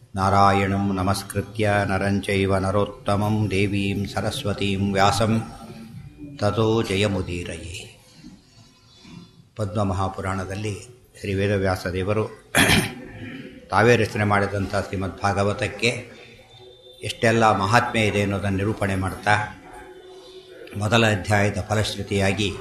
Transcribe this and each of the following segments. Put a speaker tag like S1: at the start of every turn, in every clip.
S1: ನಾರಾಯಣಂ ನಮಸ್ಕೃತ್ಯ ನರಂಚೈವ ನರೋತ್ತಮಂ ದೇವೀಂ ಸರಸ್ವತೀಂ ವ್ಯಾಸಂ ತಥೋ ಜಯಮುದೀರಯೇ ಪದ್ಮಮಹಾಪುರಾಣದಲ್ಲಿ ಶ್ರೀ ವೇದವ್ಯಾಸ ದೇವರು ತಾವೇ ರಚನೆ ಮಾಡಿದಂಥ ಶ್ರೀಮದ್ ಭಾಗವತಕ್ಕೆ ಎಷ್ಟೆಲ್ಲ ಮಹಾತ್ಮೆ ಇದೆ ಅನ್ನೋದನ್ನು ನಿರೂಪಣೆ ಮಾಡ್ತಾ ಮೊದಲ ಅಧ್ಯಾಯದ ಫಲಶ್ರುತಿಯಾಗಿ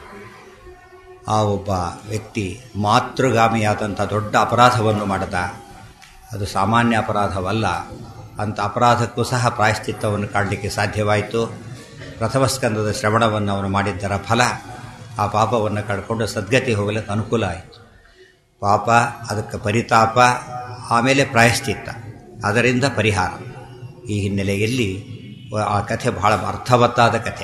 S1: ಆ ಒಬ್ಬ ವ್ಯಕ್ತಿ ಮಾತೃಗಾಮಿಯಾದಂಥ ದೊಡ್ಡ ಅಪರಾಧವನ್ನು ಮಾಡಿದ ಅದು ಸಾಮಾನ್ಯ ಅಪರಾಧವಲ್ಲ ಅಂಥ ಅಪರಾಧಕ್ಕೂ ಸಹ ಪ್ರಾಯಶ್ಚಿತ್ತವನ್ನು ಕಾಡಲಿಕ್ಕೆ ಸಾಧ್ಯವಾಯಿತು ಪ್ರಥಮ ಸ್ಕಂದದ ಶ್ರವಣವನ್ನು ಅವನು ಮಾಡಿದ್ದರ ಫಲ ಆ ಪಾಪವನ್ನು ಕಳ್ಕೊಂಡು ಸದ್ಗತಿ ಹೋಗಲಿಕ್ಕೆ ಅನುಕೂಲ ಆಯಿತು ಪಾಪ ಅದಕ್ಕೆ ಪರಿತಾಪ ಆಮೇಲೆ ಪ್ರಾಯಶ್ಚಿತ್ತ ಅದರಿಂದ ಪರಿಹಾರ ಈ ಹಿನ್ನೆಲೆಯಲ್ಲಿ ಆ ಕಥೆ ಬಹಳ ಅರ್ಥವತ್ತಾದ ಕಥೆ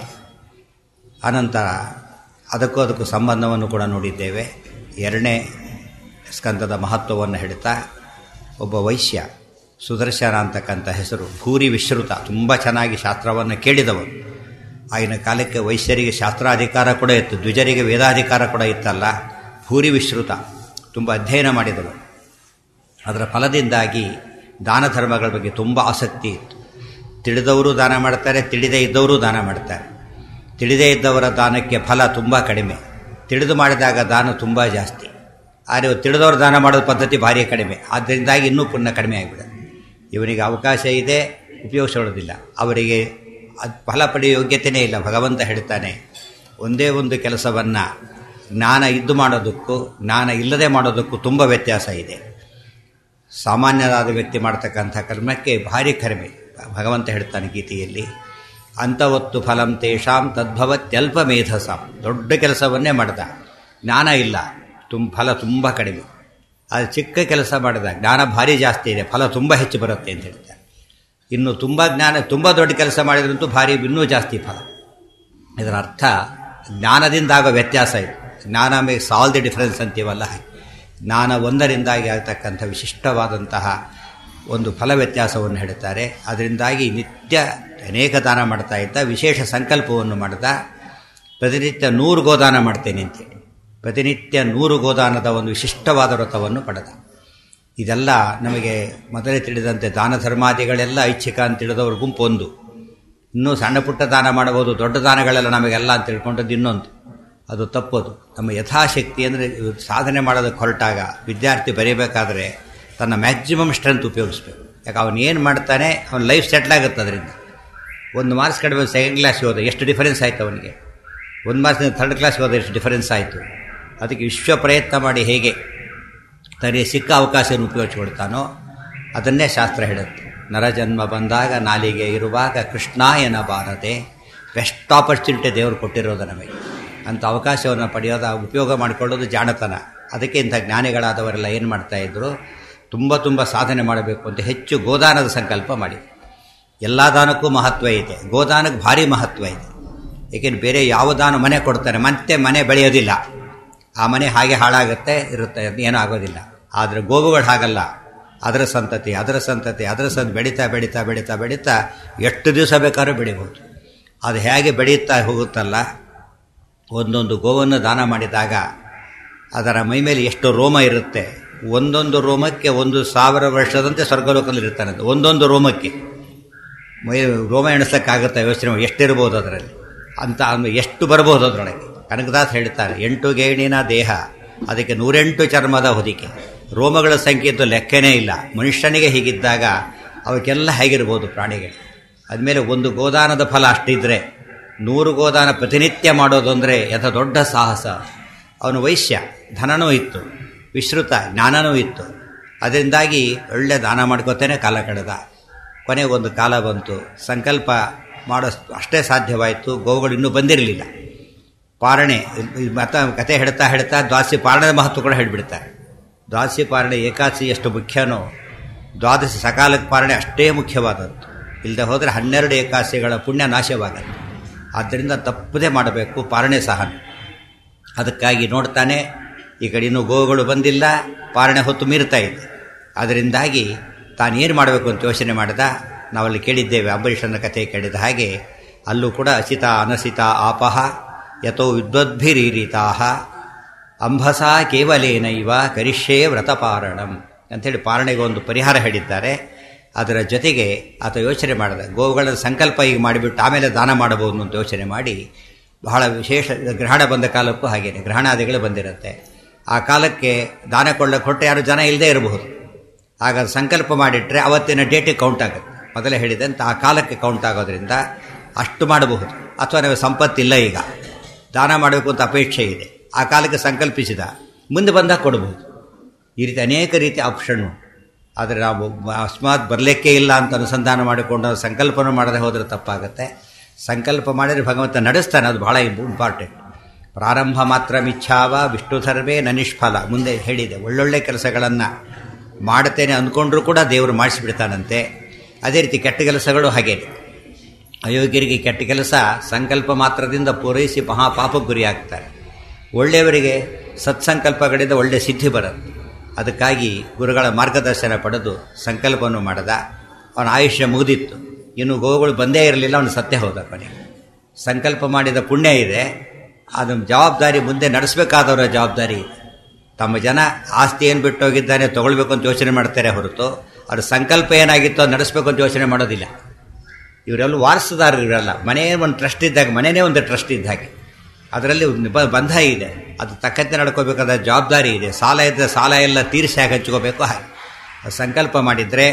S1: ಅನಂತರ ಅದಕ್ಕೂ ಅದಕ್ಕೂ ಸಂಬಂಧವನ್ನು ಕೂಡ ನೋಡಿದ್ದೇವೆ ಎರಡನೇ ಸ್ಕಂದದ ಮಹತ್ವವನ್ನು ಹೇಳ್ತಾ ಒಬ್ಬ ವೈಶ್ಯ ಸುದರ್ಶನ ಅಂತಕ್ಕಂಥ ಹೆಸರು ಭೂರಿ ವಿಶ್ರುತ ತುಂಬ ಚೆನ್ನಾಗಿ ಶಾಸ್ತ್ರವನ್ನು ಕೇಳಿದವರು ಆಗಿನ ಕಾಲಕ್ಕೆ ವೈಶ್ಯರಿಗೆ ಶಾಸ್ತ್ರಾಧಿಕಾರ ಕೂಡ ಇತ್ತು ದ್ವಿಜರಿಗೆ ವೇದಾಧಿಕಾರ ಕೂಡ ಇತ್ತಲ್ಲ ಭೂರಿ ವಿಶ್ರುತ ತುಂಬ ಅಧ್ಯಯನ ಮಾಡಿದವರು ಅದರ ಫಲದಿಂದಾಗಿ ದಾನ ಧರ್ಮಗಳ ಬಗ್ಗೆ ತುಂಬ ಆಸಕ್ತಿ ಇತ್ತು ತಿಳಿದವರು ದಾನ ಮಾಡ್ತಾರೆ ತಿಳಿದೇ ಇದ್ದವರು ದಾನ ಮಾಡ್ತಾರೆ ತಿಳಿದೇ ಇದ್ದವರ ದಾನಕ್ಕೆ ಫಲ ತುಂಬ ಕಡಿಮೆ ತಿಳಿದು ಮಾಡಿದಾಗ ದಾನ ತುಂಬ ಜಾಸ್ತಿ ಆದರೆ ತಿಳಿದವರು ದಾನ ಮಾಡೋದು ಪದ್ಧತಿ ಭಾರಿ ಕಡಿಮೆ ಆದ್ದರಿಂದಾಗಿ ಇನ್ನೂ ಪುಣ್ಯ ಕಡಿಮೆ ಆಗಿಬಿಡುತ್ತೆ ಇವನಿಗೆ ಅವಕಾಶ ಇದೆ ಉಪಯೋಗಿಸೋದಿಲ್ಲ ಅವರಿಗೆ ಅದು ಫಲ ಪಡೆಯೋ ಯೋಗ್ಯತೆಯೇ ಇಲ್ಲ ಭಗವಂತ ಹೇಳ್ತಾನೆ ಒಂದೇ ಒಂದು ಕೆಲಸವನ್ನು ಜ್ಞಾನ ಇದ್ದು ಮಾಡೋದಕ್ಕೂ ಜ್ಞಾನ ಇಲ್ಲದೆ ಮಾಡೋದಕ್ಕೂ ತುಂಬ ವ್ಯತ್ಯಾಸ ಇದೆ ಸಾಮಾನ್ಯರಾದ ವ್ಯಕ್ತಿ ಮಾಡ್ತಕ್ಕಂಥ ಕರ್ಮಕ್ಕೆ ಭಾರಿ ಕಡಿಮೆ ಭಗವಂತ ಹೇಳ್ತಾನೆ ಗೀತೆಯಲ್ಲಿ ಅಂತವತ್ತು ಫಲಂ ತೇಷಾಂ ತದ್ಭವತ್ಯಲ್ಪ ಮೇಧಸಾಂ ದೊಡ್ಡ ಕೆಲಸವನ್ನೇ ಮಾಡ್ದ ಜ್ಞಾನ ಇಲ್ಲ ತುಂಬ ಫಲ ತುಂಬ ಕಡಿಮೆ ಅದು ಚಿಕ್ಕ ಕೆಲಸ ಮಾಡಿದ ಜ್ಞಾನ ಭಾರಿ ಜಾಸ್ತಿ ಇದೆ ಫಲ ತುಂಬ ಹೆಚ್ಚು ಬರುತ್ತೆ ಅಂತ ಹೇಳ್ತಾರೆ ಇನ್ನು ತುಂಬ ಜ್ಞಾನ ತುಂಬ ದೊಡ್ಡ ಕೆಲಸ ಮಾಡಿದ್ರಂತೂ ಭಾರಿ ಇನ್ನೂ ಜಾಸ್ತಿ ಫಲ ಇದರ ಅರ್ಥ ಜ್ಞಾನದಿಂದ ಆಗೋ ವ್ಯತ್ಯಾಸ ಇದೆ ಜ್ಞಾನ ಮೇ ಸಾಲ್ ದಿ ಡಿಫರೆನ್ಸ್ ಅಂತೀವಲ್ಲ ಜ್ಞಾನ ಒಂದರಿಂದಾಗಿ ಆಗ್ತಕ್ಕಂಥ ವಿಶಿಷ್ಟವಾದಂತಹ ಒಂದು ಫಲ ವ್ಯತ್ಯಾಸವನ್ನು ಹೇಳ್ತಾರೆ ಅದರಿಂದಾಗಿ ನಿತ್ಯ ಅನೇಕ ದಾನ ಮಾಡ್ತಾ ಇದ್ದ ವಿಶೇಷ ಸಂಕಲ್ಪವನ್ನು ಮಾಡ್ದ ಪ್ರತಿನಿತ್ಯ ನೂರು ಗೋದಾನ ಮಾಡ್ತೇನೆ ಅಂತೇಳಿ ಪ್ರತಿನಿತ್ಯ ನೂರು ಗೋದಾನದ ಒಂದು ವಿಶಿಷ್ಟವಾದ ವ್ರತವನ್ನು ಪಡೆದ ಇದೆಲ್ಲ ನಮಗೆ ಮೊದಲೇ ತಿಳಿದಂತೆ ದಾನ ಧರ್ಮಾದಿಗಳೆಲ್ಲ ಐಚ್ಛಿಕ ಅಂತ ತಿಳಿದವ್ರ ಗುಂಪು ಒಂದು ಇನ್ನೂ ಸಣ್ಣ ಪುಟ್ಟ ದಾನ ಮಾಡಬಹುದು ದೊಡ್ಡ ದಾನಗಳೆಲ್ಲ ನಮಗೆಲ್ಲ ಅಂತ ತಿಳ್ಕೊಂಡದ್ದು ಇನ್ನೊಂದು ಅದು ತಪ್ಪೋದು ನಮ್ಮ ಯಥಾಶಕ್ತಿ ಅಂದರೆ ಸಾಧನೆ ಮಾಡೋದಕ್ಕೆ ಹೊರಟಾಗ ವಿದ್ಯಾರ್ಥಿ ಬರೀಬೇಕಾದ್ರೆ ತನ್ನ ಮ್ಯಾಕ್ಸಿಮಮ್ ಸ್ಟ್ರೆಂತ್ ಉಪಯೋಗಿಸ್ಬೇಕು ಯಾಕೆ ಅವನು ಏನು ಮಾಡ್ತಾನೆ ಅವನ ಲೈಫ್ ಸೆಟ್ಲ್ ಆಗುತ್ತೆ ಅದರಿಂದ ಒಂದು ಮಾರ್ಕ್ಸ್ ಕಡಿಮೆ ಸೆಕೆಂಡ್ ಕ್ಲಾಸ್ ಹೋದ ಎಷ್ಟು ಡಿಫರೆನ್ಸ್ ಆಯಿತು ಅವನಿಗೆ ಒಂದು ಮಾರ್ಕ್ಸಿಂದ ಥರ್ಡ್ ಕ್ಲಾಸ್ ಹೋದ ಎಷ್ಟು ಡಿಫರೆನ್ಸ್ ಆಯಿತು ಅದಕ್ಕೆ ವಿಶ್ವ ಪ್ರಯತ್ನ ಮಾಡಿ ಹೇಗೆ ತನಗೆ ಸಿಕ್ಕ ಅವಕಾಶವನ್ನು ಉಪಯೋಗಿಸ್ಕೊಳ್ತಾನೋ ಅದನ್ನೇ ಶಾಸ್ತ್ರ ಹೇಳುತ್ತೆ ನರಜನ್ಮ ಬಂದಾಗ ನಾಲಿಗೆ ಇರುವಾಗ ಕೃಷ್ಣಾಯನ ಬಾರದೆ ಬೆಸ್ಟ್ ಆಪರ್ಚುನಿಟಿ ದೇವರು ಕೊಟ್ಟಿರೋದು ನಮಗೆ ಅಂಥ ಅವಕಾಶವನ್ನು ಪಡೆಯೋದು ಉಪಯೋಗ ಮಾಡಿಕೊಳ್ಳೋದು ಜಾಣತನ ಅದಕ್ಕೆ ಇಂಥ ಜ್ಞಾನಿಗಳಾದವರೆಲ್ಲ ಏನು ಮಾಡ್ತಾಯಿದ್ರು ತುಂಬ ತುಂಬ ಸಾಧನೆ ಮಾಡಬೇಕು ಅಂತ ಹೆಚ್ಚು ಗೋದಾನದ ಸಂಕಲ್ಪ ಮಾಡಿ ಎಲ್ಲ ದಾನಕ್ಕೂ ಮಹತ್ವ ಇದೆ ಗೋದಾನಕ್ಕೆ ಭಾರಿ ಮಹತ್ವ ಇದೆ ಏಕೆಂದ್ರೆ ಬೇರೆ ಯಾವ ದಾನ ಮನೆ ಕೊಡ್ತಾರೆ ಮತ್ತೆ ಮನೆ ಬೆಳೆಯೋದಿಲ್ಲ ಆ ಮನೆ ಹಾಗೆ ಹಾಳಾಗುತ್ತೆ ಇರುತ್ತೆ ಏನೂ ಆಗೋದಿಲ್ಲ ಆದರೆ ಗೋವುಗಳು ಹಾಗಲ್ಲ ಅದರ ಸಂತತಿ ಅದರ ಸಂತತಿ ಅದರ ಸಂತ ಬೆಳೀತಾ ಬೆಳೀತಾ ಬೆಳೀತಾ ಬೆಳೀತಾ ಎಷ್ಟು ದಿವಸ ಬೇಕಾದ್ರೂ ಬೆಳಿಬೋದು ಅದು ಹೇಗೆ ಬೆಳೆಯುತ್ತಾ ಹೋಗುತ್ತಲ್ಲ ಒಂದೊಂದು ಗೋವನ್ನು ದಾನ ಮಾಡಿದಾಗ ಅದರ ಮೈ ಮೇಲೆ ಎಷ್ಟು ರೋಮ ಇರುತ್ತೆ ಒಂದೊಂದು ರೋಮಕ್ಕೆ ಒಂದು ಸಾವಿರ ವರ್ಷದಂತೆ ಸ್ವರ್ಗಲೋಕದಲ್ಲಿ ಇರ್ತಾನಂತೆ ಒಂದೊಂದು ರೋಮಕ್ಕೆ ಮೈ ರೋಮ ಎಣಿಸೋಕ್ಕಾಗುತ್ತೆ ಯೋಚನೆ ಎಷ್ಟಿರ್ಬೋದು ಅದರಲ್ಲಿ ಅಂತ ಎಷ್ಟು ಬರ್ಬೋದು ಅದರೊಳಗೆ ಕನಕದಾಸ್ ಹೇಳ್ತಾರೆ ಎಂಟು ಗೇಣಿನ ದೇಹ ಅದಕ್ಕೆ ನೂರೆಂಟು ಚರ್ಮದ ಹೊದಿಕೆ ರೋಮಗಳ ಸಂಖ್ಯೆ ಇದ್ದು ಲೆಕ್ಕನೇ ಇಲ್ಲ ಮನುಷ್ಯನಿಗೆ ಹೀಗಿದ್ದಾಗ ಅವಕ್ಕೆಲ್ಲ ಹೇಗಿರ್ಬೋದು ಪ್ರಾಣಿಗಳು ಅದ್ಮೇಲೆ ಒಂದು ಗೋದಾನದ ಫಲ ಅಷ್ಟಿದ್ರೆ ನೂರು ಗೋದಾನ ಪ್ರತಿನಿತ್ಯ ಮಾಡೋದು ಅಂದರೆ ಯಥ ದೊಡ್ಡ ಸಾಹಸ ಅವನು ವೈಶ್ಯ ಧನನೂ ಇತ್ತು ವಿಶ್ರುತ ಜ್ಞಾನನೂ ಇತ್ತು ಅದರಿಂದಾಗಿ ಒಳ್ಳೆ ದಾನ ಮಾಡ್ಕೋತೇನೆ ಕಾಲ ಕಳೆದ ಕೊನೆಗೊಂದು ಕಾಲ ಬಂತು ಸಂಕಲ್ಪ ಮಾಡೋ ಅಷ್ಟೇ ಸಾಧ್ಯವಾಯಿತು ಗೋವುಗಳು ಇನ್ನೂ ಬಂದಿರಲಿಲ್ಲ ಪಾರಣೆ ಮತ ಕತೆ ಹೇಳ್ತಾ ಹೇಳ್ತಾ ದ್ವಾಸಿ ಪಾರಣದ ಮಹತ್ವ ಕೂಡ ಹೇಳಿಬಿಡ್ತಾರೆ ದ್ವಾಸಿ ಪಾರಣೆ ಏಕಾದಶಿ ಎಷ್ಟು ಮುಖ್ಯನೋ ದ್ವಾದಶಿ ಸಕಾಲಕ್ಕೆ ಪಾರಣೆ ಅಷ್ಟೇ ಮುಖ್ಯವಾದದ್ದು ಇಲ್ಲದೆ ಹೋದರೆ ಹನ್ನೆರಡು ಏಕಾದಶಿಗಳ ಪುಣ್ಯ ನಾಶವಾಗತ್ತೆ ಆದ್ದರಿಂದ ತಪ್ಪದೇ ಮಾಡಬೇಕು ಪಾರಣೆ ಸಹ ಅದಕ್ಕಾಗಿ ನೋಡ್ತಾನೆ ಈ ಕಡೆ ಇನ್ನೂ ಗೋವುಗಳು ಬಂದಿಲ್ಲ ಪಾರಣೆ ಹೊತ್ತು ಮೀರ್ತಾ ಇದೆ ಅದರಿಂದಾಗಿ ತಾನೇನು ಮಾಡಬೇಕು ಅಂತ ಯೋಚನೆ ಮಾಡಿದ ನಾವಲ್ಲಿ ಕೇಳಿದ್ದೇವೆ ಅಂಬರೀಷನ ಕಥೆ ಕೇಳಿದ ಹಾಗೆ ಅಲ್ಲೂ ಕೂಡ ಅಸಿತ ಅನಸಿತ ಆಪಹ ಯಥೋ ವಿದ್ವದ್ಭಿರೀರಿತಾ ಅಂಬಸ ಕೇವಲೇನೈವ ಕರಿಷ್ಯೇ ವ್ರತಪಾರಣಂ ಅಂಥೇಳಿ ಪಾರಣೆಗೆ ಒಂದು ಪರಿಹಾರ ಹೇಳಿದ್ದಾರೆ ಅದರ ಜೊತೆಗೆ ಆತ ಯೋಚನೆ ಮಾಡಿದ ಗೋವುಗಳ ಸಂಕಲ್ಪ ಈಗ ಮಾಡಿಬಿಟ್ಟು ಆಮೇಲೆ ದಾನ ಮಾಡಬಹುದು ಅಂತ ಯೋಚನೆ ಮಾಡಿ ಬಹಳ ವಿಶೇಷ ಗ್ರಹಣ ಬಂದ ಕಾಲಕ್ಕೂ ಹಾಗೇನೆ ಗ್ರಹಣಾದಿಗಳು ಬಂದಿರುತ್ತೆ ಆ ಕಾಲಕ್ಕೆ ದಾನ ಕೊಳ್ಳಕ್ಕೆ ಹೊಟ್ಟೆ ಯಾರು ಜನ ಇಲ್ಲದೇ ಇರಬಹುದು ಆಗ ಸಂಕಲ್ಪ ಮಾಡಿಟ್ರೆ ಅವತ್ತಿನ ಡೇಟಿಗೆ ಕೌಂಟ್ ಆಗುತ್ತೆ ಮೊದಲೇ ಹೇಳಿದಂತೆ ಆ ಕಾಲಕ್ಕೆ ಕೌಂಟ್ ಆಗೋದ್ರಿಂದ ಅಷ್ಟು ಮಾಡಬಹುದು ಅಥವಾ ನಾವು ಸಂಪತ್ತಿಲ್ಲ ಈಗ ದಾನ ಮಾಡಬೇಕು ಅಂತ ಅಪೇಕ್ಷೆ ಇದೆ ಆ ಕಾಲಕ್ಕೆ ಸಂಕಲ್ಪಿಸಿದ ಮುಂದೆ ಬಂದಾಗ ಕೊಡಬಹುದು ಈ ರೀತಿ ಅನೇಕ ರೀತಿಯ ಆಪ್ಷನ್ನು ಆದರೆ ನಾವು ಅಕಸ್ಮಾತ್ ಬರಲಿಕ್ಕೆ ಇಲ್ಲ ಅಂತ ಅನುಸಂಧಾನ ಮಾಡಿಕೊಂಡು ಸಂಕಲ್ಪನ ಮಾಡದೆ ಹೋದರೆ ತಪ್ಪಾಗುತ್ತೆ ಸಂಕಲ್ಪ ಮಾಡಿದರೆ ಭಗವಂತ ನಡೆಸ್ತಾನೆ ಅದು ಬಹಳ ಇಂಪಾರ್ಟೆಂಟ್ ಪ್ರಾರಂಭ ಮಾತ್ರ ಮಿಚ್ಛಾವ ವಿಷ್ಣು ಸರ್ವೇ ನನಿಷ್ಫಲ ಮುಂದೆ ಹೇಳಿದೆ ಒಳ್ಳೊಳ್ಳೆ ಕೆಲಸಗಳನ್ನು ಮಾಡುತ್ತೇನೆ ಅಂದ್ಕೊಂಡ್ರೂ ಕೂಡ ದೇವರು ಮಾಡಿಸಿಬಿಡ್ತಾನಂತೆ ಅದೇ ರೀತಿ ಕೆಟ್ಟ ಕೆಲಸಗಳು ಹಾಗೇನೆ ಅಯೋಗ್ಯರಿಗೆ ಕೆಟ್ಟ ಕೆಲಸ ಸಂಕಲ್ಪ ಮಾತ್ರದಿಂದ ಪೂರೈಸಿ ಮಹಾಪಾಪಕ್ಕೆ ಗುರಿಯಾಗ್ತಾರೆ ಒಳ್ಳೆಯವರಿಗೆ ಸತ್ಸಂಕಲ್ಪಗಳಿಂದ ಒಳ್ಳೆಯ ಸಿದ್ಧಿ ಬರುತ್ತೆ ಅದಕ್ಕಾಗಿ ಗುರುಗಳ ಮಾರ್ಗದರ್ಶನ ಪಡೆದು ಸಂಕಲ್ಪವನ್ನು ಮಾಡದ ಅವನ ಆಯುಷ್ಯ ಮುಗಿದಿತ್ತು ಇನ್ನು ಗೋಗಳು ಬಂದೇ ಇರಲಿಲ್ಲ ಅವನು ಸತ್ಯ ಹೋದ ಕೊನೆಗೆ ಸಂಕಲ್ಪ ಮಾಡಿದ ಪುಣ್ಯ ಇದೆ ಅದು ಜವಾಬ್ದಾರಿ ಮುಂದೆ ನಡೆಸಬೇಕಾದವರ ಜವಾಬ್ದಾರಿ ಇದೆ ತಮ್ಮ ಜನ ಆಸ್ತಿ ಏನು ಬಿಟ್ಟು ಹೋಗಿದ್ದಾನೆ ತೊಗೊಳ್ಬೇಕು ಅಂತ ಯೋಚನೆ ಮಾಡ್ತಾರೆ ಹೊರತು ಅವ್ರ ಸಂಕಲ್ಪ ಏನಾಗಿತ್ತು ಅದು ನಡೆಸಬೇಕು ಅಂತ ಯೋಚನೆ ಮಾಡೋದಿಲ್ಲ ಇವರೆಲ್ಲ ವಾರಸುದಾರರು ಇವರೆಲ್ಲ ಮನೆ ಒಂದು ಟ್ರಸ್ಟ್ ಇದ್ದಾಗ ಮನೆಯೇ ಒಂದು ಟ್ರಸ್ಟ್ ಇದ್ದ ಹಾಗೆ ಅದರಲ್ಲಿ ಒಂದು ಬಂಧ ಇದೆ ಅದು ತಕ್ಕಂತೆ ನಡ್ಕೋಬೇಕಾದ ಜವಾಬ್ದಾರಿ ಇದೆ ಸಾಲ ಇದ್ದರೆ ಸಾಲ ಎಲ್ಲ ತೀರಿಸಿ ಹಾಗೆ ಹಂಚ್ಕೋಬೇಕು ಹಾಗೆ ಸಂಕಲ್ಪ ಮಾಡಿದರೆ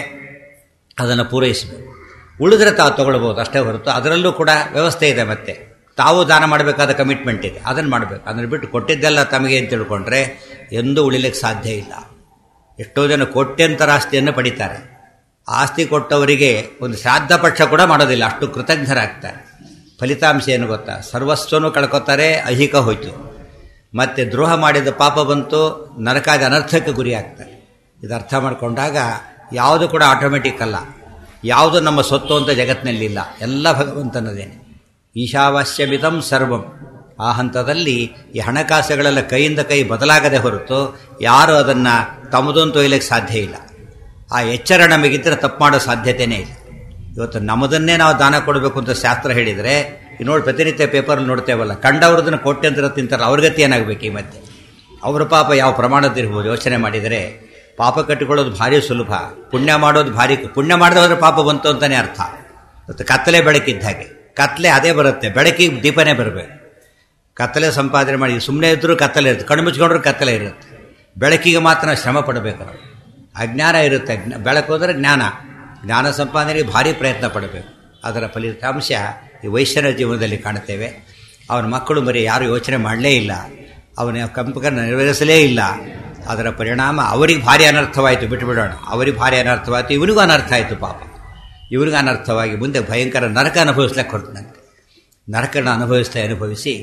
S1: ಅದನ್ನು ಪೂರೈಸಬೇಕು ಉಳಿದ್ರೆ ತಾವು ತೊಗೊಳ್ಬೋದು ಅಷ್ಟೇ ಹೊರತು ಅದರಲ್ಲೂ ಕೂಡ ವ್ಯವಸ್ಥೆ ಇದೆ ಮತ್ತೆ ತಾವು ದಾನ ಮಾಡಬೇಕಾದ ಕಮಿಟ್ಮೆಂಟ್ ಇದೆ ಅದನ್ನು ಮಾಡಬೇಕು ಅದನ್ನು ಬಿಟ್ಟು ಕೊಟ್ಟಿದ್ದೆಲ್ಲ ತಮಗೆ ಅಂತ ತಿಳ್ಕೊಂಡ್ರೆ ಎಂದೂ ಉಳಿಲಿಕ್ಕೆ ಸಾಧ್ಯ ಇಲ್ಲ ಎಷ್ಟೋ ಜನ ಕೋಟ್ಯಂತರ ಆಸ್ತಿಯನ್ನು ಪಡಿತಾರೆ ಆಸ್ತಿ ಕೊಟ್ಟವರಿಗೆ ಒಂದು ಶ್ರಾದ್ದ ಪಕ್ಷ ಕೂಡ ಮಾಡೋದಿಲ್ಲ ಅಷ್ಟು ಕೃತಜ್ಞರಾಗ್ತಾರೆ ಫಲಿತಾಂಶ ಏನು ಗೊತ್ತಾ ಸರ್ವಸ್ವನು ಕಳ್ಕೊತಾರೆ ಅಹಿಕ ಹೋಯ್ತು ಮತ್ತೆ ದ್ರೋಹ ಮಾಡಿದ ಪಾಪ ಬಂತು ನರಕಾದ ಅನರ್ಥಕ್ಕೆ ಗುರಿ ಆಗ್ತಾರೆ ಇದು ಅರ್ಥ ಮಾಡಿಕೊಂಡಾಗ ಯಾವುದು ಕೂಡ ಆಟೋಮೆಟಿಕ್ ಅಲ್ಲ ಯಾವುದು ನಮ್ಮ ಸೊತ್ತು ಅಂತ ಜಗತ್ತಿನಲ್ಲಿಲ್ಲ ಎಲ್ಲ ಭಗವಂತನದೇನೆ ಈಶಾವಾಸ್ಯಮಿದಂ ಸರ್ವಂ ಆ ಹಂತದಲ್ಲಿ ಈ ಹಣಕಾಸುಗಳೆಲ್ಲ ಕೈಯಿಂದ ಕೈ ಬದಲಾಗದೆ ಹೊರತು ಯಾರು ಅದನ್ನು ತಮ್ಮದು ಅಂತ ಒಯ್ಯಲಿಕ್ಕೆ ಸಾಧ್ಯ ಇಲ್ಲ ಆ ಎಚ್ಚರ ನಮಗಿದ್ದರೆ ತಪ್ಪು ಮಾಡೋ ಸಾಧ್ಯತೆಯೇ ಇಲ್ಲ ಇವತ್ತು ನಮ್ಮದನ್ನೇ ನಾವು ದಾನ ಕೊಡಬೇಕು ಅಂತ ಶಾಸ್ತ್ರ ಹೇಳಿದರೆ ಈ ನೋಡಿ ಪ್ರತಿನಿತ್ಯ ಪೇಪರ್ ನೋಡ್ತೇವಲ್ಲ ಕಂಡವ್ರದನ್ನು ಕೋಟ್ಯಂತರ ತಿಂತಾರೆ ಅವ್ರ ಗತಿ ಏನಾಗಬೇಕು ಈ ಮಧ್ಯೆ ಅವರ ಪಾಪ ಯಾವ ಪ್ರಮಾಣದಿರ್ಬೋದು ಯೋಚನೆ ಮಾಡಿದರೆ ಪಾಪ ಕಟ್ಟಿಕೊಳ್ಳೋದು ಭಾರಿ ಸುಲಭ ಪುಣ್ಯ ಮಾಡೋದು ಭಾರಿ ಪುಣ್ಯ ಮಾಡದೆ ಹೋದ್ರೆ ಪಾಪ ಬಂತು ಅಂತಲೇ ಅರ್ಥ ಮತ್ತು ಕತ್ತಲೆ ಬೆಳಕಿದ್ದ ಹಾಗೆ ಕತ್ತಲೆ ಅದೇ ಬರುತ್ತೆ ಬೆಳಕಿಗೆ ದೀಪನೇ ಬರಬೇಕು ಕತ್ತಲೆ ಸಂಪಾದನೆ ಮಾಡಿ ಸುಮ್ಮನೆ ಇದ್ದರೂ ಕತ್ತಲೆ ಇರುತ್ತೆ ಕಣ್ಣು ಮುಚ್ಕೊಂಡ್ರೂ ಕತ್ತಲೆ ಇರುತ್ತೆ ಬೆಳಕಿಗೆ ಮಾತ್ರ ಶ್ರಮ ಪಡಬೇಕು ನಾವು ಅಜ್ಞಾನ ಇರುತ್ತೆ ಬೆಳಕು ಹೋದರೆ ಜ್ಞಾನ ಜ್ಞಾನ ಸಂಪಾದನೆಗೆ ಭಾರಿ ಪ್ರಯತ್ನ ಪಡಬೇಕು ಅದರ ಫಲಿತಾಂಶ ಈ ವೈಶ್ಯನ ಜೀವನದಲ್ಲಿ ಕಾಣುತ್ತೇವೆ ಅವನ ಮಕ್ಕಳು ಮರಿ ಯಾರು ಯೋಚನೆ ಮಾಡಲೇ ಇಲ್ಲ ಅವನ ಕಂಪಕ ನೆರವೇರಿಸಲೇ ಇಲ್ಲ ಅದರ ಪರಿಣಾಮ ಅವರಿಗೆ ಭಾರಿ ಅನರ್ಥವಾಯಿತು ಬಿಟ್ಟುಬಿಡೋಣ ಅವರಿಗೆ ಭಾರಿ ಅನರ್ಥವಾಯಿತು ಇವನಿಗೂ ಅನರ್ಥ ಆಯಿತು ಪಾಪ ಇವರಿಗೂ ಅನರ್ಥವಾಗಿ ಮುಂದೆ ಭಯಂಕರ ನರಕ ಅನುಭವಿಸ್ಲಿಕ್ಕೆ ಹೊರತನಂತೆ ನರಕನ ಅನುಭವಿಸ್ತಾ ಅನುಭವಿಸಿ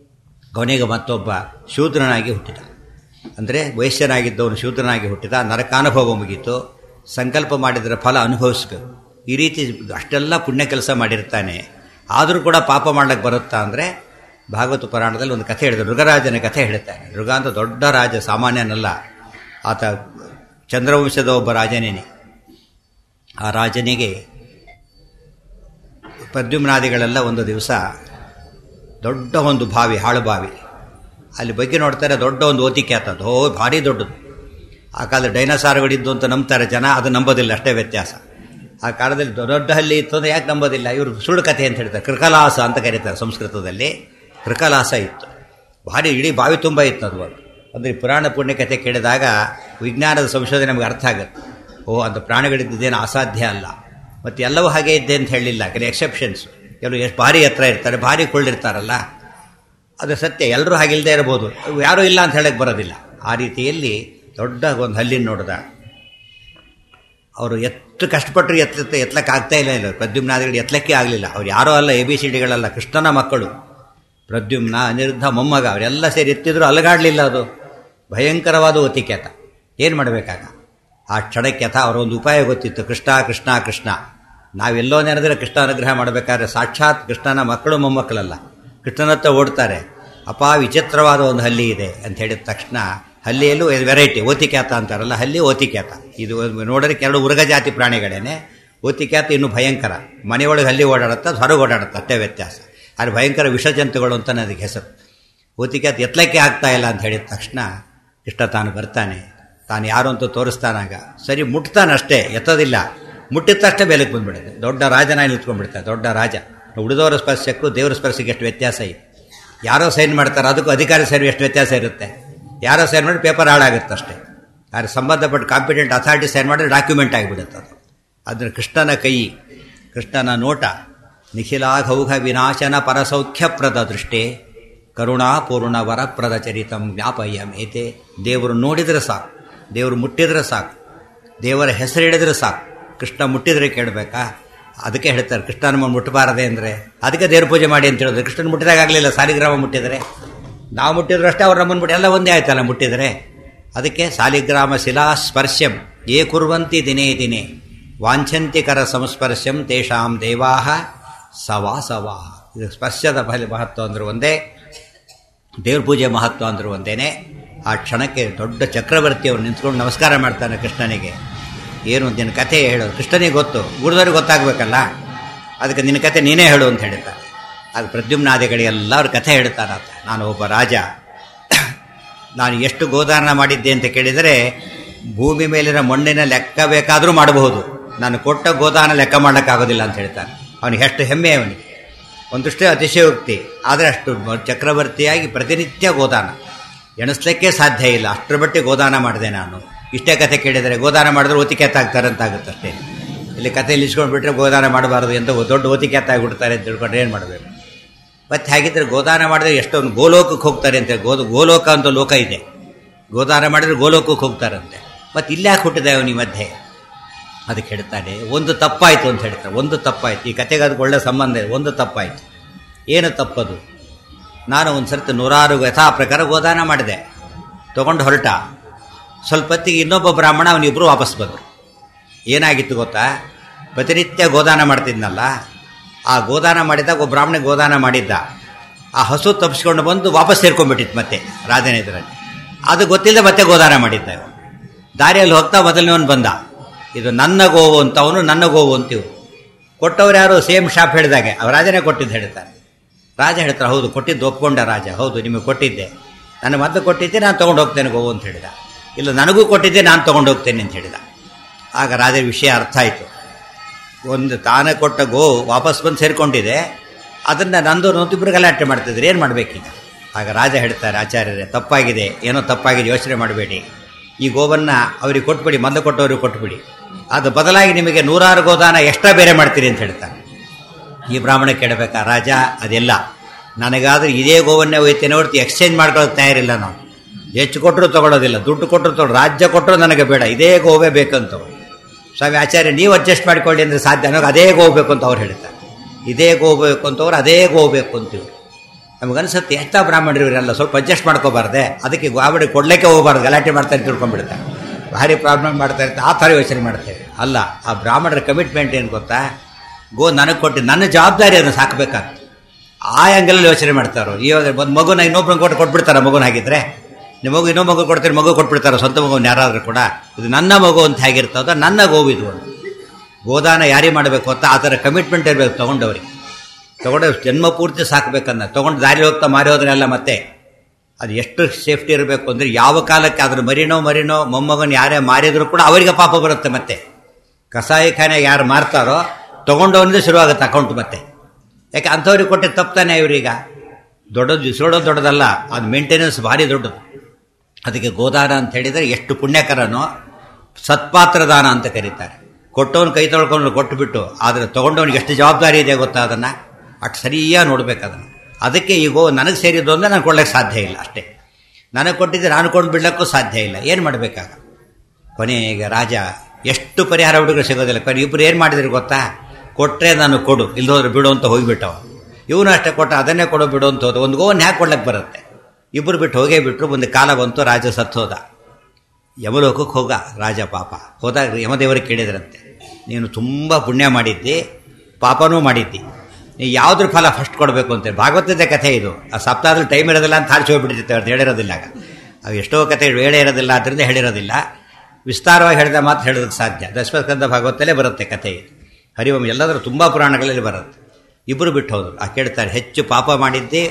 S1: ಕೊನೆಗೆ ಮತ್ತೊಬ್ಬ ಶೂದ್ರನಾಗಿ ಹುಟ್ಟಿದ ಅಂದರೆ ವೈಶ್ಯನಾಗಿದ್ದವನು ಶೂದ್ರನಾಗಿ ಹುಟ್ಟಿದ ನರಕಾನುಭವ ಮುಗೀತು ಸಂಕಲ್ಪ ಮಾಡಿದರೆ ಫಲ ಅನುಭವಿಸ್ಬೇಕು ಈ ರೀತಿ ಅಷ್ಟೆಲ್ಲ ಪುಣ್ಯ ಕೆಲಸ ಮಾಡಿರ್ತಾನೆ ಆದರೂ ಕೂಡ ಪಾಪ ಮಾಡ್ಲಿಕ್ಕೆ ಬರುತ್ತಾ ಅಂದರೆ ಭಾಗವತ ಪುರಾಣದಲ್ಲಿ ಒಂದು ಕಥೆ ಹೇಳಿದೆ ಮೃಗರಾಜನ ಕಥೆ ಹೇಳ್ತಾನೆ ಮೃಗ ಅಂತ ದೊಡ್ಡ ರಾಜ ಸಾಮಾನ್ಯನಲ್ಲ ಆತ ಚಂದ್ರವಂಶದ ಒಬ್ಬ ರಾಜನೇನೆ ಆ ರಾಜನಿಗೆ ಪ್ರದ್ಯುಮ್ನಾದಿಗಳೆಲ್ಲ ಒಂದು ದಿವಸ ದೊಡ್ಡ ಒಂದು ಬಾವಿ ಹಾಳು ಬಾವಿ ಅಲ್ಲಿ ಬಗ್ಗೆ ನೋಡ್ತಾರೆ ದೊಡ್ಡ ಒಂದು ಓತಿಕೆ ಆತದ್ದು ಓ ಭಾರಿ ದೊಡ್ಡದು ಆ ಕಾಲದ ಡೈನಸಾರ್ಗಳಿದ್ದು ಅಂತ ನಂಬ್ತಾರೆ ಜನ ಅದು ನಂಬೋದಿಲ್ಲ ಅಷ್ಟೇ ವ್ಯತ್ಯಾಸ ಆ ಕಾಲದಲ್ಲಿ ದೊಡ್ಡ ಹಳ್ಳಿ ಇತ್ತು ಅಂದರೆ ಯಾಕೆ ನಂಬೋದಿಲ್ಲ ಇವರು ಸುಳ್ಳು ಕಥೆ ಅಂತ ಹೇಳ್ತಾರೆ ಕೃಕಲಾಸ ಅಂತ ಕರೀತಾರೆ ಸಂಸ್ಕೃತದಲ್ಲಿ ಕೃಕಲಾಸ ಇತ್ತು ಭಾರಿ ಇಡೀ ಬಾವಿ ತುಂಬ ಇತ್ತು ಅದು ಅಂದರೆ ಪುರಾಣ ಪುಣ್ಯ ಕಥೆ ಕೇಳಿದಾಗ ವಿಜ್ಞಾನದ ಸಂಶೋಧನೆ ನಮಗೆ ಅರ್ಥ ಆಗುತ್ತೆ ಓ ಅಂತ ಪ್ರಾಣಿಗಳಿದ್ದೇನು ಅಸಾಧ್ಯ ಅಲ್ಲ ಮತ್ತು ಎಲ್ಲವೂ ಹಾಗೆ ಇದ್ದೆ ಅಂತ ಹೇಳಿಲ್ಲ ಕೆಲವು ಎಕ್ಸೆಪ್ಷನ್ಸ್ ಕೆಲವು ಎಷ್ಟು ಭಾರಿ ಹತ್ರ ಇರ್ತಾರೆ ಭಾರಿ ಕೊಳ್ಳಿರ್ತಾರಲ್ಲ ಅದು ಸತ್ಯ ಎಲ್ಲರೂ ಹಾಗಿಲ್ಲದೆ ಇರ್ಬೋದು ಯಾರೂ ಇಲ್ಲ ಅಂತ ಹೇಳಕ್ಕೆ ಬರೋದಿಲ್ಲ ಆ ರೀತಿಯಲ್ಲಿ ದೊಡ್ಡ ಒಂದು ಹಲ್ಲಿನ ನೋಡಿದ ಅವರು ಎಷ್ಟು ಕಷ್ಟಪಟ್ಟರು ಎತ್ತ ಎತ್ತಲಕ್ಕೆ ಆಗ್ತಾ ಇಲ್ಲ ಇಲ್ಲ ಪ್ರದ್ಯುಮ್ನಾದಿಗಳು ಎತ್ತಲಕ್ಕೆ ಆಗಲಿಲ್ಲ ಅವ್ರು ಯಾರೋ ಅಲ್ಲ ಎ ಬಿ ಸಿ ಡಿಗಳಲ್ಲ ಕೃಷ್ಣನ ಮಕ್ಕಳು ಪ್ರದ್ಯುಮ್ನ ಅನಿರುದ್ಧ ಮೊಮ್ಮಗ ಅವರೆಲ್ಲ ಸೇರಿ ಎತ್ತಿದ್ರು ಅಲಗಾಡಲಿಲ್ಲ ಅದು ಭಯಂಕರವಾದ ಒತಿಕೆತ ಏನು ಮಾಡಬೇಕಾಗ ಆ ಕ್ಷಣಕ್ಕೆತ ಅವರ ಒಂದು ಉಪಾಯ ಗೊತ್ತಿತ್ತು ಕೃಷ್ಣ ಕೃಷ್ಣ ಕೃಷ್ಣ ನಾವೆಲ್ಲೋ ನೆನೆದ್ರೆ ಕೃಷ್ಣ ಅನುಗ್ರಹ ಮಾಡಬೇಕಾದ್ರೆ ಸಾಕ್ಷಾತ್ ಕೃಷ್ಣನ ಮಕ್ಕಳು ಮೊಮ್ಮಕ್ಕಳಲ್ಲ ಕೃಷ್ಣನತ್ತ ಓಡ್ತಾರೆ ಅಪಾ ವಿಚಿತ್ರವಾದ ಒಂದು ಹಲ್ಲಿ ಇದೆ ಅಂತ ಹೇಳಿದ ತಕ್ಷಣ ಹಲ್ಲಿಯಲ್ಲೂ ವೆರೈಟಿ ಓತಿಕ್ಯಾತ ಅಂತಾರಲ್ಲ ಹಲ್ಲಿ ಓತಿಕ್ಯಾತ ಇದು ನೋಡೋದಕ್ಕೆ ಎರಡು ಉರ್ಗ ಜಾತಿ ಪ್ರಾಣಿಗಳೇನೆ ಓತಿಕ್ಯಾತ ಇನ್ನೂ ಭಯಂಕರ ಮನೆಯೊಳಗೆ ಹಲ್ಲಿ ಓಡಾಡುತ್ತೆ ಹೊರಗೆ ಓಡಾಡುತ್ತೆ ಅಷ್ಟೇ ವ್ಯತ್ಯಾಸ ಆದರೆ ಭಯಂಕರ ವಿಷಜಂತುಗಳು ಅಂತ ಅದಕ್ಕೆ ಹೆಸರು ಓತಿಕ್ಯಾತ ಎತ್ತಲಕ್ಕೆ ಆಗ್ತಾ ಇಲ್ಲ ಅಂತ ಹೇಳಿದ ತಕ್ಷಣ ಕೃಷ್ಣ ತಾನು ಬರ್ತಾನೆ ತಾನು ಯಾರು ಅಂತ ತೋರಿಸ್ತಾನಾಗ ಸರಿ ಮುಟ್ತಾನಷ್ಟೇ ಎತ್ತೋದಿಲ್ಲ ಮುಟ್ಟಿದ ತಕ್ಷಣ ಬೇಲಕ್ಕೆ ಬಂದ್ಬಿಡುತ್ತೆ ದೊಡ್ಡ ರಾಜನಾಗಿ ನಿಂತ್ಕೊಂಡ್ಬಿಡ್ತಾರೆ ದೊಡ್ಡ ರಾಜ ಉಳಿದವರ ಸ್ಪರ್ಶಕ್ಕೂ ದೇವರ ಸ್ಪರ್ಶಕ್ಕೆ ಎಷ್ಟು ವ್ಯತ್ಯಾಸ ಇದೆ ಯಾರೋ ಸೈನ್ ಮಾಡ್ತಾರೆ ಅದಕ್ಕೂ ಅಧಿಕಾರಿ ಸೈನ್ ಎಷ್ಟು ವ್ಯತ್ಯಾಸ ಇರುತ್ತೆ ಯಾರೋ ಸೈನ್ ಮಾಡಿ ಪೇಪರ್ ಹಾಳಾಗುತ್ತೆ ಅಷ್ಟೇ ಯಾರು ಸಂಬಂಧಪಟ್ಟ ಕಾಂಪಿಟೆಂಟ್ ಅಥಾರಿಟಿ ಸೈನ್ ಮಾಡಿದ್ರೆ ಡಾಕ್ಯುಮೆಂಟ್ ಆಗಿಬಿಡುತ್ತೆ ಅದು ಅದನ್ನು ಕೃಷ್ಣನ ಕೈ ಕೃಷ್ಣನ ನೋಟ ನಿಖಿಲಾಘೌಘ ವಿನಾಶನ ಪರಸೌಖ್ಯಪ್ರದ ದೃಷ್ಟಿ ಕರುಣಾಪೂರ್ಣ ವರಪ್ರದ ಚರಿತಂ ಜ್ಞಾಪಯ್ಯ ಮೇತೆ ದೇವರು ನೋಡಿದರೆ ಸಾಕು ದೇವರು ಮುಟ್ಟಿದ್ರೆ ಸಾಕು ದೇವರ ಹೆಸರು ಹಿಡಿದ್ರೆ ಸಾಕು ಕೃಷ್ಣ ಮುಟ್ಟಿದ್ರೆ ಕೇಳಬೇಕಾ ಅದಕ್ಕೆ ಹೇಳ್ತಾರೆ ಕೃಷ್ಣನ ಮುಟ್ಟಬಾರದೆ ಅಂದರೆ ಅದಕ್ಕೆ ದೇವ್ರ ಪೂಜೆ ಮಾಡಿ ಅಂತ ಹೇಳಿದ್ರು ಕೃಷ್ಣನ ಮುಟ್ಟಿದಾಗ ಆಗಲಿಲ್ಲ ಸಾಲಿಗ್ರಾಮ ಮುಟ್ಟಿದರೆ ನಾವು ಮುಟ್ಟಿದ್ರು ಅಷ್ಟೇ ಅವ್ರು ನಮ್ಮನ್ನು ಮುಟ್ಟಿ ಎಲ್ಲ ಒಂದೇ ಆಯ್ತಲ್ಲ ಮುಟ್ಟಿದರೆ ಅದಕ್ಕೆ ಸಾಲಿಗ್ರಾಮ ಶಿಲಾ ಸ್ಪರ್ಶಂ ಏ ಕುರ್ವಂತಿ ದಿನೇ ದಿನೇ ವಾಂಛಂತಿಕರ ಸಂಸ್ಪರ್ಶಂ ತೇಷಾಂ ದೇವಾಹ ಸವಾಸವಾ ಇದು ಸ್ಪರ್ಶದ ಫಲ ಮಹತ್ವ ಅಂದ್ರೆ ಒಂದೇ ದೇವ್ರ ಪೂಜೆ ಮಹತ್ವ ಅಂದರೂ ಒಂದೇನೆ ಆ ಕ್ಷಣಕ್ಕೆ ದೊಡ್ಡ ಚಕ್ರವರ್ತಿ ಅವ್ರು ನಿಂತ್ಕೊಂಡು ನಮಸ್ಕಾರ ಮಾಡ್ತಾನೆ ಕೃಷ್ಣನಿಗೆ ಏನು ನಿನ್ನ ಕಥೆ ಹೇಳು ಕೃಷ್ಣನಿಗೆ ಗೊತ್ತು ಗುರುದವ್ರಿಗೆ ಗೊತ್ತಾಗಬೇಕಲ್ಲ ಅದಕ್ಕೆ ನಿನ್ನ ಕಥೆ ನೀನೇ ಹೇಳು ಅಂತ ಹೇಳ್ತಾರೆ ಅದು ಪ್ರದ್ಯುಮ್ನಾದಿಗಳಿಗೆಲ್ಲ ಅವ್ರ ಕಥೆ ಹೇಳ್ತಾರಂತ ನಾನು ಒಬ್ಬ ರಾಜ ನಾನು ಎಷ್ಟು ಗೋದಾನ ಮಾಡಿದ್ದೆ ಅಂತ ಕೇಳಿದರೆ ಭೂಮಿ ಮೇಲಿನ ಮಣ್ಣಿನ ಲೆಕ್ಕ ಬೇಕಾದರೂ ಮಾಡಬಹುದು ನಾನು ಕೊಟ್ಟ ಗೋದಾನ ಲೆಕ್ಕ ಮಾಡೋಕ್ಕಾಗೋದಿಲ್ಲ ಅಂತ ಹೇಳ್ತಾನೆ ಅವನಿಗೆ ಎಷ್ಟು ಹೆಮ್ಮೆ ಅವನಿಗೆ ಒಂದಷ್ಟೇ ಅತಿಶಯೋಕ್ತಿ ಆದರೆ ಅಷ್ಟು ಚಕ್ರವರ್ತಿಯಾಗಿ ಪ್ರತಿನಿತ್ಯ ಗೋದಾನ ಎಣಿಸ್ಲಿಕ್ಕೆ ಸಾಧ್ಯ ಇಲ್ಲ ಅಷ್ಟರ ಬಟ್ಟೆ ಗೋದಾನ ಮಾಡಿದೆ ನಾನು ಇಷ್ಟೇ ಕತೆ ಕೇಳಿದರೆ ಗೋದಾನ ಮಾಡಿದ್ರೆ ಓತಿಕೆತ್ತಾಗ್ತಾರೆ ಅಂತ ಆಗುತ್ತಷ್ಟೇ ಇಲ್ಲಿ ಕಥೆಯಲ್ಲಿ ಇಸ್ಕೊಂಡು ಬಿಟ್ಟರೆ ಗೋದಾನ ಮಾಡಬಾರ್ದು ಅಂತ ದೊಡ್ಡ ಓತಿಕೆತ್ತಾಗ್ಬಿಡ್ತಾರೆ ಅಂತ ತಿಳ್ಕೊಂಡ್ರೆ ಏನು ಮಾಡಬೇಕು ಮತ್ತು ಹಾಗಿದ್ರೆ ಗೋದಾನ ಮಾಡಿದ್ರೆ ಎಷ್ಟೊಂದು ಗೋಲೋಕಕ್ಕೆ ಹೋಗ್ತಾರೆ ಅಂತ ಗೋದು ಗೋಲೋಕ ಅಂತ ಲೋಕ ಇದೆ ಗೋದಾನ ಮಾಡಿದ್ರೆ ಗೋಲೋಕಕ್ಕೆ ಹೋಗ್ತಾರಂತೆ ಮತ್ತು ಇಲ್ಲಾಕೆ ಹುಟ್ಟಿದೆ ಅವನಿ ಮಧ್ಯೆ ಅದಕ್ಕೆ ಹೇಳ್ತಾನೆ ಒಂದು ತಪ್ಪಾಯಿತು ಅಂತ ಹೇಳ್ತಾರೆ ಒಂದು ತಪ್ಪಾಯಿತು ಈ ಕತೆಗೆ ಅದಕ್ಕೆ ಒಳ್ಳೆ ಸಂಬಂಧ ಇದೆ ಒಂದು ತಪ್ಪಾಯಿತು ಏನು ತಪ್ಪದು ನಾನು ಒಂದು ಸರ್ತಿ ನೂರಾರು ಯಥಾ ಪ್ರಕಾರ ಗೋದಾನ ಮಾಡಿದೆ ತೊಗೊಂಡು ಹೊರಟ ಸ್ವಲ್ಪ ಹೊತ್ತಿಗೆ ಇನ್ನೊಬ್ಬ ಬ್ರಾಹ್ಮಣ ಅವನಿಬ್ಬರು ವಾಪಸ್ ಬಂದರು ಏನಾಗಿತ್ತು ಗೊತ್ತಾ ಪ್ರತಿನಿತ್ಯ ಗೋದಾನ ಮಾಡ್ತಿದ್ನಲ್ಲ ಆ ಗೋದಾನ ಮಾಡಿದಾಗ ಒಬ್ಬ ಬ್ರಾಹ್ಮಣ ಗೋದಾನ ಮಾಡಿದ್ದ ಆ ಹಸು ತಪ್ಪಿಸ್ಕೊಂಡು ಬಂದು ವಾಪಸ್ ಸೇರ್ಕೊಂಡ್ಬಿಟ್ಟಿತ್ತು ಮತ್ತೆ ರಾಜನ ಇದರಲ್ಲಿ ಅದು ಗೊತ್ತಿಲ್ಲದೆ ಮತ್ತೆ ಗೋದಾನ ಮಾಡಿದ್ದ ಇವ. ದಾರಿಯಲ್ಲಿ ಹೋಗ್ತಾ ಮೊದಲನೇವನು ಬಂದ ಇದು ನನ್ನ ಗೋವು ಅಂತ ಅವನು ನನ್ನ ಗೋವು ಅಂತೀವು ಕೊಟ್ಟವ್ರು ಯಾರು ಸೇಮ್ ಶಾಪ್ ಹೇಳಿದಾಗೆ ಅವ್ರು ರಾಜನೇ ಕೊಟ್ಟಿದ್ದು ಹೇಳ್ತಾರೆ ರಾಜ ಹೇಳ್ತಾರೆ ಹೌದು ಕೊಟ್ಟಿದ್ದು ಒಪ್ಕೊಂಡ ರಾಜ ಹೌದು ನಿಮಗೆ ಕೊಟ್ಟಿದ್ದೆ ನನ್ನ ಮೊದಲು ಕೊಟ್ಟಿದ್ದೆ ನಾನು ತೊಗೊಂಡು ಹೋಗ್ತೇನೆ ಗೋವು ಅಂತ ಹೇಳಿದ ಇಲ್ಲ ನನಗೂ ಕೊಟ್ಟಿದ್ದೆ ನಾನು ತೊಗೊಂಡು ಹೋಗ್ತೇನೆ ಅಂತ ಹೇಳಿದ ಆಗ ರಾಜರ ವಿಷಯ ಅರ್ಥ ಆಯಿತು ಒಂದು ತಾನೇ ಕೊಟ್ಟ ಗೋ ವಾಪಸ್ ಬಂದು ಸೇರಿಕೊಂಡಿದೆ ಅದನ್ನು ನಂದು ನೊಂದಿಬ್ಬರು ಗಲಾಟೆ ಮಾಡ್ತಿದ್ರು ಏನು ಮಾಡಬೇಕೀಗ ಆಗ ರಾಜ ಹೇಳ್ತಾರೆ ಆಚಾರ್ಯರೇ ತಪ್ಪಾಗಿದೆ ಏನೋ ತಪ್ಪಾಗಿದೆ ಯೋಚನೆ ಮಾಡಬೇಡಿ ಈ ಗೋವನ್ನು ಅವ್ರಿಗೆ ಕೊಟ್ಬಿಡಿ ಮಂದ ಕೊಟ್ಟವ್ರಿಗೆ ಕೊಟ್ಬಿಡಿ ಅದು ಬದಲಾಗಿ ನಿಮಗೆ ನೂರಾರು ಗೋದಾನ ಎಕ್ಸ್ಟ್ರಾ ಬೇರೆ ಮಾಡ್ತೀರಿ ಅಂತ ಹೇಳ್ತಾರೆ ಈ ಬ್ರಾಹ್ಮಣ ಕೇಳಬೇಕಾ ರಾಜ ಅದೆಲ್ಲ ನನಗಾದ್ರೆ ಇದೇ ಗೋವನ್ನೇ ಒಯ್ತೇನೆ ಹೊರತು ಎಕ್ಸ್ಚೇಂಜ್ ಮಾಡ್ಕೊಳ್ಳೋದು ತಯಾರಿಲ್ಲ ನಾವು ಹೆಚ್ಚು ಕೊಟ್ಟರು ತಗೊಳ್ಳೋದಿಲ್ಲ ದುಡ್ಡು ಕೊಟ್ಟರು ತಗೊಳ್ಳೋ ರಾಜ್ಯ ಕೊಟ್ಟರು ನನಗೆ ಬೇಡ ಇದೇ ಗೋವೇ ಬೇಕಂತ ಸ್ವಾಮಿ ಆಚಾರ್ಯ ನೀವು ಅಡ್ಜಸ್ಟ್ ಮಾಡಿಕೊಳ್ಳಿ ಅಂದರೆ ಸಾಧ್ಯ ಅನ್ನೋದು ಅದೇ ಗೋಬೇಕು ಅಂತ ಅವ್ರು ಹೇಳ್ತಾರೆ ಇದೇ ಗೋಬೇಕು ಅಂತವ್ರು ಅದೇ ಗೋಬೇಕು ಅಂತೀವಿ ನಮಗನ್ಸುತ್ತೆ ಎಷ್ಟ ಬ್ರಾಹ್ಮಣರು ಇವರೆಲ್ಲ ಸ್ವಲ್ಪ ಅಡ್ಜಸ್ಟ್ ಮಾಡ್ಕೋಬಾರ್ದೆ ಅದಕ್ಕೆ ಗಾಬಡಿ ಕೊಡ್ಲಿಕ್ಕೆ ಹೋಗಬಾರ್ದು ಗಲಾಟೆ ಮಾಡ್ತಾರೆ ತಿಳ್ಕೊಂಡ್ಬಿಡ್ತಾರೆ ಭಾರಿ ಪ್ರಾಬ್ಲಮ್ ಮಾಡ್ತಾ ಇರ್ತಾರೆ ಆ ಥರ ಯೋಚನೆ ಮಾಡ್ತೇವೆ ಅಲ್ಲ ಆ ಬ್ರಾಹ್ಮಣರ ಕಮಿಟ್ಮೆಂಟ್ ಏನು ಗೊತ್ತಾ ಗೋ ನನಗೆ ಕೊಟ್ಟು ನನ್ನ ಜವಾಬ್ದಾರಿ ಅದನ್ನು ಸಾಕಬೇಕಾಗ್ತದೆ ಆ ಆ್ಯಂಗಲಲ್ಲಿ ಯೋಚನೆ ಮಾಡ್ತಾರೋ ಇವಾಗ ಒಂದು ಮಗುನ ಇನ್ನೊಬ್ರನ್ನ ಕೊಟ್ಟು ಕೊಟ್ಬಿಡ್ತಾರ ಮಗುನ ಹಾಗಿದ್ರೆ ನಿಮ್ಮ ಮಗು ಇನ್ನೊಬ್ಬ ಮಗು ಕೊಡ್ತೀರಿ ಮಗು ಕೊಟ್ಬಿಡ್ತಾರೆ ಸ್ವಂತ ಮಗುನ ಯಾರಾದರೂ ಕೂಡ ಇದು ನನ್ನ ಮಗು ಅಂತ ಹೇಗಿರ್ತದೋ ನನ್ನ ಗೋವು ಇದು ಅಂತ ಗೋದಾನ ಯಾರಿಗೆ ಮಾಡಬೇಕು ಅಂತ ಆ ಥರ ಕಮಿಟ್ಮೆಂಟ್ ಇರಬೇಕು ತೊಗೊಂಡವ್ರಿಗೆ ತೊಗೊಂಡು ಜನ್ಮ ಪೂರ್ತಿ ಸಾಕಬೇಕನ್ನ ತೊಗೊಂಡು ದಾರಿ ಹೋಗ್ತಾ ಮಾರಿ ಹೋದ್ರೆಲ್ಲ ಮತ್ತೆ ಅದು ಎಷ್ಟು ಸೇಫ್ಟಿ ಇರಬೇಕು ಅಂದರೆ ಯಾವ ಕಾಲಕ್ಕೆ ಅದ್ರ ಮರಿನೋ ಮರಿನೋ ಮೊಮ್ಮಗನ ಯಾರೇ ಮಾರಿದ್ರು ಕೂಡ ಅವರಿಗೆ ಪಾಪ ಬರುತ್ತೆ ಮತ್ತೆ ಕಸಾಯಿಖಾನೆ ಯಾರು ಮಾರ್ತಾರೋ ತೊಗೊಂಡವನಿಂದ ಶುರುವಾಗುತ್ತೆ ಅಕೌಂಟ್ ಮತ್ತೆ ಯಾಕೆ ಅಂಥವ್ರಿಗೆ ಕೊಟ್ಟೆ ತಪ್ತಾನೆ ಇವ್ರೀಗ ದೊಡ್ಡದು ಇಸೋಡೋದು ದೊಡ್ಡದಲ್ಲ ಅದು ಮೇಂಟೆನೆನ್ಸ್ ಭಾರಿ ದೊಡ್ಡದು ಅದಕ್ಕೆ ಗೋದಾನ ಅಂತ ಹೇಳಿದರೆ ಎಷ್ಟು ಪುಣ್ಯಕರನೋ ಸತ್ಪಾತ್ರ ದಾನ ಅಂತ ಕರೀತಾರೆ ಕೊಟ್ಟವನು ಕೈ ತೊಳ್ಕೊಂಡು ಕೊಟ್ಟುಬಿಟ್ಟು ಆದರೆ ತೊಗೊಂಡವನಿಗೆ ಎಷ್ಟು ಜವಾಬ್ದಾರಿ ಇದೆ ಗೊತ್ತಾ ಅದನ್ನು ಅಷ್ಟು ಸರಿಯಾಗಿ ನೋಡ್ಬೇಕು ಅದನ್ನು ಅದಕ್ಕೆ ಈಗ ನನಗೆ ಸೇರಿದ್ದು ಅಂದರೆ ನಾನು ಕೊಡ್ಲಿಕ್ಕೆ ಸಾಧ್ಯ ಇಲ್ಲ ಅಷ್ಟೇ ನನಗೆ ಕೊಟ್ಟಿದ್ದೆ ನಾನು ಕೊಂಡು ಬಿಡ್ಲಿಕ್ಕೂ ಸಾಧ್ಯ ಇಲ್ಲ ಏನು ಮಾಡಬೇಕಾಗ ಕೊನೆಗೆ ರಾಜ ಎಷ್ಟು ಪರಿಹಾರ ಹುಡುಗರು ಸಿಗೋದಿಲ್ಲ ಕೊನೆ ಇಬ್ಬರು ಏನು ಮಾಡಿದ್ರು ಗೊತ್ತಾ ಕೊಟ್ಟರೆ ನಾನು ಕೊಡು ಇಲ್ಲದೋದ್ರೆ ಬಿಡು ಅಂತ ಹೋಗಿಬಿಟ್ಟವ ಇವನು ಅಷ್ಟೇ ಕೊಟ್ಟ ಅದನ್ನೇ ಕೊಡು ಬಿಡು ಅಂತ ಹೋದ ಒಂದು ಗೋವನ್ನು ಹ್ಯಾಕೆ ಕೊಡ್ಲಿಕ್ಕೆ ಬರುತ್ತೆ ಇಬ್ಬರು ಬಿಟ್ಟು ಹೋಗೇ ಬಿಟ್ಟರು ಒಂದು ಕಾಲ ಬಂತು ರಾಜ ಸತ್ತೋದ ಯಮಲೋಕಕ್ಕೆ ಹೋಗ ರಾಜ ಪಾಪ ಹೋದಾಗ ಯಮದೇವರಿಗೆ ಕೇಳಿದ್ರಂತೆ ನೀನು ತುಂಬ ಪುಣ್ಯ ಮಾಡಿದ್ದಿ ಪಾಪನೂ ಮಾಡಿದ್ದಿ ನೀವು ಯಾವುದ್ರ ಫಲ ಫಸ್ಟ್ ಕೊಡಬೇಕು ಅಂತ ಭಾಗವತದ ಕಥೆ ಇದು ಆ ಸಪ್ತಾಹದಲ್ಲಿ ಟೈಮ್ ಇರೋದಿಲ್ಲ ಅಂತ ಹಾರಿಸಿ ಹೋಗ್ಬಿಟ್ಟಿರ್ತೀವಿ ಅದು ಹೇಳಿರೋದಿಲ್ಲ ಆಗ ಅವು ಎಷ್ಟೋ ಕಥೆ ವೇಳೆ ಇರೋದಿಲ್ಲ ಅದರಿಂದ ಹೇಳಿರೋದಿಲ್ಲ ವಿಸ್ತಾರವಾಗಿ ಹೇಳಿದ ಮಾತು ಹೇಳೋದಕ್ಕೆ ಸಾಧ್ಯ ದಶಮಸ್ಕಂದ ಭಾಗವತಲ್ಲೇ ಬರುತ್ತೆ ಕಥೆ ಇದು ಹರಿವಂ ಎಲ್ಲದರೂ ತುಂಬ ಪುರಾಣಗಳಲ್ಲಿ ಬರುತ್ತೆ ಇಬ್ಬರು ಬಿಟ್ಟು ಹೋದರು ಆ ಕೇಳ್ತಾರೆ ಹೆಚ್ಚು ಪಾಪ ಮಾಡಿದ್ದಿ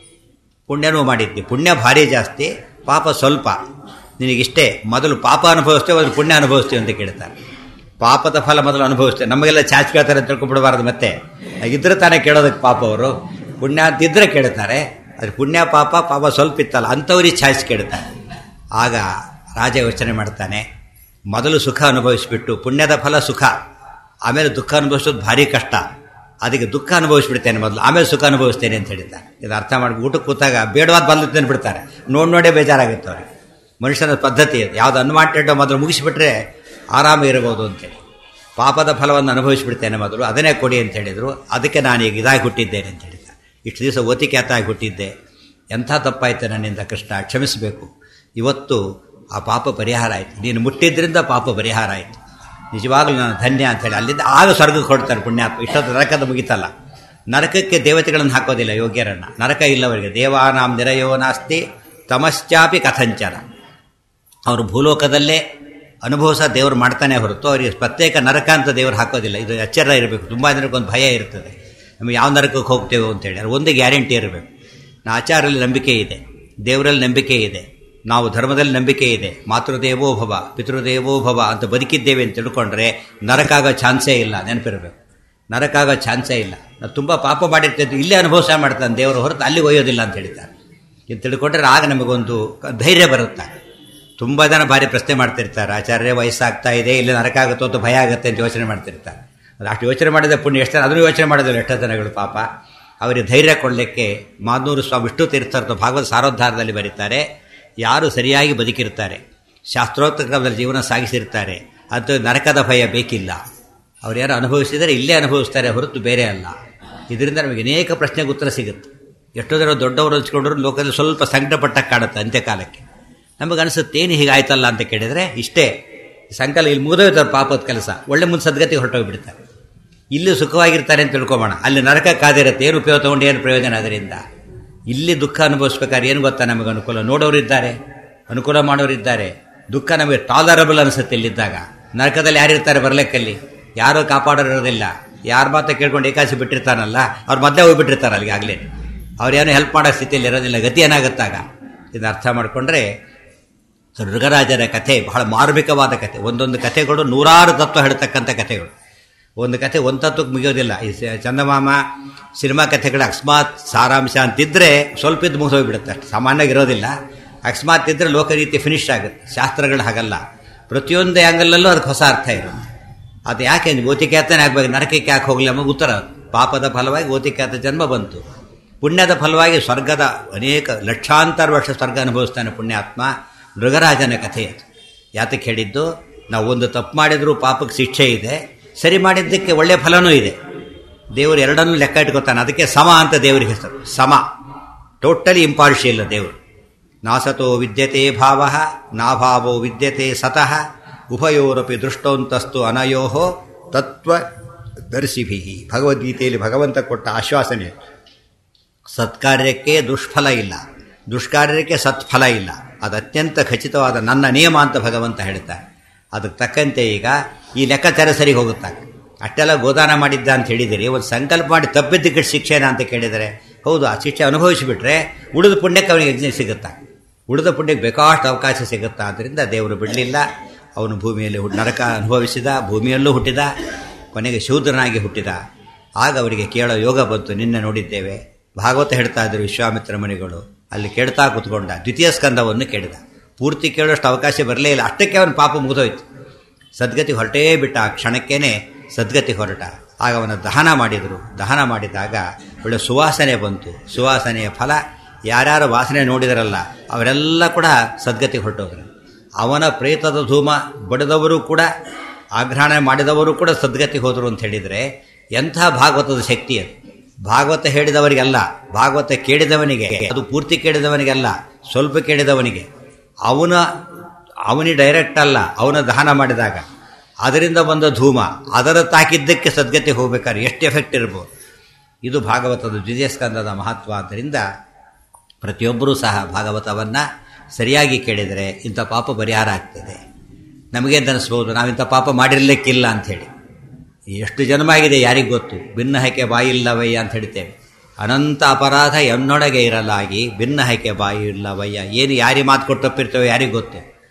S1: ಪುಣ್ಯನೂ ಮಾಡಿದ್ದಿ ಪುಣ್ಯ ಭಾರಿ ಜಾಸ್ತಿ ಪಾಪ ಸ್ವಲ್ಪ ನಿನಗಿಷ್ಟೇ ಮೊದಲು ಪಾಪ ಅನುಭವಿಸ್ತೇವೆ ಮೊದಲು ಪುಣ್ಯ ಅನುಭವಿಸ್ತೀವಿ ಅಂತ ಕೇಳ್ತಾರೆ ಪಾಪದ ಫಲ ಮೊದಲು ಅನುಭವಿಸ್ತೇವೆ ನಮಗೆಲ್ಲ ಚಾಚ್ ಕೇಳ್ತಾರೆ ಅಂತ ತಿಳ್ಕೊಂಡ್ಬಿಡಬಾರ್ದು ಮತ್ತೆ ಇದ್ರೆ ತಾನೇ ಕೇಳೋದಕ್ಕೆ ಪಾಪ ಅವರು ಪುಣ್ಯ ಅಂತಿದ್ರೆ ಕೇಳ್ತಾರೆ ಅದು ಪುಣ್ಯ ಪಾಪ ಪಾಪ ಸ್ವಲ್ಪ ಇತ್ತಲ್ಲ ಅಂಥವ್ರಿಗೆ ಚಾಯ್ಸ್ ಕೇಳ್ತಾರೆ ಆಗ ರಾಜ ಯೋಚನೆ ಮಾಡ್ತಾನೆ ಮೊದಲು ಸುಖ ಅನುಭವಿಸ್ಬಿಟ್ಟು ಪುಣ್ಯದ ಫಲ ಸುಖ ಆಮೇಲೆ ದುಃಖ ಅನುಭವಿಸೋದು ಭಾರಿ ಕಷ್ಟ ಅದಕ್ಕೆ ದುಃಖ ಅನುಭವಿಸ್ಬಿಡ್ತೇನೆ ಮೊದಲು ಆಮೇಲೆ ಸುಖ ಅನುಭವಿಸ್ತೇನೆ ಅಂತ ಹೇಳಿದ್ದಾರೆ ಇದು ಅರ್ಥ ಮಾಡಿ ಊಟಕ್ಕೆ ಕೂತಾಗ ಬೇಡವಾದ ಬಂದು ಬಿಡ್ತಾರೆ ನೋಡಿ ನೋಡೇ ಬೇಜಾರಾಗುತ್ತೆ ಅವ್ರಿಗೆ ಮನುಷ್ಯನ ಪದ್ಧತಿ ಅದು ಯಾವುದು ಅನ್ವಾಂಟೆಡ್ ಮೊದಲು ಮುಗಿಸಿಬಿಟ್ರೆ ಆರಾಮ ಇರಬಹುದು ಅಂತೇಳಿ ಪಾಪದ ಫಲವನ್ನು ಅನುಭವಿಸಿಬಿಡ್ತೇನೆ ಮೊದಲು ಅದನ್ನೇ ಕೊಡಿ ಅಂತ ಹೇಳಿದರು ಅದಕ್ಕೆ ನಾನು ಈಗ ಇದಾಗಿ ಹುಟ್ಟಿದ್ದೇನೆ ಅಂತ ಹೇಳಿದ್ದ ಇಷ್ಟು ದಿವಸ ಓತಿಕ್ಯಾತಾಗಿ ಹುಟ್ಟಿದ್ದೆ ಎಂಥ ತಪ್ಪಾಯ್ತು ನನ್ನಿಂದ ಕೃಷ್ಣ ಕ್ಷಮಿಸಬೇಕು ಇವತ್ತು ಆ ಪಾಪ ಪರಿಹಾರ ಆಯಿತು ನೀನು ಮುಟ್ಟಿದ್ರಿಂದ ಪಾಪ ಪರಿಹಾರ ಆಯಿತು ನಿಜವಾಗ್ಲೂ ನಾನು ಧನ್ಯ ಅಂತೇಳಿ ಅಲ್ಲಿಂದ ಆಗ ಸ್ವರ್ಗಕ್ಕೆ ಹೊಡ್ತಾರೆ ಪುಣ್ಯಾತ್ಮ ಇಷ್ಟೊತ್ತು ನರಕದ ಮುಗಿತಲ್ಲ ನರಕಕ್ಕೆ ದೇವತೆಗಳನ್ನು ಹಾಕೋದಿಲ್ಲ ಯೋಗ್ಯರನ್ನು ನರಕ ಇಲ್ಲವರಿಗೆ ದೇವಾನಾಂ ನಿರಯೋ ನಾಸ್ತಿ ತಮಶ್ಚಾಪಿ ಕಥಂಚನ ಅವರು ಭೂಲೋಕದಲ್ಲೇ ಅನುಭವಿಸ ದೇವರು ಮಾಡ್ತಾನೆ ಹೊರತು ಅವರಿಗೆ ಪ್ರತ್ಯೇಕ ನರಕ ಅಂತ ದೇವರು ಹಾಕೋದಿಲ್ಲ ಇದು ಎಚ್ಚರ ಇರಬೇಕು ತುಂಬ ಜನಕ್ಕೊಂದು ಭಯ ಇರ್ತದೆ ನಮಗೆ ಯಾವ ನರಕಕ್ಕೆ ಹೋಗ್ತೇವೆ ಅಂತೇಳಿ ಅದು ಒಂದು ಗ್ಯಾರಂಟಿ ಇರಬೇಕು ನಾ ಆಚಾರಲ್ಲಿ ನಂಬಿಕೆ ಇದೆ ದೇವರಲ್ಲಿ ನಂಬಿಕೆ ಇದೆ ನಾವು ಧರ್ಮದಲ್ಲಿ ನಂಬಿಕೆ ಇದೆ ಮಾತೃದೇವೋ ಭವ ಪಿತೃದೇವೋ ಭವ ಅಂತ ಬದುಕಿದ್ದೇವೆ ಅಂತ ತಿಳ್ಕೊಂಡ್ರೆ ನರಕಾಗೋ ಚಾನ್ಸೇ ಇಲ್ಲ ನೆನಪಿರಬೇಕು ನರಕಾಗೋ ಚಾನ್ಸೇ ಇಲ್ಲ ನಾವು ತುಂಬ ಪಾಪ ಮಾಡಿರ್ತಿದ್ದು ಇಲ್ಲೇ ಅನುಭವಿಸ ಮಾಡ್ತಾನೆ ದೇವರು ಹೊರತು ಅಲ್ಲಿ ಒಯ್ಯೋದಿಲ್ಲ ಅಂತ ಹೇಳ್ತಾರೆ ಇದು ತಿಳ್ಕೊಂಡ್ರೆ ಆಗ ನಮಗೊಂದು ಧೈರ್ಯ ಬರುತ್ತೆ ತುಂಬ ಜನ ಭಾರಿ ಪ್ರಶ್ನೆ ಮಾಡ್ತಿರ್ತಾರೆ ಆಚಾರ್ಯ ವಯಸ್ಸಾಗ್ತಾ ಇದೆ ಇಲ್ಲಿ ನರಕ ಆಗುತ್ತೋ ಅಂತ ಭಯ ಆಗುತ್ತೆ ಅಂತ ಯೋಚನೆ ಮಾಡ್ತಿರ್ತಾರೆ ಅದು ಅಷ್ಟು ಯೋಚನೆ ಮಾಡಿದ ಪುಣ್ಯ ಎಷ್ಟು ಅದನ್ನು ಯೋಚನೆ ಮಾಡೋದಿಲ್ಲ ಎಷ್ಟೋ ಜನಗಳು ಪಾಪ ಅವರಿಗೆ ಧೈರ್ಯ ಕೊಡಲಿಕ್ಕೆ ಮಾದನೂರು ಸ್ವಾಮಿ ವಿಷ್ಣು ತೀರ್ಥರ್ಥ ಭಾಗವತ ಸಾರೋದ್ಧಾರದಲ್ಲಿ ಬರೀತಾರೆ ಯಾರು ಸರಿಯಾಗಿ ಬದುಕಿರ್ತಾರೆ ಶಾಸ್ತ್ರೋಕ್ತ ಕ್ರಮದಲ್ಲಿ ಜೀವನ ಸಾಗಿಸಿರ್ತಾರೆ ಅದು ನರಕದ ಭಯ ಬೇಕಿಲ್ಲ ಅವ್ರು ಯಾರು ಅನುಭವಿಸಿದರೆ ಇಲ್ಲೇ ಅನುಭವಿಸ್ತಾರೆ ಹೊರತು ಬೇರೆ ಅಲ್ಲ ಇದರಿಂದ ನಮಗೆ ಅನೇಕ ಪ್ರಶ್ನೆಗೆ ಉತ್ತರ ಸಿಗುತ್ತೆ ಎಷ್ಟೋ ಜನ ದೊಡ್ಡವರು ಹಂಚ್ಕೊಂಡ್ರು ಲೋಕದಲ್ಲಿ ಸ್ವಲ್ಪ ಸಂಕಟಪಟ್ಟ ಕಾಡುತ್ತೆ ಅಂತ್ಯಕಾಲಕ್ಕೆ ನಮಗನ್ಸುತ್ತೆ ಏನು ಹೀಗಾಯ್ತಲ್ಲ ಅಂತ ಕೇಳಿದರೆ ಇಷ್ಟೇ ಸಂಕಲ ಇಲ್ಲಿ ಮುಗಿದೋಯ್ತಾರೆ ಪಾಪದ ಕೆಲಸ ಒಳ್ಳೆ ಮುಂದೆ ಸದ್ಗತಿಗೆ ಹೊರಟೋಗ್ಬಿಡ್ತಾರೆ ಇಲ್ಲಿ ಸುಖವಾಗಿರ್ತಾರೆ ಅಂತ ತಿಳ್ಕೊಬೋಣ ಅಲ್ಲಿ ನರಕ ಕಾದಿರುತ್ತೆ ಏನು ಉಪಯೋಗ ತಗೊಂಡು ಏನು ಪ್ರಯೋಜನ ಅದರಿಂದ ಇಲ್ಲಿ ದುಃಖ ಅನುಭವಿಸ್ಬೇಕಾದ್ರೆ ಏನು ಗೊತ್ತಾ ನಮಗೆ ಅನುಕೂಲ ನೋಡೋರಿದ್ದಾರೆ ಅನುಕೂಲ ಮಾಡೋರಿದ್ದಾರೆ ದುಃಖ ನಮಗೆ ಟಾಲರಬಲ್ ಅನಿಸುತ್ತೆ ಇಲ್ಲಿದ್ದಾಗ ನರಕದಲ್ಲಿ ಯಾರಿರ್ತಾರೆ ಬರ್ಲೆಕ್ಕಲ್ಲಿ ಯಾರೂ ಕಾಪಾಡೋರಿರೋದಿಲ್ಲ ಯಾರ ಮಾತ ಕೇಳ್ಕೊಂಡು ಏಕಾಸಿ ಬಿಟ್ಟಿರ್ತಾನಲ್ಲ ಅವ್ರು ಮೊದಲೇ ಹೋಗ್ಬಿಟ್ಟಿರ್ತಾರೆ ಅಲ್ಲಿಗೆ ಆಗಲೇ ಅವ್ರೇನು ಹೆಲ್ಪ್ ಮಾಡೋ ಸ್ಥಿತಿಯಲ್ಲಿ ಇರೋದಿಲ್ಲ ಗತಿ ಏನಾಗುತ್ತಾಗ ಇದನ್ನ ಅರ್ಥ ಮಾಡಿಕೊಂಡ್ರೆ ಮೃಗರಾಜರ ಕಥೆ ಬಹಳ ಮಾರ್ಮಿಕವಾದ ಕಥೆ ಒಂದೊಂದು ಕಥೆಗಳು ನೂರಾರು ತತ್ವ ಹೇಳ್ತಕ್ಕಂಥ ಕಥೆಗಳು ಒಂದು ಕಥೆ ಒಂದು ತತ್ವಕ್ಕೆ ಮುಗಿಯೋದಿಲ್ಲ ಈ ಚಂದಮಾಮ ಸಿನಿಮಾ ಕಥೆಗಳು ಅಕಸ್ಮಾತ್ ಸಾರಾಂಶ ಅಂತಿದ್ರೆ ಸ್ವಲ್ಪ ಇದ್ದು ಮುಗಿದೋಗ್ಬಿಡುತ್ತೆ ಅಷ್ಟು ಸಾಮಾನ್ಯವಾಗಿ ಇರೋದಿಲ್ಲ ಅಕಸ್ಮಾತ್ ಇದ್ದರೆ ಲೋಕರೀತಿ ಫಿನಿಶ್ ಆಗುತ್ತೆ ಶಾಸ್ತ್ರಗಳು ಹಾಗಲ್ಲ ಪ್ರತಿಯೊಂದು ಆ್ಯಂಗಲಲ್ಲೂ ಅದಕ್ಕೆ ಹೊಸ ಅರ್ಥ ಇರುತ್ತೆ ಅದು ಯಾಕೆ ಓತಿಕ್ಯಾತನೇ ಆಗ್ಬೇಕು ನರಕಕ್ಕೆ ಯಾಕೆ ಹೋಗಲಿ ನಮಗೆ ಉತ್ತರ ಪಾಪದ ಫಲವಾಗಿ ಓತಿಕ್ಯಾತ ಜನ್ಮ ಬಂತು ಪುಣ್ಯದ ಫಲವಾಗಿ ಸ್ವರ್ಗದ ಅನೇಕ ಲಕ್ಷಾಂತರ ವರ್ಷ ಸ್ವರ್ಗ ಅನುಭವಿಸ್ತಾನೆ ಪುಣ್ಯಾತ್ಮ ಮೃಗರಾಜನ ಕಥೆ ಅದು ಯಾತಕ್ಕೆ ಹೇಳಿದ್ದು ನಾವು ಒಂದು ತಪ್ಪು ಮಾಡಿದರೂ ಪಾಪಕ್ಕೆ ಶಿಕ್ಷೆ ಇದೆ ಸರಿ ಮಾಡಿದ್ದಕ್ಕೆ ಒಳ್ಳೆಯ ಫಲನೂ ಇದೆ ದೇವರು ಎರಡನ್ನೂ ಲೆಕ್ಕ ಇಟ್ಕೋತಾನೆ ಅದಕ್ಕೆ ಸಮ ಅಂತ ದೇವರಿಗೆ ಹೆಸರು ಸಮ ಟೋಟಲಿ ಇಂಪಾರ್ಷಿಯಲ್ ದೇವರು ನಾಸತೋ ವಿದ್ಯತೆ ಭಾವ ನಾಭಾವೋ ವಿದ್ಯತೆ ಸತಃ ಉಭಯೋರಪಿ ದೃಷ್ಟೋಂತಸ್ತು ಅನಯೋ ತತ್ವ ದರ್ಶಿಭಿ ಭಗವದ್ಗೀತೆಯಲ್ಲಿ ಭಗವಂತ ಕೊಟ್ಟ ಆಶ್ವಾಸನೆ ಸತ್ಕಾರ್ಯಕ್ಕೆ ದುಷ್ಫಲ ಇಲ್ಲ ದುಷ್ಕಾರ್ಯಕ್ಕೆ ಸತ್ಫಲ ಇಲ್ಲ ಅದು ಅತ್ಯಂತ ಖಚಿತವಾದ ನನ್ನ ನಿಯಮ ಅಂತ ಭಗವಂತ ಹೇಳ್ತಾರೆ ಅದಕ್ಕೆ ತಕ್ಕಂತೆ ಈಗ ಈ ಲೆಕ್ಕಾಚಾರ ಸರಿ ಹೋಗುತ್ತಾಗ ಅಷ್ಟೆಲ್ಲ ಗೋದಾನ ಮಾಡಿದ್ದ ಅಂತ ಹೇಳಿದಿರಿ ಒಂದು ಸಂಕಲ್ಪ ಮಾಡಿ ತಪ್ಪಿದ್ದಕ್ಕೆ ಶಿಕ್ಷೆನ ಅಂತ ಕೇಳಿದರೆ ಹೌದು ಆ ಶಿಕ್ಷೆ ಅನುಭವಿಸಿಬಿಟ್ರೆ ಉಳಿದ ಪುಣ್ಯಕ್ಕೆ ಅವನಿಗೆ ಯಜ್ಞ ಸಿಗುತ್ತಾ ಉಳಿದ ಪುಣ್ಯಕ್ಕೆ ಬೇಕಾಷ್ಟು ಅವಕಾಶ ಸಿಗುತ್ತಾ ಆದ್ದರಿಂದ ದೇವರು ಬಿಡಲಿಲ್ಲ ಅವನು ಭೂಮಿಯಲ್ಲಿ ನರಕ ಅನುಭವಿಸಿದ ಭೂಮಿಯಲ್ಲೂ ಹುಟ್ಟಿದ ಕೊನೆಗೆ ಶೂದ್ರನಾಗಿ ಹುಟ್ಟಿದ ಆಗ ಅವರಿಗೆ ಕೇಳೋ ಯೋಗ ಬಂತು ನಿನ್ನೆ ನೋಡಿದ್ದೇವೆ ಭಾಗವತ ಹೇಳ್ತಾ ಇದ್ರು ವಿಶ್ವಾಮಿತ್ರ ಮುನಿಗಳು ಅಲ್ಲಿ ಕೇಳ್ತಾ ಕೂತ್ಕೊಂಡ ದ್ವಿತೀಯ ಸ್ಕಂದವನ್ನು ಕೇಳಿದ ಪೂರ್ತಿ ಕೇಳೋಷ್ಟು ಅವಕಾಶ ಬರಲೇ ಇಲ್ಲ ಅಷ್ಟಕ್ಕೆ ಅವನ ಪಾಪ ಮುಗಿದೋಯ್ತು ಸದ್ಗತಿ ಹೊರಟೇ ಬಿಟ್ಟ ಆ ಕ್ಷಣಕ್ಕೇನೆ ಸದ್ಗತಿ ಹೊರಟ ಆಗ ಅವನ ದಹನ ಮಾಡಿದರು ದಹನ ಮಾಡಿದಾಗ ಒಳ್ಳೆ ಸುವಾಸನೆ ಬಂತು ಸುವಾಸನೆಯ ಫಲ ಯಾರ್ಯಾರು ವಾಸನೆ ನೋಡಿದರಲ್ಲ ಅವರೆಲ್ಲ ಕೂಡ ಸದ್ಗತಿ ಹೊರಟೋದ್ರು ಅವನ ಪ್ರೇತದ ಧೂಮ ಬಡಿದವರು ಕೂಡ ಆಗ್ರಹಣ ಮಾಡಿದವರು ಕೂಡ ಸದ್ಗತಿ ಹೋದರು ಅಂತ ಹೇಳಿದರೆ ಎಂಥ ಭಾಗವತದ ಶಕ್ತಿ ಅದು ಭಾಗವತ ಹೇಳಿದವರಿಗಲ್ಲ ಭಾಗವತ ಕೇಳಿದವನಿಗೆ ಅದು ಪೂರ್ತಿ ಕೇಳಿದವನಿಗಲ್ಲ ಸ್ವಲ್ಪ ಕೇಳಿದವನಿಗೆ ಅವನ ಅವನಿ ಡೈರೆಕ್ಟ್ ಅಲ್ಲ ಅವನ ದಹನ ಮಾಡಿದಾಗ ಅದರಿಂದ ಬಂದ ಧೂಮ ಅದರ ತಾಕಿದ್ದಕ್ಕೆ ಸದ್ಗತಿ ಹೋಗ್ಬೇಕಾದ್ರೆ ಎಷ್ಟು ಎಫೆಕ್ಟ್ ಇರ್ಬೋದು ಇದು ಭಾಗವತದ ದ್ವಿತೀಯ ಸ್ಕಂದದ ಮಹತ್ವ ಆದ್ದರಿಂದ ಪ್ರತಿಯೊಬ್ಬರೂ ಸಹ ಭಾಗವತವನ್ನು ಸರಿಯಾಗಿ ಕೇಳಿದರೆ ಇಂಥ ಪಾಪ ಪರಿಹಾರ ಆಗ್ತದೆ ನಮಗೇನು ಅನಿಸ್ಬೋದು ನಾವಿಂಥ ಪಾಪ ಮಾಡಿರಲಿಕ್ಕಿಲ್ಲ ಅಂಥೇಳಿ ಎಷ್ಟು ಜನ್ಮ ಆಗಿದೆ ಯಾರಿಗೆ ಗೊತ್ತು ಭಿನ್ನ ಹೈಕೆ ಬಾಯಿ ಇಲ್ಲವಯ್ಯ ಅಂತ ಹೇಳ್ತೇವೆ ಅನಂತ ಅಪರಾಧ ಎನ್ನೊಳಗೆ ಇರಲಾಗಿ ಭಿನ್ನ ಹೈಕೆ ಬಾಯಿ ಇಲ್ಲವಯ್ಯ ಏನು ಯಾರಿಗೆ ಮಾತು ಕೊಟ್ಟು ತಪ್ಪಿರ್ತೇವೆ ಯಾರಿಗೆ ಗೊತ್ತು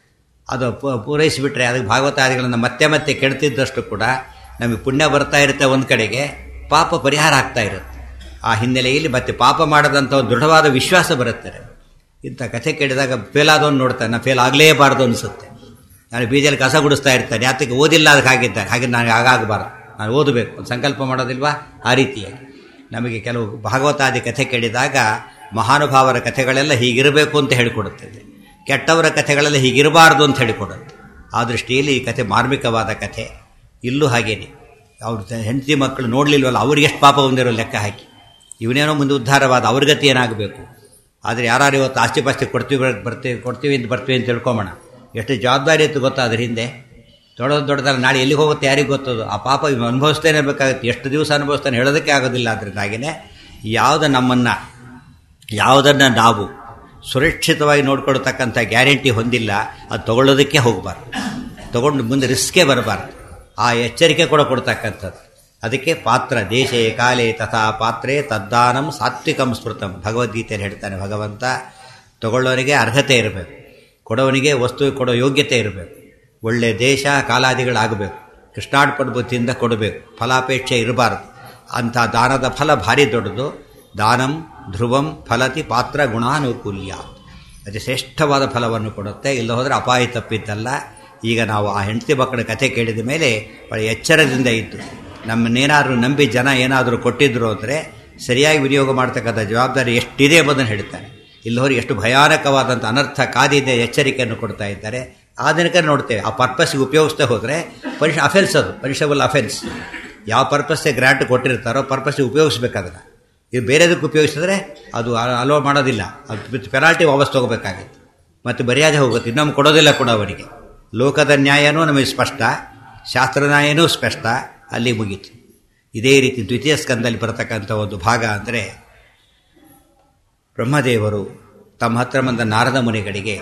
S1: ಅದು ಪೂರೈಸಿಬಿಟ್ರೆ ಅದಕ್ಕೆ ಭಾಗವತಾದಿಗಳನ್ನು ಮತ್ತೆ ಮತ್ತೆ ಕೆಡ್ತಿದ್ದಷ್ಟು ಕೂಡ ನಮಗೆ ಪುಣ್ಯ ಬರ್ತಾ ಇರುತ್ತೆ ಒಂದು ಕಡೆಗೆ ಪಾಪ ಪರಿಹಾರ ಆಗ್ತಾ ಇರುತ್ತೆ ಆ ಹಿನ್ನೆಲೆಯಲ್ಲಿ ಮತ್ತೆ ಪಾಪ ಮಾಡದಂಥ ಒಂದು ದೃಢವಾದ ವಿಶ್ವಾಸ ಬರುತ್ತೆ ಇಂಥ ಕಥೆ ಕೇಳಿದಾಗ ಫೇಲ್ ಆದವನು ನೋಡ್ತಾನೆ ನಾನು ಫೇಲ್ ಆಗಲೇಬಾರ್ದು ಅನಿಸುತ್ತೆ ನಾನು ಬೀಜಲ್ಲಿ ಕಸ ಗುಡಿಸ್ತಾ ಇರ್ತಾನೆ ಯಾತಕ್ಕೆ ಓದಿಲ್ಲ ಅದಕ್ಕೆ ಹಾಗಿದ್ದಾನೆ ಹಾಗೆ ನನಗೆ ಆಗಾಗಬಾರ್ದು ನಾನು ಓದಬೇಕು ಒಂದು ಸಂಕಲ್ಪ ಮಾಡೋದಿಲ್ವಾ ಆ ರೀತಿಯಾಗಿ ನಮಗೆ ಕೆಲವು ಭಾಗವತಾದಿ ಕಥೆ ಕೇಳಿದಾಗ ಮಹಾನುಭಾವರ ಕಥೆಗಳೆಲ್ಲ ಹೀಗಿರಬೇಕು ಅಂತ ಹೇಳಿಕೊಡುತ್ತದೆ ಕೆಟ್ಟವರ ಕಥೆಗಳೆಲ್ಲ ಹೀಗಿರಬಾರ್ದು ಅಂತ ಹೇಳಿಕೊಡುತ್ತೆ ಆ ದೃಷ್ಟಿಯಲ್ಲಿ ಈ ಕಥೆ ಮಾರ್ಮಿಕವಾದ ಕಥೆ ಇಲ್ಲೂ ಹಾಗೇನೆ ಅವ್ರ ಹೆಂಡತಿ ಮಕ್ಕಳು ನೋಡಲಿಲ್ವಲ್ಲ ಅವ್ರಿಗೆ ಎಷ್ಟು ಪಾಪ ಹೊಂದಿರೋ ಲೆಕ್ಕ ಹಾಕಿ ಇವನೇನೋ ಮುಂದೆ ಉದ್ಧಾರವಾದ ಅವ್ರ ಗತಿ ಏನಾಗಬೇಕು ಆದರೆ ಯಾರು ಇವತ್ತು ಆಸ್ತಿ ಪಾಸ್ತಿ ಕೊಡ್ತೀವಿ ಬರ್ತೀವಿ ಕೊಡ್ತೀವಿ ಅಂತ ಬರ್ತೀವಿ ಅಂತ ತಿಳ್ಕೊಂಬೋಣ ಎಷ್ಟು ಜವಾಬ್ದಾರಿ ಇತ್ತು ಗೊತ್ತಾ ಅದ್ರ ಹಿಂದೆ ದೊಡ್ಡದು ದೊಡ್ಡದಲ್ಲ ನಾಳೆ ಎಲ್ಲಿಗೆ ಹೋಗುತ್ತೆ ಯಾರಿಗೆ ಗೊತ್ತದು ಆ ಪಾಪ ಇವ್ ಅನುಭವಿಸ್ತೇನೆ ಬೇಕಾಗುತ್ತೆ ಎಷ್ಟು ದಿವಸ ಅನುಭವಿಸ್ತಾನೆ ಹೇಳೋದಕ್ಕೆ ಆಗೋದಿಲ್ಲ ಅದರಿಂದಾಗಿಯೇ ಯಾವುದು ನಮ್ಮನ್ನು ಯಾವುದನ್ನು ನಾವು ಸುರಕ್ಷಿತವಾಗಿ ನೋಡ್ಕೊಳ್ತಕ್ಕಂಥ ಗ್ಯಾರಂಟಿ ಹೊಂದಿಲ್ಲ ಅದು ತಗೊಳ್ಳೋದಕ್ಕೆ ಹೋಗಬಾರ್ದು ತಗೊಂಡು ಮುಂದೆ ರಿಸ್ಕೇ ಬರಬಾರ್ದು ಆ ಎಚ್ಚರಿಕೆ ಕೂಡ ಕೊಡ್ತಕ್ಕಂಥದ್ದು ಅದಕ್ಕೆ ಪಾತ್ರ ದೇಶೇ ಕಾಲೇ ತಥಾ ಪಾತ್ರೆ ತದ್ದಾನಂ ಸಾತ್ವಿಕಂ ಸ್ಮೃತಂ ಭಗವದ್ಗೀತೆಯಲ್ಲಿ ಹೇಳ್ತಾನೆ ಭಗವಂತ ತಗೊಳ್ಳೋನಿಗೆ ಅರ್ಹತೆ ಇರಬೇಕು ಕೊಡೋನಿಗೆ ವಸ್ತು ಕೊಡೋ ಯೋಗ್ಯತೆ ಇರಬೇಕು ಒಳ್ಳೆ ದೇಶ ಕಾಲಾದಿಗಳಾಗಬೇಕು ಕೃಷ್ಣಾರ್ಪಣ ಬುದ್ಧಿಯಿಂದ ಕೊಡಬೇಕು ಫಲಾಪೇಕ್ಷೆ ಇರಬಾರ್ದು ಅಂಥ ದಾನದ ಫಲ ಭಾರಿ ದೊಡ್ಡದು ದಾನಂ ಧ್ರುವಂ ಫಲತಿ ಪಾತ್ರ ಗುಣಾನುಕೂಲ್ಯ ಅತಿ ಶ್ರೇಷ್ಠವಾದ ಫಲವನ್ನು ಕೊಡುತ್ತೆ ಇಲ್ಲ ಹೋದರೆ ಅಪಾಯ ತಪ್ಪಿದ್ದಲ್ಲ ಈಗ ನಾವು ಆ ಹೆಂಡತಿ ಮಕ್ಕಳ ಕಥೆ ಕೇಳಿದ ಮೇಲೆ ಭಾಳ ಎಚ್ಚರದಿಂದ ಇದ್ದು ನಮ್ಮನ್ನೇನಾದರೂ ನಂಬಿ ಜನ ಏನಾದರೂ ಕೊಟ್ಟಿದ್ರು ಅಂದರೆ ಸರಿಯಾಗಿ ವಿನಿಯೋಗ ಮಾಡ್ತಕ್ಕಂಥ ಜವಾಬ್ದಾರಿ ಎಷ್ಟಿದೆ ಎಂಬುದನ್ನು ಹೇಳ್ತಾರೆ ಇಲ್ಲವರು ಎಷ್ಟು ಭಯಾನಕವಾದಂಥ ಅನರ್ಥ ಕಾದಿದೆ ಎಚ್ಚರಿಕೆಯನ್ನು ಕೊಡ್ತಾ ಇದ್ದಾರೆ ಆ ದಿನಕ್ಕೆ ನೋಡ್ತೇವೆ ಆ ಪರ್ಪಸ್ಗೆ ಉಪಯೋಗಿಸ್ತಾ ಹೋದರೆ ಪನಿಷ್ ಅಫೆನ್ಸ್ ಅದು ಪನಿಷಬಲ್ ಅಫೆನ್ಸ್ ಯಾವ ಪರ್ಪಸ್ಗೆ ಗ್ರ್ಯಾಂಟ್ ಕೊಟ್ಟಿರ್ತಾರೋ ಪರ್ಪಸ್ಗೆ ಉಪಯೋಗಿಸ್ಬೇಕಾದ್ರೆ ಇದು ಬೇರೆದಕ್ಕೆ ಉಪಯೋಗಿಸಿದ್ರೆ ಅದು ಅಲೋ ಮಾಡೋದಿಲ್ಲ ಅದು ವಿತ್ ಪೆನಾಲ್ಟಿ ವಾಪಸ್ ತೊಗೋಬೇಕಾಗಿತ್ತು ಮತ್ತು ಮರ್ಯಾದೆ ಹೋಗುತ್ತೆ ಇನ್ನೊಮ್ಮೆ ಕೊಡೋದಿಲ್ಲ ಕೂಡ ಅವರಿಗೆ ಲೋಕದ ನ್ಯಾಯನೂ ನಮಗೆ ಸ್ಪಷ್ಟ ಶಾಸ್ತ್ರ ನ್ಯಾಯನೂ ಸ್ಪಷ್ಟ ಅಲ್ಲಿ ಮುಗೀತು ಇದೇ ರೀತಿ ದ್ವಿತೀಯ ಸ್ಕಂದಲ್ಲಿ ಬರತಕ್ಕಂಥ ಒಂದು ಭಾಗ ಅಂದರೆ ಬ್ರಹ್ಮದೇವರು ತಮ್ಮ ಹತ್ರ ಬಂದ ನಾರದ ಮುನಿಗಳಿಗೆ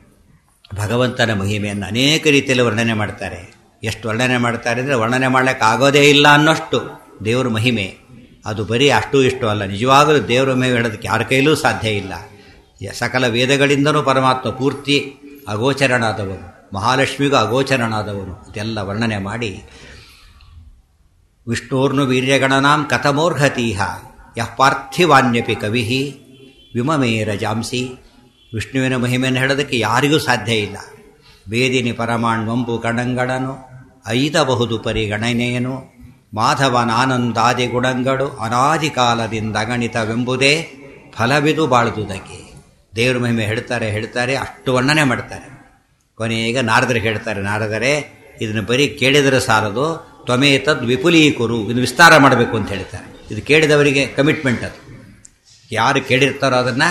S1: ಭಗವಂತನ ಮಹಿಮೆಯನ್ನು ಅನೇಕ ರೀತಿಯಲ್ಲಿ ವರ್ಣನೆ ಮಾಡ್ತಾರೆ ಎಷ್ಟು ವರ್ಣನೆ ಮಾಡ್ತಾರೆ ಅಂದರೆ ವರ್ಣನೆ ಮಾಡಲಿಕ್ಕೆ ಆಗೋದೇ ಇಲ್ಲ ಅನ್ನೋಷ್ಟು ದೇವರ ಮಹಿಮೆ ಅದು ಬರೀ ಅಷ್ಟು ಇಷ್ಟು ಅಲ್ಲ ನಿಜವಾಗಲೂ ದೇವರ ಮಹಿಮೆ ಹೇಳೋದಕ್ಕೆ ಯಾರ ಕೈಲೂ ಸಾಧ್ಯ ಇಲ್ಲ ಸಕಲ ವೇದಗಳಿಂದನೂ ಪರಮಾತ್ಮ ಪೂರ್ತಿ ಅಗೋಚರನಾದವನು ಮಹಾಲಕ್ಷ್ಮಿಗೂ ಅಗೋಚರನಾದವನು ಇದೆಲ್ಲ ವರ್ಣನೆ ಮಾಡಿ ವಿಷ್ಣೋರ್ನು ವೀರ್ಯಗಣನಾಂ ಕಥಮೋರ್ಹತೀಹ ಯಃ ಪಾರ್ಥಿವಾನ್ಯಪಿ ಕವಿ ವಿಮಮೇರ ಜಾಂಸಿ ವಿಷ್ಣುವಿನ ಮಹಿಮೆಯನ್ನು ಹೇಳೋದಕ್ಕೆ ಯಾರಿಗೂ ಸಾಧ್ಯ ಇಲ್ಲ ಬೇದಿನಿ ಪರಮಾಣ್ವಂಬು ಕಣಂಗಳನು ಐದಬಹುದು ಪರಿಗಣನೆಯನು ಮಾಧವನಾನಂದಾದಿ ಗುಣಗಳು ಅನಾದಿ ಕಾಲದಿಂದ ಅಗಣಿತವೆಂಬುದೇ ಫಲವಿದು ಬಾಳುವುದಕ್ಕೆ ದೇವ್ರ ಮಹಿಮೆ ಹೇಳ್ತಾರೆ ಹೇಳ್ತಾರೆ ಅಷ್ಟು ವರ್ಣನೆ ಮಾಡ್ತಾರೆ ಕೊನೆಗೆ ನಾರದರು ಹೇಳ್ತಾರೆ ನಾರದರೇ ಇದನ್ನು ಬರೀ ಕೇಳಿದರೆ ಸಾಲದು ತ್ವಮೇತದ್ ವಿಪುಲೀಕುರು ಇದು ವಿಸ್ತಾರ ಮಾಡಬೇಕು ಅಂತ ಹೇಳ್ತಾರೆ ಇದು ಕೇಳಿದವರಿಗೆ ಕಮಿಟ್ಮೆಂಟ್ ಅದು ಯಾರು ಕೇಳಿರ್ತಾರೋ ಅದನ್ನು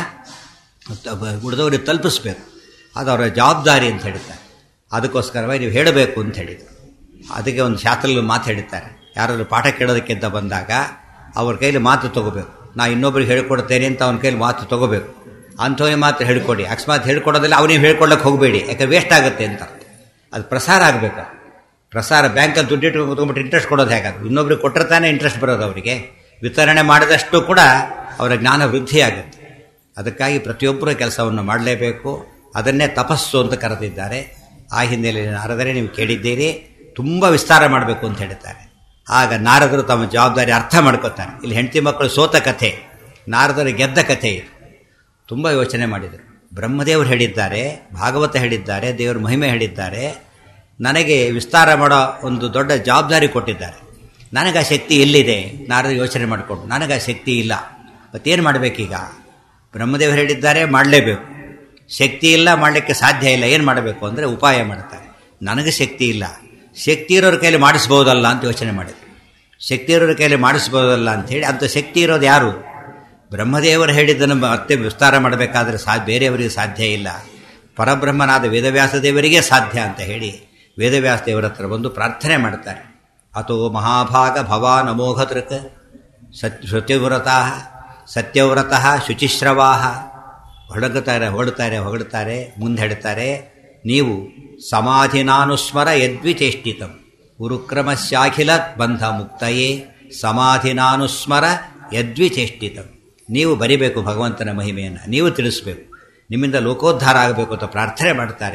S1: ಉಳಿದವರಿಗೆ ತಲುಪಿಸ್ಬೇಕು ಅದು ಅವರ ಜವಾಬ್ದಾರಿ ಅಂತ ಹೇಳ್ತಾರೆ ಅದಕ್ಕೋಸ್ಕರವಾಗಿ ನೀವು ಹೇಳಬೇಕು ಅಂತ ಹೇಳಿದರು ಅದಕ್ಕೆ ಒಂದು ಶಾಸ್ತ್ರದಲ್ಲಿ ಮಾತು ಹೇಳಿದ್ದಾರೆ ಯಾರಾದರೂ ಪಾಠ ಕೇಳೋದಕ್ಕೆ ಅಂತ ಬಂದಾಗ ಅವ್ರ ಕೈಲಿ ಮಾತು ತೊಗೋಬೇಕು ನಾ ಇನ್ನೊಬ್ರಿಗೆ ಹೇಳ್ಕೊಡ್ತೇನೆ ಅಂತ ಅವನ ಕೈಲಿ ಮಾತು ತೊಗೋಬೇಕು ಅಂಥವೇ ಮಾತ್ರ ಹೇಳ್ಕೊಡಿ ಅಕಸ್ಮಾತ್ ಹೇಳ್ಕೊಡೋದಿಲ್ಲ ಅವನಿಗೆ ಹೇಳ್ಕೊಡಕ್ಕೆ ಹೋಗಬೇಡಿ ಯಾಕೆ ವೇಸ್ಟ್ ಆಗುತ್ತೆ ಅಂತ ಅದು ಪ್ರಸಾರ ಆಗಬೇಕು ಪ್ರಸಾರ ಬ್ಯಾಂಕಲ್ಲಿ ದುಡ್ಡಿಟ್ಟು ತೊಗೊಂಬಿಟ್ಟು ಇಂಟ್ರೆಸ್ಟ್ ಕೊಡೋದು ಹೇಗಾದ್ರು ಇನ್ನೊಬ್ರಿಗೆ ಕೊಟ್ಟಿರ್ತಾನೆ ಇಂಟ್ರೆಸ್ಟ್ ಬರೋದು ಅವರಿಗೆ ವಿತರಣೆ ಮಾಡಿದಷ್ಟು ಕೂಡ ಅವರ ಜ್ಞಾನ ವೃದ್ಧಿಯಾಗುತ್ತೆ ಅದಕ್ಕಾಗಿ ಪ್ರತಿಯೊಬ್ಬರು ಕೆಲಸವನ್ನು ಮಾಡಲೇಬೇಕು ಅದನ್ನೇ ತಪಸ್ಸು ಅಂತ ಕರೆದಿದ್ದಾರೆ ಆ ಹಿನ್ನೆಲೆಯಲ್ಲಿ ನಾರದರೆ ನೀವು ಕೇಳಿದ್ದೀರಿ ತುಂಬ ವಿಸ್ತಾರ ಮಾಡಬೇಕು ಅಂತ ಹೇಳ್ತಾರೆ ಆಗ ನಾರದರು ತಮ್ಮ ಜವಾಬ್ದಾರಿ ಅರ್ಥ ಮಾಡ್ಕೋತಾರೆ ಇಲ್ಲಿ ಹೆಂಡತಿ ಮಕ್ಕಳು ಸೋತ ಕಥೆ ನಾರದರು ಗೆದ್ದ ಕಥೆ ಇದು ತುಂಬ ಯೋಚನೆ ಮಾಡಿದರು ಬ್ರಹ್ಮದೇವರು ಹೇಳಿದ್ದಾರೆ ಭಾಗವತ ಹೇಳಿದ್ದಾರೆ ದೇವರ ಮಹಿಮೆ ಹೇಳಿದ್ದಾರೆ ನನಗೆ ವಿಸ್ತಾರ ಮಾಡೋ ಒಂದು ದೊಡ್ಡ ಜವಾಬ್ದಾರಿ ಕೊಟ್ಟಿದ್ದಾರೆ ನನಗೆ ಆ ಶಕ್ತಿ ಎಲ್ಲಿದೆ ನಾರದ ಯೋಚನೆ ಮಾಡಿಕೊಂಡು ನನಗೆ ಆ ಶಕ್ತಿ ಇಲ್ಲ ಮತ್ತೇನು ಮಾಡಬೇಕೀಗ ಬ್ರಹ್ಮದೇವರು ಹೇಳಿದ್ದಾರೆ ಮಾಡಲೇಬೇಕು ಶಕ್ತಿ ಇಲ್ಲ ಮಾಡಲಿಕ್ಕೆ ಸಾಧ್ಯ ಇಲ್ಲ ಏನು ಮಾಡಬೇಕು ಅಂದರೆ ಉಪಾಯ ಮಾಡ್ತಾರೆ ನನಗೆ ಶಕ್ತಿ ಇಲ್ಲ ಶಕ್ತಿ ಇರೋರ ಕೈಲಿ ಮಾಡಿಸ್ಬೋದಲ್ಲ ಅಂತ ಯೋಚನೆ ಮಾಡಿದ್ರು ಶಕ್ತಿ ಇರೋರ ಕೈಲಿ ಮಾಡಿಸ್ಬೋದಲ್ಲ ಅಂಥೇಳಿ ಅಂಥ ಶಕ್ತಿ ಇರೋದು ಯಾರು ಬ್ರಹ್ಮದೇವರು ಹೇಳಿದ್ದನ್ನು ಮತ್ತೆ ವಿಸ್ತಾರ ಮಾಡಬೇಕಾದ್ರೆ ಸಾ ಬೇರೆಯವರಿಗೆ ಸಾಧ್ಯ ಇಲ್ಲ ಪರಬ್ರಹ್ಮನಾದ ವೇದವ್ಯಾಸ ದೇವರಿಗೆ ಸಾಧ್ಯ ಅಂತ ಹೇಳಿ ವೇದವ್ಯಾಸ ದೇವರ ಹತ್ರ ಬಂದು ಪ್ರಾರ್ಥನೆ ಮಾಡ್ತಾರೆ ಅಥೋ ಮಹಾಭಾಗ ಭವಾನ್ ಅಮೋಘತೃಕ್ ಸತ್ ಸತ್ಯವ್ರತ ಸತ್ಯವ್ರತಃ ಶುಚಿಶ್ರವಾಹ ಹೊಡಗುತ್ತಾರೆ ಹೊಡ್ತಾರೆ ಹೊಗಳ್ತಾರೆ ಮುಂದೆ ಹೇಳ್ತಾರೆ ನೀವು ಸಮಾಧಿನಾನುಸ್ಮರ ಯದ್ವಿಚೇಷ್ಟಿತಂ ಉರುಕ್ರಮಸ್ಯಾಖಿಲ ಬಂಧ ಮುಕ್ತಯೇ ಸಮಾಧಿನಾನುಸ್ಮರ ಯದ್ವಿಚೇಷ್ಟಿತಂ ನೀವು ಬರಿಬೇಕು ಭಗವಂತನ ಮಹಿಮೆಯನ್ನು ನೀವು ತಿಳಿಸ್ಬೇಕು ನಿಮ್ಮಿಂದ ಲೋಕೋದ್ಧಾರ ಆಗಬೇಕು ಅಂತ ಪ್ರಾರ್ಥನೆ ಮಾಡ್ತಾರೆ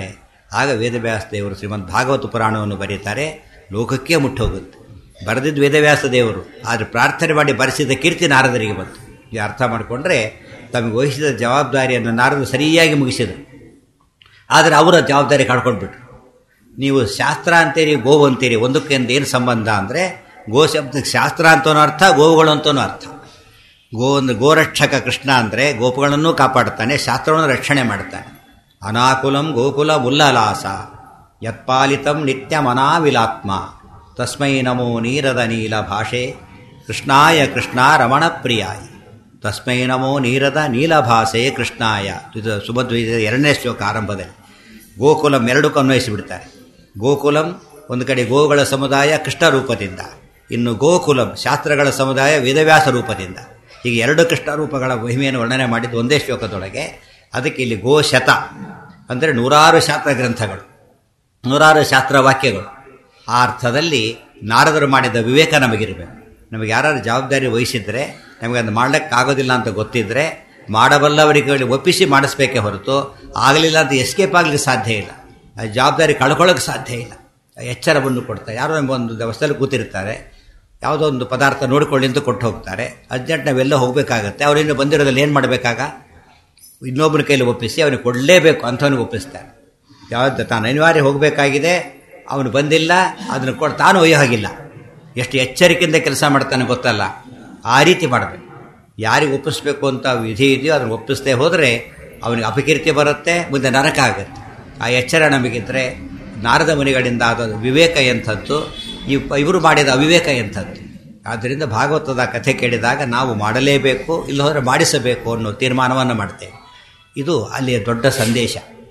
S1: ಆಗ ವೇದವ್ಯಾಸ ದೇವರು ಶ್ರೀಮದ್ ಭಾಗವತ ಪುರಾಣವನ್ನು ಬರೀತಾರೆ ಲೋಕಕ್ಕೆ ಮುಟ್ಟೋಗುತ್ತೆ ಬರೆದಿದ್ದು ವೇದವ್ಯಾಸ ದೇವರು ಆದರೆ ಪ್ರಾರ್ಥನೆ ಮಾಡಿ ಬರೆಸಿದ ಕೀರ್ತಿ ನಾರದರಿಗೆ ಬಂತು ಇದು ಅರ್ಥ ಮಾಡಿಕೊಂಡ್ರೆ ತಮಗೆ ವಹಿಸಿದ ಜವಾಬ್ದಾರಿಯನ್ನು ನಾರದರು ಸರಿಯಾಗಿ ಮುಗಿಸಿದರು ಆದರೆ ಅವರ ಜವಾಬ್ದಾರಿ ಕಳ್ಕೊಂಡ್ಬಿಟ್ರು ನೀವು ಶಾಸ್ತ್ರ ಅಂತೀರಿ ಗೋವು ಅಂತೀರಿ ಒಂದಕ್ಕಿಂತ ಏನು ಸಂಬಂಧ ಅಂದರೆ ಗೋ ಶಬ್ದಕ್ಕೆ ಶಾಸ್ತ್ರ ಅಂತನೂ ಅರ್ಥ ಗೋವುಗಳು ಅಂತನೂ ಅರ್ಥ ಗೋ ಒಂದು ಗೋರಕ್ಷಕ ಕೃಷ್ಣ ಅಂದರೆ ಗೋಪುಗಳನ್ನು ಕಾಪಾಡ್ತಾನೆ ಶಾಸ್ತ್ರವನ್ನು ರಕ್ಷಣೆ ಮಾಡ್ತಾನೆ ಅನಾಕುಲಂ ಗೋಕುಲ ಉಲ್ಲಲಾಸ ಯತ್ಪಾಲಿತಂ ನಿತ್ಯಮನಾವಿಲಾತ್ಮ ತಸ್ಮೈ ನಮೋ ನೀರದ ನೀಲ ಭಾಷೆ ಕೃಷ್ಣಾಯ ಕೃಷ್ಣ ರಮಣ ಪ್ರಿಯಾಯ ತಸ್ಮೈ ನಮೋ ನೀರದ ನೀಲಭಾಷೆ ಕೃಷ್ಣಾಯ ಇದು ಸುಭದ್ವೈದ ಎರಡನೇ ಶ್ಲೋಕ ಆರಂಭದಲ್ಲಿ ಗೋಕುಲಂ ಎರಡಕ್ಕೂ ಅನ್ವಯಿಸಿಬಿಡ್ತಾರೆ ಗೋಕುಲಂ ಒಂದು ಕಡೆ ಗೋವುಗಳ ಸಮುದಾಯ ಕೃಷ್ಣ ರೂಪದಿಂದ ಇನ್ನು ಗೋಕುಲಂ ಶಾಸ್ತ್ರಗಳ ಸಮುದಾಯ ವೇದವ್ಯಾಸ ರೂಪದಿಂದ ಹೀಗೆ ಎರಡು ಕೃಷ್ಣ ರೂಪಗಳ ಮಹಿಮೆಯನ್ನು ವರ್ಣನೆ ಮಾಡಿದ್ದು ಒಂದೇ ಶ್ಲೋಕದೊಳಗೆ ಅದಕ್ಕೆ ಇಲ್ಲಿ ಗೋಶತ ಅಂದರೆ ನೂರಾರು ಶಾಸ್ತ್ರ ಗ್ರಂಥಗಳು ನೂರಾರು ಶಾಸ್ತ್ರ ವಾಕ್ಯಗಳು ಆ ಅರ್ಥದಲ್ಲಿ ನಾರದರು ಮಾಡಿದ ವಿವೇಕ ನಮಗಿರಬೇಕು ನಮಗೆ ಯಾರು ಜವಾಬ್ದಾರಿ ವಹಿಸಿದರೆ ನಮಗೆ ಅದು ಮಾಡಲಿಕ್ಕಾಗೋದಿಲ್ಲ ಅಂತ ಗೊತ್ತಿದ್ದರೆ ಮಾಡಬಲ್ಲವರಿಗೆ ಒಪ್ಪಿಸಿ ಮಾಡಿಸ್ಬೇಕೇ ಹೊರತು ಆಗಲಿಲ್ಲ ಅಂತ ಎಸ್ಕೇಪ್ ಆಗಲಿಕ್ಕೆ ಸಾಧ್ಯ ಇಲ್ಲ ಆ ಜವಾಬ್ದಾರಿ ಕಳ್ಕೊಳ್ಳೋಕೆ ಸಾಧ್ಯ ಇಲ್ಲ ಎಚ್ಚರವನ್ನು ಕೊಡ್ತಾರೆ ಯಾರೋ ಒಂದು ವ್ಯವಸ್ಥೆಯಲ್ಲಿ ಕೂತಿರ್ತಾರೆ ಯಾವುದೋ ಒಂದು ಪದಾರ್ಥ ನೋಡಿಕೊಳ್ಳಿ ಅಂತ ಕೊಟ್ಟು ಹೋಗ್ತಾರೆ ಅರ್ಜೆಂಟ್ ನಾವೆಲ್ಲ ಹೋಗಬೇಕಾಗತ್ತೆ ಅವರಿಂದ ಬಂದಿರೋದ್ರಲ್ಲಿ ಏನು ಮಾಡಬೇಕಾಗ ಇನ್ನೊಬ್ಬನ ಕೈಲಿ ಒಪ್ಪಿಸಿ ಅವನಿಗೆ ಕೊಡಲೇಬೇಕು ಅಂಥವನಿಗೆ ಒಪ್ಪಿಸ್ತಾರೆ ಯಾವ್ದು ತಾನು ಅನಿವಾರ್ಯ ಹೋಗಬೇಕಾಗಿದೆ ಅವನು ಬಂದಿಲ್ಲ ಅದನ್ನು ಕೊಟ್ಟು ತಾನು ಒಯ್ಯೋ ಹಾಗಿಲ್ಲ ಎಷ್ಟು ಎಚ್ಚರಿಕೆಯಿಂದ ಕೆಲಸ ಮಾಡ್ತಾನೆ ಗೊತ್ತಲ್ಲ ಆ ರೀತಿ ಮಾಡಬೇಕು ಯಾರಿಗೆ ಒಪ್ಪಿಸ್ಬೇಕು ಅಂತ ವಿಧಿ ಇದೆಯೋ ಅದನ್ನು ಒಪ್ಪಿಸದೆ ಹೋದರೆ ಅವನಿಗೆ ಅಪಕೀರ್ತಿ ಬರುತ್ತೆ ಮುಂದೆ ನರಕ ಆಗುತ್ತೆ ಆ ಎಚ್ಚರ ನಮಗಿದ್ರೆ ನಾರದ ಮುನಿಗಳಿಂದ ಆದ ವಿವೇಕ ಎಂಥದ್ದು ಇವರು ಮಾಡಿದ ಅವಿವೇಕ ಎಂಥದ್ದು ಆದ್ದರಿಂದ ಭಾಗವತದ ಕಥೆ ಕೇಳಿದಾಗ ನಾವು ಮಾಡಲೇಬೇಕು ಇಲ್ಲ ಹೋದರೆ ಮಾಡಿಸಬೇಕು ಅನ್ನೋ ತೀರ್ಮಾನವನ್ನು ಮಾಡ್ತೇವೆ ಇದು ಅಲ್ಲಿಯ ದೊಡ್ಡ ಸಂದೇಶ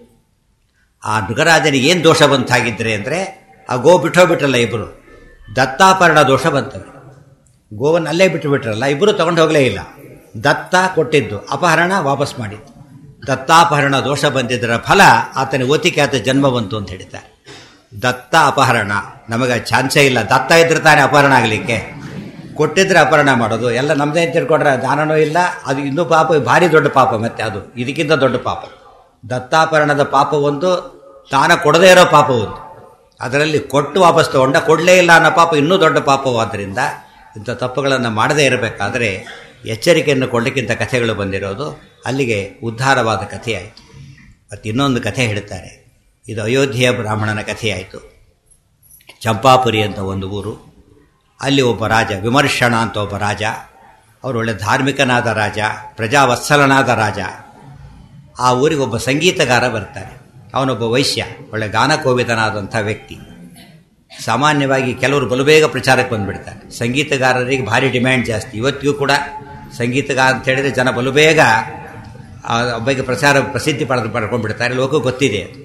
S1: ಆ ಮೃಗರಾಜನಿಗೆ ಏನು ದೋಷ ಬಂತಾಗಿದ್ರೆ ಅಂದರೆ ಆ ಗೋ ಬಿಟ್ಟೋಗ್ಬಿಟ್ರಲ್ಲ ಇಬ್ಬರು ದತ್ತಾಪರಣ ದೋಷ ಬಂತವೆ ಗೋವನ್ನು ಅಲ್ಲೇ ಬಿಟ್ಟು ಬಿಟ್ರಲ್ಲ ಇಬ್ಬರು ತಗೊಂಡು ಹೋಗಲೇ ಇಲ್ಲ ದತ್ತ ಕೊಟ್ಟಿದ್ದು ಅಪಹರಣ ವಾಪಸ್ ಮಾಡಿದ್ದು ದತ್ತಾಪಹರಣ ದೋಷ ಬಂದಿದ್ದರ ಫಲ ಆತನ ಓತಿಕೆ ಆತ ಜನ್ಮ ಬಂತು ಅಂತ ಹೇಳ್ತಾರೆ ದತ್ತ ಅಪಹರಣ ನಮಗೆ ಚಾನ್ಸೇ ಇಲ್ಲ ದತ್ತ ಇದ್ರೆ ತಾನೇ ಅಪಹರಣ ಆಗಲಿಕ್ಕೆ ಕೊಟ್ಟಿದ್ರೆ ಅಪಹರಣ ಮಾಡೋದು ಎಲ್ಲ ನಮ್ಮದೇ ಅಂತ ತಿಳ್ಕೊಂಡ್ರೆ ದಾನನೂ ಇಲ್ಲ ಅದು ಇನ್ನೂ ಪಾಪ ಭಾರಿ ದೊಡ್ಡ ಪಾಪ ಮತ್ತೆ ಅದು ಇದಕ್ಕಿಂತ ದೊಡ್ಡ ಪಾಪ ದತ್ತಾಪಹರಣದ ಪಾಪ ಒಂದು ದಾನ ಕೊಡದೇ ಇರೋ ಪಾಪ ಒಂದು ಅದರಲ್ಲಿ ಕೊಟ್ಟು ವಾಪಸ್ ತಗೊಂಡ ಕೊಡಲೇ ಇಲ್ಲ ಅನ್ನೋ ಪಾಪ ಇನ್ನೂ ದೊಡ್ಡ ಪಾಪವಾದ್ದರಿಂದ ಇಂಥ ತಪ್ಪುಗಳನ್ನು ಮಾಡದೇ ಇರಬೇಕಾದ್ರೆ ಎಚ್ಚರಿಕೆಯನ್ನು ಕೊಡಲಿಕ್ಕಿಂತ ಕಥೆಗಳು ಬಂದಿರೋದು ಅಲ್ಲಿಗೆ ಉದ್ಧಾರವಾದ ಕಥೆಯಾಯಿತು ಮತ್ತು ಇನ್ನೊಂದು ಕಥೆ ಹೇಳ್ತಾರೆ ಇದು ಅಯೋಧ್ಯೆಯ ಬ್ರಾಹ್ಮಣನ ಕಥೆಯಾಯಿತು ಚಂಪಾಪುರಿ ಅಂತ ಒಂದು ಊರು ಅಲ್ಲಿ ಒಬ್ಬ ರಾಜ ವಿಮರ್ಶಣ ಅಂತ ಒಬ್ಬ ರಾಜ ಅವರು ಒಳ್ಳೆ ಧಾರ್ಮಿಕನಾದ ರಾಜ ಪ್ರಜಾವತ್ಸಲನಾದ ರಾಜ ಆ ಊರಿಗೆ ಒಬ್ಬ ಸಂಗೀತಗಾರ ಬರ್ತಾನೆ ಅವನೊಬ್ಬ ವೈಶ್ಯ ಒಳ್ಳೆ ಗಾನಕೋವಿದನಾದಂಥ ವ್ಯಕ್ತಿ ಸಾಮಾನ್ಯವಾಗಿ ಕೆಲವರು ಬಲು ಬೇಗ ಪ್ರಚಾರಕ್ಕೆ ಬಂದುಬಿಡ್ತಾರೆ ಸಂಗೀತಗಾರರಿಗೆ ಭಾರಿ ಡಿಮ್ಯಾಂಡ್ ಜಾಸ್ತಿ ಇವತ್ತಿಗೂ ಕೂಡ ಸಂಗೀತಗಾರ ಅಂತ ಹೇಳಿದರೆ ಜನ ಬಲು ಬೇಗ ಆ ಬಗ್ಗೆ ಪ್ರಚಾರ ಪ್ರಸಿದ್ಧಿ ಪಡೆದು ಪಡ್ಕೊಂಡ್ಬಿಡ್ತಾರೆ ಲೋಕ ಗೊತ್ತಿದೆ ಅದು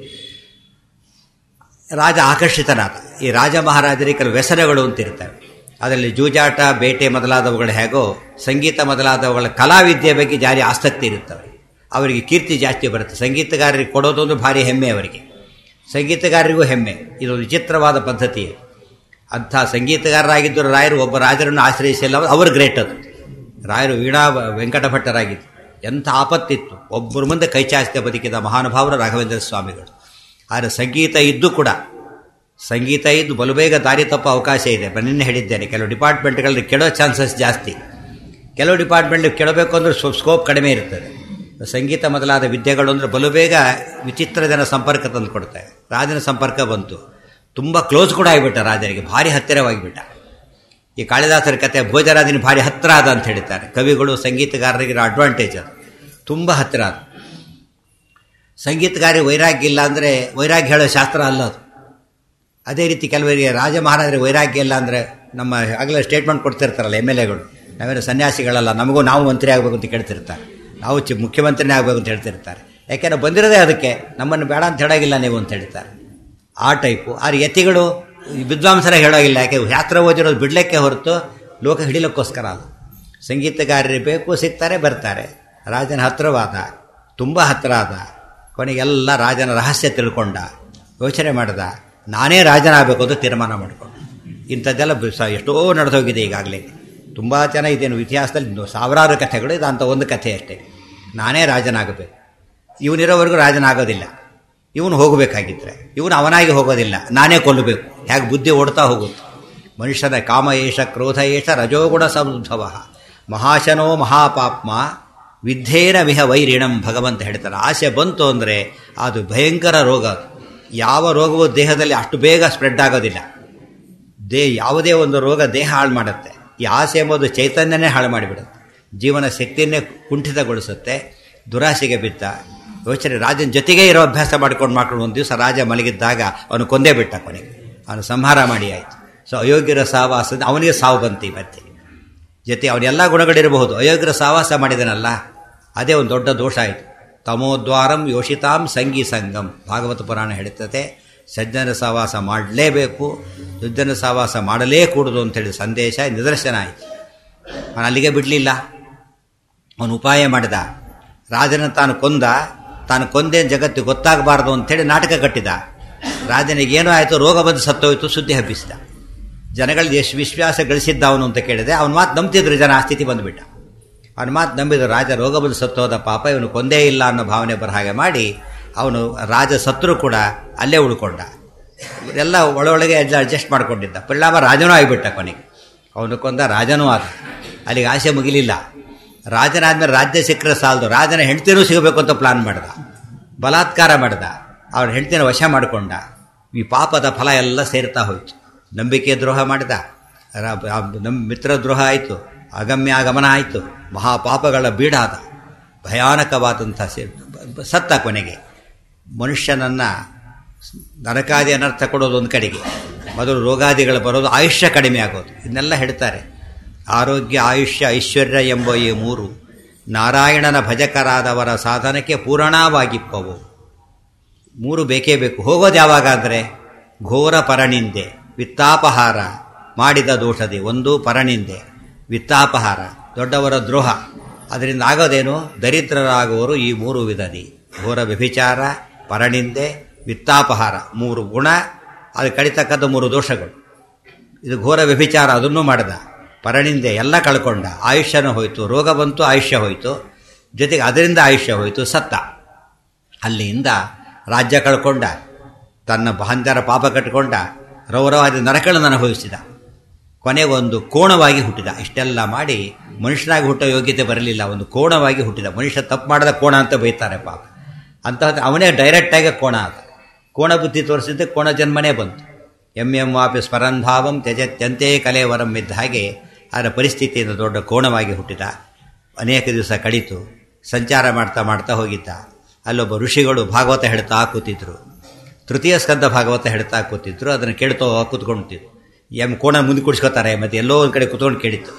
S1: ರಾಜ ಆಕರ್ಷಿತನಾದ ಈ ರಾಜ ಮಹಾರಾಜರಿಗೆ ಕೆಲವು ವ್ಯಸನಗಳು ಅಂತಿರ್ತವೆ ಅದರಲ್ಲಿ ಜೂಜಾಟ ಬೇಟೆ ಮೊದಲಾದವುಗಳು ಹೇಗೋ ಸಂಗೀತ ಮೊದಲಾದವುಗಳ ಕಲಾವಿದ್ಯೆ ಬಗ್ಗೆ ಜಾರಿ ಆಸಕ್ತಿ ಇರುತ್ತವೆ ಅವರಿಗೆ ಕೀರ್ತಿ ಜಾಸ್ತಿ ಬರುತ್ತೆ ಸಂಗೀತಗಾರರಿಗೆ ಕೊಡೋದೊಂದು ಭಾರಿ ಹೆಮ್ಮೆ ಅವರಿಗೆ ಸಂಗೀತಗಾರರಿಗೂ ಹೆಮ್ಮೆ ಇದು ವಿಚಿತ್ರವಾದ ಪದ್ಧತಿ ಅಂಥ ಸಂಗೀತಗಾರರಾಗಿದ್ದರು ರಾಯರು ಒಬ್ಬ ರಾಜರನ್ನು ಆಶ್ರಯಿಸಿಲ್ಲ ಅವರು ಗ್ರೇಟ್ ಅದು ರಾಯರು ವೀಣಾ ವೆಂಕಟ ಭಟ್ಟರಾಗಿದ್ದು ಎಂಥ ಆಪತ್ತಿತ್ತು ಒಬ್ಬರ ಮುಂದೆ ಕೈ ಚಾಚಿದ ಬದುಕಿದ ಮಹಾನುಭಾವರು ರಾಘವೇಂದ್ರ ಸ್ವಾಮಿಗಳು ಆದರೆ ಸಂಗೀತ ಇದ್ದು ಕೂಡ ಸಂಗೀತ ಇದ್ದು ಬಲು ಬೇಗ ದಾರಿ ತಪ್ಪೋ ಅವಕಾಶ ಇದೆ ನಿನ್ನೆ ಹೇಳಿದ್ದೇನೆ ಕೆಲವು ಡಿಪಾರ್ಟ್ಮೆಂಟ್ಗಳಲ್ಲಿ ಕೆಡೋ ಚಾನ್ಸಸ್ ಜಾಸ್ತಿ ಕೆಲವು ಡಿಪಾರ್ಟ್ಮೆಂಟ್ ಕೆಡಬೇಕು ಅಂದರೆ ಸ್ಕೋಪ್ ಕಡಿಮೆ ಇರ್ತದೆ ಸಂಗೀತ ಮೊದಲಾದ ವಿದ್ಯೆಗಳು ಅಂದರೆ ಬಲು ಬೇಗ ವಿಚಿತ್ರ ಜನ ಸಂಪರ್ಕ ತಂದು ಕೊಡ್ತಾರೆ ರಾಜನ ಸಂಪರ್ಕ ಬಂತು ತುಂಬ ಕ್ಲೋಸ್ ಕೂಡ ಆಗಿಬಿಟ್ಟ ರಾಜನಿಗೆ ಭಾರಿ ಹತ್ತಿರವಾಗಿಬಿಟ್ಟ ಈ ಕಾಳಿದಾಸರ ಕತೆ ಭೋಜರಾಜನ ಭಾರಿ ಹತ್ತಿರ ಆದ ಅಂತ ಹೇಳ್ತಾರೆ ಕವಿಗಳು ಸಂಗೀತಗಾರರಿಗಿರೋ ಅಡ್ವಾಂಟೇಜ್ ಅದು ತುಂಬ ಹತ್ತಿರ ಅದು ಸಂಗೀತಗಾರಿ ವೈರಾಗ್ಯ ಇಲ್ಲ ಅಂದರೆ ವೈರಾಗ್ಯ ಹೇಳೋ ಶಾಸ್ತ್ರ ಅಲ್ಲ ಅದು ಅದೇ ರೀತಿ ಕೆಲವರಿಗೆ ರಾಜ ಮಹಾರಾಜರಿಗೆ ವೈರಾಗ್ಯ ಇಲ್ಲ ಅಂದರೆ ನಮ್ಮ ಆಗಲೇ ಸ್ಟೇಟ್ಮೆಂಟ್ ಕೊಡ್ತಿರ್ತಾರಲ್ಲ ಎಮ್ ಎಲ್ ಎಗಳು ನಾವೇನು ಸನ್ಯಾಸಿಗಳಲ್ಲ ನಮಗೂ ನಾವು ಮಂತ್ರಿ ಆಗಬೇಕು ಅಂತ ಕೇಳ್ತಿರ್ತಾರೆ ನಾವು ಚಿ ಮುಖ್ಯಮಂತ್ರಿನೇ ಆಗಬೇಕು ಅಂತ ಹೇಳ್ತಿರ್ತಾರೆ ಯಾಕೆಂದ್ರೆ ಬಂದಿರೋದೇ ಅದಕ್ಕೆ ನಮ್ಮನ್ನು ಬೇಡ ಅಂತ ಹೇಳೋಗಿಲ್ಲ ನೀವು ಅಂತ ಹೇಳ್ತಾರೆ ಆ ಟೈಪು ಆದ್ರೆ ಯತಿಗಳು ವಿದ್ವಾಂಸರ ಹೇಳೋಗಿಲ್ಲ ಯಾಕೆ ಶಾಸ್ತ್ರ ಓದಿರೋದು ಬಿಡಲಿಕ್ಕೆ ಹೊರತು ಲೋಕ ಹಿಡಿಲಿಕ್ಕೋಸ್ಕರ ಅಲ್ಲ ಸಂಗೀತಗಾರರಿಗೆ ಬೇಕು ಸಿಗ್ತಾರೆ ಬರ್ತಾರೆ ರಾಜನ ಹತ್ತಿರವಾದ ತುಂಬ ಹತ್ತಿರ ಆದ ಕೊನೆಗೆಲ್ಲ ರಾಜನ ರಹಸ್ಯ ತಿಳ್ಕೊಂಡ ಯೋಚನೆ ಮಾಡ್ದ ನಾನೇ ರಾಜನಾಗಬೇಕು ಅಂತ ತೀರ್ಮಾನ ಮಾಡಿಕೊಂಡು ಇಂಥದ್ದೆಲ್ಲ ಎಷ್ಟೋ ನಡೆದೋಗಿದೆ ಈಗಾಗಲೇ ತುಂಬ ಜನ ಇದೇನು ಇತಿಹಾಸದಲ್ಲಿ ಸಾವಿರಾರು ಕಥೆಗಳು ಇದು ಅಂತ ಒಂದು ಕಥೆ ಅಷ್ಟೇ ನಾನೇ ರಾಜನಾಗಬೇಕು ಇವನಿರೋವರೆಗೂ ರಾಜನಾಗೋದಿಲ್ಲ ಇವನು ಹೋಗಬೇಕಾಗಿದ್ರೆ ಇವನು ಅವನಾಗಿ ಹೋಗೋದಿಲ್ಲ ನಾನೇ ಕೊಲ್ಲಬೇಕು ಹೇಗೆ ಬುದ್ಧಿ ಓಡ್ತಾ ಹೋಗುತ್ತೆ ಮನುಷ್ಯನ ಕಾಮ ಏಷ ಕ್ರೋಧ ಏಷ ರಜೋಗುಣ ಸಮುದ್ಭವ ಮಹಾಶನೋ ಮಹಾಪಾಪ್ಮ ವಿದ್ಧೇನ ವಿಹ ವೈರಿಣಂ ಭಗವಂತ ಹೇಳ್ತಾರೆ ಆಸೆ ಬಂತು ಅಂದರೆ ಅದು ಭಯಂಕರ ರೋಗ ಅದು ಯಾವ ರೋಗವು ದೇಹದಲ್ಲಿ ಅಷ್ಟು ಬೇಗ ಸ್ಪ್ರೆಡ್ ಆಗೋದಿಲ್ಲ ದೇ ಯಾವುದೇ ಒಂದು ರೋಗ ದೇಹ ಹಾಳು ಮಾಡುತ್ತೆ ಈ ಆಸೆ ಎಂಬುದು ಚೈತನ್ಯನೇ ಹಾಳು ಮಾಡಿಬಿಡುತ್ತೆ ಜೀವನ ಶಕ್ತಿಯನ್ನೇ ಕುಂಠಿತಗೊಳಿಸುತ್ತೆ ದುರಾಸೆಗೆ ಬಿದ್ದ ಯೋಚನೆ ರಾಜನ ಜೊತೆಗೇ ಇರೋ ಅಭ್ಯಾಸ ಮಾಡ್ಕೊಂಡು ಮಾಡ್ಕೊಂಡು ಒಂದು ದಿವಸ ರಾಜ ಮಲಗಿದ್ದಾಗ ಅವನು ಕೊಂದೇ ಬಿಟ್ಟ ಕೊನೆಗೆ ಅವನು ಸಂಹಾರ ಮಾಡಿ ಆಯಿತು ಸೊ ಅಯೋಗ್ಯರ ಸಹವಾಸದ ಅವನಿಗೆ ಸಾವು ಬಂತು ಮತ್ತೆ ಜೊತೆ ಅವನೆಲ್ಲ ಗುಣಗಳಿರಬಹುದು ಅಯೋಗ್ಯರ ಸಹವಾಸ ಮಾಡಿದನಲ್ಲ ಅದೇ ಒಂದು ದೊಡ್ಡ ದೋಷ ಆಯಿತು ತಮೋದ್ವಾರಂ ಯೋಷಿತಾಂ ಸಂಗಿ ಸಂಗಂ ಭಾಗವತ ಪುರಾಣ ಹೇಳುತ್ತದೆ ಸಜ್ಜನ ಸಹವಾಸ ಮಾಡಲೇಬೇಕು ದುರ್ಜನ ಸಹವಾಸ ಮಾಡಲೇ ಕೂಡುದು ಅಂತೇಳಿ ಸಂದೇಶ ನಿದರ್ಶನ ಆಯಿತು ಅವನು ಅಲ್ಲಿಗೆ ಬಿಡಲಿಲ್ಲ ಅವನು ಉಪಾಯ ಮಾಡಿದ ರಾಜನ ತಾನು ಕೊಂದ ತಾನು ಕೊಂದೇ ಜಗತ್ತು ಗೊತ್ತಾಗಬಾರ್ದು ಅಂತೇಳಿ ನಾಟಕ ಕಟ್ಟಿದ ರಾಜನಿಗೆ ಏನೋ ಆಯಿತು ರೋಗ ಬಂದು ಸತ್ತೋಯ್ತು ಸುದ್ದಿ ಹಬ್ಬಿಸಿದ ಜನಗಳಿಗೆ ಎಷ್ಟು ವಿಶ್ವಾಸ ಗಳಿಸಿದ್ದ ಅವನು ಅಂತ ಕೇಳಿದೆ ಅವನ ಮಾತು ನಂಬ್ತಿದ್ರು ಜನ ಆ ಸ್ಥಿತಿ ಬಂದುಬಿಟ್ಟ ಅವನ ಮಾತು ನಂಬಿದ್ರು ರಾಜ ರೋಗ ಬಂದು ಸತ್ತೋದ ಪಾಪ ಇವನು ಕೊಂದೇ ಇಲ್ಲ ಅನ್ನೋ ಭಾವನೆ ಬರ ಹಾಗೆ ಮಾಡಿ ಅವನು ರಾಜ ಸತ್ರು ಕೂಡ ಅಲ್ಲೇ ಉಳ್ಕೊಂಡ ಎಲ್ಲ ಒಳೊಳಗೆ ಎಲ್ಲ ಅಡ್ಜಸ್ಟ್ ಮಾಡ್ಕೊಂಡಿದ್ದ ಪರಿಣಾಮ ರಾಜನೂ ಆಗಿಬಿಟ್ಟ ಕೊನೆಗೆ ಅವನು ಕೊಂದ ರಾಜನೂ ಆದ ಅಲ್ಲಿಗೆ ಆಸೆ ಮುಗಿಲಿಲ್ಲ ರಾಜನಾದ್ಮೇಲೆ ರಾಜ್ಯ ಸಿಕ್ಕರೆ ಸಾಲದು ರಾಜನ ಹೆಂಡ್ತಿನೂ ಸಿಗಬೇಕು ಅಂತ ಪ್ಲಾನ್ ಮಾಡ್ದ ಬಲಾತ್ಕಾರ ಮಾಡ್ದ ಅವನ ಹೆಂಡ್ತಿನ ವಶ ಮಾಡಿಕೊಂಡ ಈ ಪಾಪದ ಫಲ ಎಲ್ಲ ಸೇರ್ತಾ ಹೋಯ್ತು ನಂಬಿಕೆ ದ್ರೋಹ ಮಾಡಿದ ನಮ್ಮ ಮಿತ್ರ ದ್ರೋಹ ಆಯಿತು ಅಗಮ್ಯ ಆಗಮನ ಆಯಿತು ಮಹಾಪಾಪಗಳ ಬೀಡಾದ ಭಯಾನಕವಾದಂಥ ಸತ್ತ ಕೊನೆಗೆ ಮನುಷ್ಯನನ್ನು ನರಕಾದಿ ಅನರ್ಥ ಕೊಡೋದು ಒಂದು ಕಡೆಗೆ ಮೊದಲು ರೋಗಾದಿಗಳು ಬರೋದು ಆಯುಷ್ಯ ಕಡಿಮೆ ಆಗೋದು ಇದನ್ನೆಲ್ಲ ಹೇಳ್ತಾರೆ ಆರೋಗ್ಯ ಆಯುಷ್ಯ ಐಶ್ವರ್ಯ ಎಂಬ ಈ ಮೂರು ನಾರಾಯಣನ ಭಜಕರಾದವರ ಸಾಧನಕ್ಕೆ ಪೂರಣವಾಗಿಪ್ಪವು ಮೂರು ಬೇಕೇ ಬೇಕು ಹೋಗೋದು ಯಾವಾಗ ಅಂದರೆ ಘೋರ ಪರನಿಂದೆ ವಿತ್ತಾಪಹಾರ ಮಾಡಿದ ದೋಷದೆ ಒಂದು ಪರನಿಂದೆ ವಿತ್ತಾಪಹಾರ ದೊಡ್ಡವರ ದ್ರೋಹ ಅದರಿಂದ ಆಗೋದೇನು ದರಿದ್ರರಾಗುವರು ಈ ಮೂರು ವಿಧದಿ ಘೋರ ವ್ಯಭಿಚಾರ ಪರನಿಂದೆ ವಿತ್ತಾಪಹಾರ ಮೂರು ಗುಣ ಅದು ಕಡಿತಕ್ಕಂಥ ಮೂರು ದೋಷಗಳು ಇದು ಘೋರ ವ್ಯಭಿಚಾರ ಅದನ್ನೂ ಮಾಡಿದ ಪರನಿಂದೆ ಎಲ್ಲ ಕಳ್ಕೊಂಡ ಆಯುಷ್ಯನೂ ಹೋಯಿತು ರೋಗ ಬಂತು ಆಯುಷ್ಯ ಹೋಯಿತು ಜೊತೆಗೆ ಅದರಿಂದ ಆಯುಷ್ಯ ಹೋಯಿತು ಸತ್ತ ಅಲ್ಲಿಂದ ರಾಜ್ಯ ಕಳ್ಕೊಂಡ ತನ್ನ ಬಾಂಧರ ಪಾಪ ಕಟ್ಟಿಕೊಂಡ ರೌರವಾದ ನರಕಗಳನ್ನು ಅನುಭವಿಸಿದ ಕೊನೆಗೊಂದು ಕೋಣವಾಗಿ ಹುಟ್ಟಿದ ಇಷ್ಟೆಲ್ಲ ಮಾಡಿ ಮನುಷ್ಯನಾಗಿ ಹುಟ್ಟೋ ಯೋಗ್ಯತೆ ಬರಲಿಲ್ಲ ಒಂದು ಕೋಣವಾಗಿ ಹುಟ್ಟಿದ ಮನುಷ್ಯ ತಪ್ಪು ಮಾಡದ ಕೋಣ ಅಂತ ಬೈತಾರೆ ಪಾಪ ಅಂತ ಅವನೇ ಡೈರೆಕ್ಟಾಗಿ ಕೋಣ ಆದ ಕೋಣ ಬುದ್ಧಿ ತೋರಿಸಿದ್ದೆ ಕೋಣ ಜನ್ಮನೇ ಬಂತು ಎಂ ಎಂ ವಾಪಿ ಸ್ಮರಂಧಾವಂ ತ್ಯಜತ್ಯಂತೆ ಕಲೇವರಂ ಇದ್ದ ಹಾಗೆ ಅದರ ಪರಿಸ್ಥಿತಿಯಿಂದ ದೊಡ್ಡ ಕೋಣವಾಗಿ ಹುಟ್ಟಿದ ಅನೇಕ ದಿವಸ ಕಡಿತು ಸಂಚಾರ ಮಾಡ್ತಾ ಮಾಡ್ತಾ ಹೋಗಿದ್ದ ಅಲ್ಲೊಬ್ಬ ಋಷಿಗಳು ಭಾಗವತ ಹೇಳ್ತಾ ಕೂತಿದ್ರು ತೃತೀಯ ಸ್ಕಂದ ಭಾಗವತ ಹೇಳ್ತಾ ಕೂತಿದ್ರು ಅದನ್ನು ಕೇಳ್ತೋ ಕೂತ್ಕೊಂಡ್ತಿದ್ರು ಎಮ್ ಕೋಣ ಮುಂದೆ ಕುಡಿಸ್ಕೋತಾರೆ ಮತ್ತು ಎಲ್ಲೋ ಒಂದು ಕಡೆ ಕೂತ್ಕೊಂಡು ಕೇಳಿತ್ತು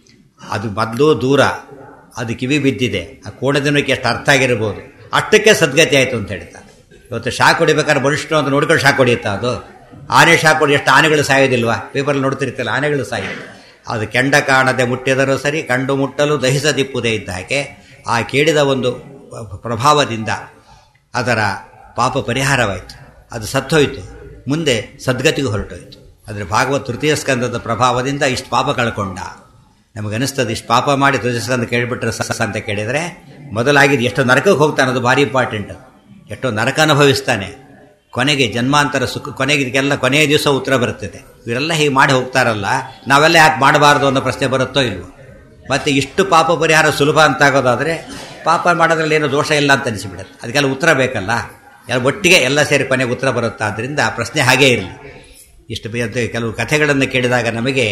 S1: ಅದು ಮೊದಲು ದೂರ ಅದು ಕಿವಿ ಬಿದ್ದಿದೆ ಆ ಕೋಣದಿನಕ್ಕೆ ಎಷ್ಟು ಅರ್ಥ ಆಗಿರ್ಬೋದು ಅಷ್ಟಕ್ಕೆ ಸದ್ಗತಿ ಆಯಿತು ಅಂತ ಹೇಳ್ತಾರೆ ಇವತ್ತು ಶಾಕ್ ಹೊಡಿಬೇಕಾದ್ರೆ ಮನುಷ್ಯನು ಅಂತ ನೋಡ್ಕೊಂಡು ಶಾಕ್ ಹೊಡಿಯುತ್ತಾ ಅದು ಆನೆ ಶಾಕ್ ಹೊಡಿ ಎಷ್ಟು ಆನೆಗಳು ಸಾಯೋದಿಲ್ವಾ ಪೇಪರಲ್ಲಿ ನೋಡ್ತಿರ್ತಿಲ್ಲ ಆನೆಗಳು ಸಾಯೋದು ಅದು ಕೆಂಡ ಕಾಣದೆ ಮುಟ್ಟಿದರೂ ಸರಿ ಕಂಡು ಮುಟ್ಟಲು ದಹಿಸದಿಪ್ಪುದೇ ಇದ್ದ ಹಾಗೆ ಆ ಕೇಳಿದ ಒಂದು ಪ್ರಭಾವದಿಂದ ಅದರ ಪಾಪ ಪರಿಹಾರವಾಯಿತು ಅದು ಸತ್ತೋಯ್ತು ಮುಂದೆ ಸದ್ಗತಿಗೂ ಹೊರಟೋಯ್ತು ಆದರೆ ಭಾಗವತ್ ತೃತೀಯ ಸ್ಕಂದದ ಪ್ರಭಾವದಿಂದ ಇಷ್ಟು ಪಾಪ ಕಳ್ಕೊಂಡ ನಮಗನಿಸ್ತದೆ ಇಷ್ಟು ಪಾಪ ಮಾಡಿ ತೃತೀಯ ಸ್ಕಂದ ಕೇಳಿಬಿಟ್ರೆ ಸಸ ಅಂತ ಕೇಳಿದರೆ ಮೊದಲಾಗಿದ್ದು ಎಷ್ಟು ನರಕಕ್ಕೆ ಹೋಗ್ತಾನೆ ಅದು ಭಾರಿ ಇಂಪಾರ್ಟೆಂಟ್ ಎಷ್ಟೋ ನರಕ ಅನುಭವಿಸ್ತಾನೆ ಕೊನೆಗೆ ಜನ್ಮಾಂತರ ಸುಖ ಕೊನೆಗೆ ಇದಕ್ಕೆಲ್ಲ ಕೊನೆಯ ದಿವಸ ಉತ್ತರ ಬರುತ್ತದೆ ಇವರೆಲ್ಲ ಹೀಗೆ ಮಾಡಿ ಹೋಗ್ತಾರಲ್ಲ ನಾವೆಲ್ಲ ಯಾಕೆ ಮಾಡಬಾರ್ದು ಅನ್ನೋ ಪ್ರಶ್ನೆ ಬರುತ್ತೋ ಇಲ್ವೋ ಮತ್ತು ಇಷ್ಟು ಪಾಪ ಪರಿಹಾರ ಸುಲಭ ಅಂತಾಗೋದಾದರೆ ಪಾಪ ಮಾಡೋದ್ರಲ್ಲಿ ಏನೋ ದೋಷ ಇಲ್ಲ ಅಂತ ಅನಿಸಿಬಿಡುತ್ತೆ ಅದಕ್ಕೆಲ್ಲ ಉತ್ತರ ಬೇಕಲ್ಲ ಎಲ್ಲ ಒಟ್ಟಿಗೆ ಎಲ್ಲ ಸೇರಿ ಕೊನೆಗೆ ಉತ್ತರ ಬರುತ್ತಾ ಆದ್ದರಿಂದ ಪ್ರಶ್ನೆ ಹಾಗೇ ಇರಲಿ ಇಷ್ಟು ಕೆಲವು ಕಥೆಗಳನ್ನು ಕೇಳಿದಾಗ ನಮಗೆ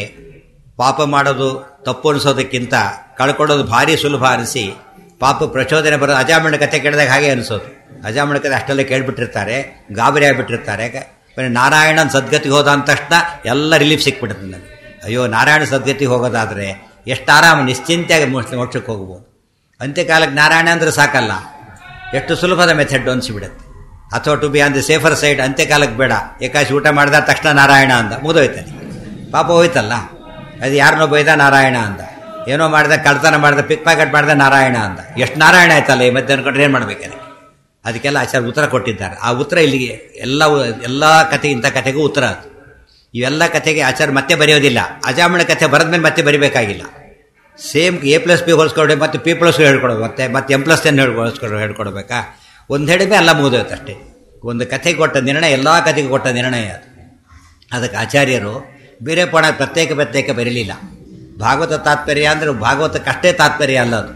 S1: ಪಾಪ ಮಾಡೋದು ತಪ್ಪು ಅನಿಸೋದಕ್ಕಿಂತ ಕಳ್ಕೊಳ್ಳೋದು ಭಾರಿ ಸುಲಭ ಅನಿಸಿ ಪಾಪ ಪ್ರಚೋದನೆ ಬರೋದು ಅಜಾಮಣ ಕಥೆ ಕೇಳಿದಾಗ ಹಾಗೆ ಅನಿಸೋದು ಅಜಾಮಣ ಕಥೆ ಅಷ್ಟೆಲ್ಲ ಕೇಳಿಬಿಟ್ಟಿರ್ತಾರೆ ಗಾಬರಿ ಆಗಿಬಿಟ್ಟಿರ್ತಾರೆ ನಾರಾಯಣನ ಸದ್ಗತಿಗೆ ಹೋದ ಅಂದ ತಕ್ಷಣ ಎಲ್ಲ ರಿಲೀಫ್ ಸಿಕ್ಬಿಡುತ್ತೆ ನನಗೆ ಅಯ್ಯೋ ನಾರಾಯಣ ಸದ್ಗತಿಗೆ ಹೋಗೋದಾದರೆ ಎಷ್ಟು ಆರಾಮ ನಿಶ್ಚಿಂತೆಯಾಗಿ ಮೋಕ್ಷಕ್ಕೆ ಹೋಗ್ಬೋದು ಅಂತ್ಯಕಾಲಕ್ಕೆ ನಾರಾಯಣ ಅಂದರೆ ಸಾಕಲ್ಲ ಎಷ್ಟು ಸುಲಭದ ಮೆಥಡ್ ಅನಿಸಿಬಿಡುತ್ತೆ ಅಥವಾ to be on the safer side ಅಂತ್ಯಕಾಲಕ್ಕೆ ಬೇಡ ಏಕಾಶಿ ಊಟ ಮಾಡಿದ ತಕ್ಷಣ ನಾರಾಯಣ ಅಂದ ಮುಗಿದೋಯ್ತಾನೆ ಪಾಪ ಹೋಯ್ತಲ್ಲ ಅದು ಯಾರನ್ನೋ ಬೈದ ನಾರಾಯಣ ಅಂದ ಏನೋ ಮಾಡಿದ ಕಳ್ತನ ಮಾಡಿದ ಪಿಕ್ ಪ್ಯಾಕೆಟ್ ಮಾಡಿದ ನಾರಾಯಣ ಅಂದ ಎಷ್ಟು ನಾರಾಯಣ ಆಯ್ತಲ್ಲ ಈ ಮಧ್ಯೆ ಅನ್ಕೊಂಡ್ರೆ ಏನು ಮಾಡ್ಬೇಕಾದ್ರೆ ಅದಕ್ಕೆಲ್ಲ ಆಚಾರ್ಯ ಉತ್ತರ ಕೊಟ್ಟಿದ್ದಾರೆ ಆ ಉತ್ತರ ಇಲ್ಲಿಗೆ ಎಲ್ಲ ಎಲ್ಲ ಕಥೆ ಇಂಥ ಕಥೆಗೂ ಉತ್ತರ ಅದು ಇವೆಲ್ಲ ಕಥೆಗೆ ಆಚಾರ್ಯ ಮತ್ತೆ ಬರೆಯೋದಿಲ್ಲ ಅಜಾಮಣ ಕಥೆ ಬರೆದ್ಮೇಲೆ ಮತ್ತೆ ಬರಿಬೇಕಾಗಿಲ್ಲ ಸೇಮ್ ಎ ಪ್ಲಸ್ ಬಿ ಹೋಲ್ಸ್ಕೊಂಡೆ ಮತ್ತೆ ಪಿ ಪ್ಲಸ್ ಹೇಳ್ಕೊಡೋದು ಮತ್ತೆ ಮತ್ತೆ ಎಂ ಪ್ಲಸ್ ಎನ್ ಹೇಳ್ಕೊಳ್ಸ್ಕೊಂಡು ಹೇಳ್ಕೊಡ್ಬೇಕಾ ಒಂದು ಹೇಳಿದ್ಮೇಲೆ ಎಲ್ಲ ಮುಗಿದೋಯ್ತು ಅಷ್ಟೇ ಒಂದು ಕಥೆ ಕೊಟ್ಟ ನಿರ್ಣಯ ಎಲ್ಲ ಕಥೆಗೆ ಕೊಟ್ಟ ನಿರ್ಣಯ ಅದು ಅದಕ್ಕೆ ಆಚಾರ್ಯರು ಬೇರೆ ಪುರಾಣ ಪ್ರತ್ಯೇಕ ಪ್ರತ್ಯೇಕ ಬರೀಲಿಲ್ಲ ಭಾಗವತ ತಾತ್ಪರ್ಯ ಅಂದರೆ ಭಾಗವತಕ್ಕಷ್ಟೇ ತಾತ್ಪರ್ಯ ಅಲ್ಲ ಅದು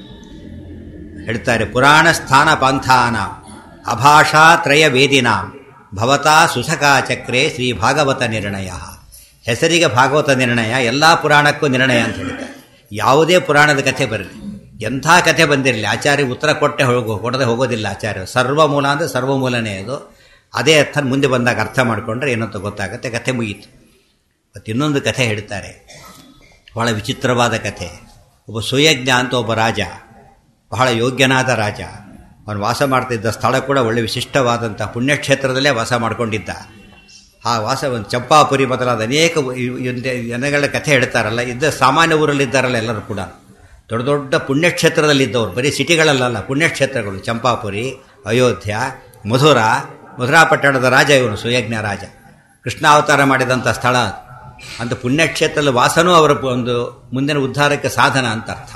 S1: ಹೇಳ್ತಾರೆ ಪುರಾಣ ಸ್ಥಾನ ಪಂಥಾನ ಅಭಾಷಾ ತ್ರಯ ವೇದಿನ ಭವತಾ ಸುಸಖಾ ಚಕ್ರೆ ಶ್ರೀ ಭಾಗವತ ನಿರ್ಣಯ ಹೆಸರಿಗೆ ಭಾಗವತ ನಿರ್ಣಯ ಎಲ್ಲ ಪುರಾಣಕ್ಕೂ ನಿರ್ಣಯ ಅಂತ ಹೇಳ್ತಾರೆ ಯಾವುದೇ ಪುರಾಣದ ಕಥೆ ಬರಲಿ ಎಂಥ ಕಥೆ ಬಂದಿರಲಿ ಆಚಾರ್ಯ ಉತ್ತರ ಕೊಟ್ಟೆ ಹೋಗೋ ಕೊಡದೆ ಹೋಗೋದಿಲ್ಲ ಆಚಾರ್ಯ ಸರ್ವಮೂಲ ಅಂದರೆ ಸರ್ವಮೂಲನೇ ಅದು ಅದೇ ಅರ್ಥ ಮುಂದೆ ಬಂದಾಗ ಅರ್ಥ ಮಾಡಿಕೊಂಡ್ರೆ ಏನಂತ ಗೊತ್ತಾಗುತ್ತೆ ಕಥೆ ಮುಗೀತು ಮತ್ತು ಇನ್ನೊಂದು ಕಥೆ ಹೇಳ್ತಾರೆ ಬಹಳ ವಿಚಿತ್ರವಾದ ಕಥೆ ಒಬ್ಬ ಸುಯಜ್ಞ ಅಂತ ಒಬ್ಬ ರಾಜ ಬಹಳ ಯೋಗ್ಯನಾದ ರಾಜ ಅವನು ವಾಸ ಮಾಡ್ತಿದ್ದ ಸ್ಥಳ ಕೂಡ ಒಳ್ಳೆ ವಿಶಿಷ್ಟವಾದಂಥ ಪುಣ್ಯಕ್ಷೇತ್ರದಲ್ಲೇ ವಾಸ ಮಾಡಿಕೊಂಡಿದ್ದ ಆ ವಾಸ ಒಂದು ಚಂಪಾಪುರಿ ಮೊದಲಾದ ಅನೇಕ ಜನಗಳ ಕಥೆ ಹೇಳ್ತಾರಲ್ಲ ಇದ್ದ ಸಾಮಾನ್ಯ ಊರಲ್ಲಿದ್ದಾರಲ್ಲ ಎಲ್ಲರೂ ಕೂಡ ದೊಡ್ಡ ದೊಡ್ಡ ಪುಣ್ಯಕ್ಷೇತ್ರದಲ್ಲಿದ್ದವರು ಬರೀ ಸಿಟಿಗಳಲ್ಲಲ್ಲ ಪುಣ್ಯಕ್ಷೇತ್ರಗಳು ಚಂಪಾಪುರಿ ಅಯೋಧ್ಯ ಮಧುರ ಮಧುರಾ ಪಟ್ಟಣದ ರಾಜ ಇವನು ಸುಯಜ್ಞ ರಾಜ ಕೃಷ್ಣಾವತಾರ ಮಾಡಿದಂಥ ಸ್ಥಳ ಅದು ಅಂತ ಪುಣ್ಯಕ್ಷೇತ್ರದ ವಾಸನೂ ಅವರ ಒಂದು ಮುಂದಿನ ಉದ್ಧಾರಕ್ಕೆ ಸಾಧನ ಅಂತ ಅರ್ಥ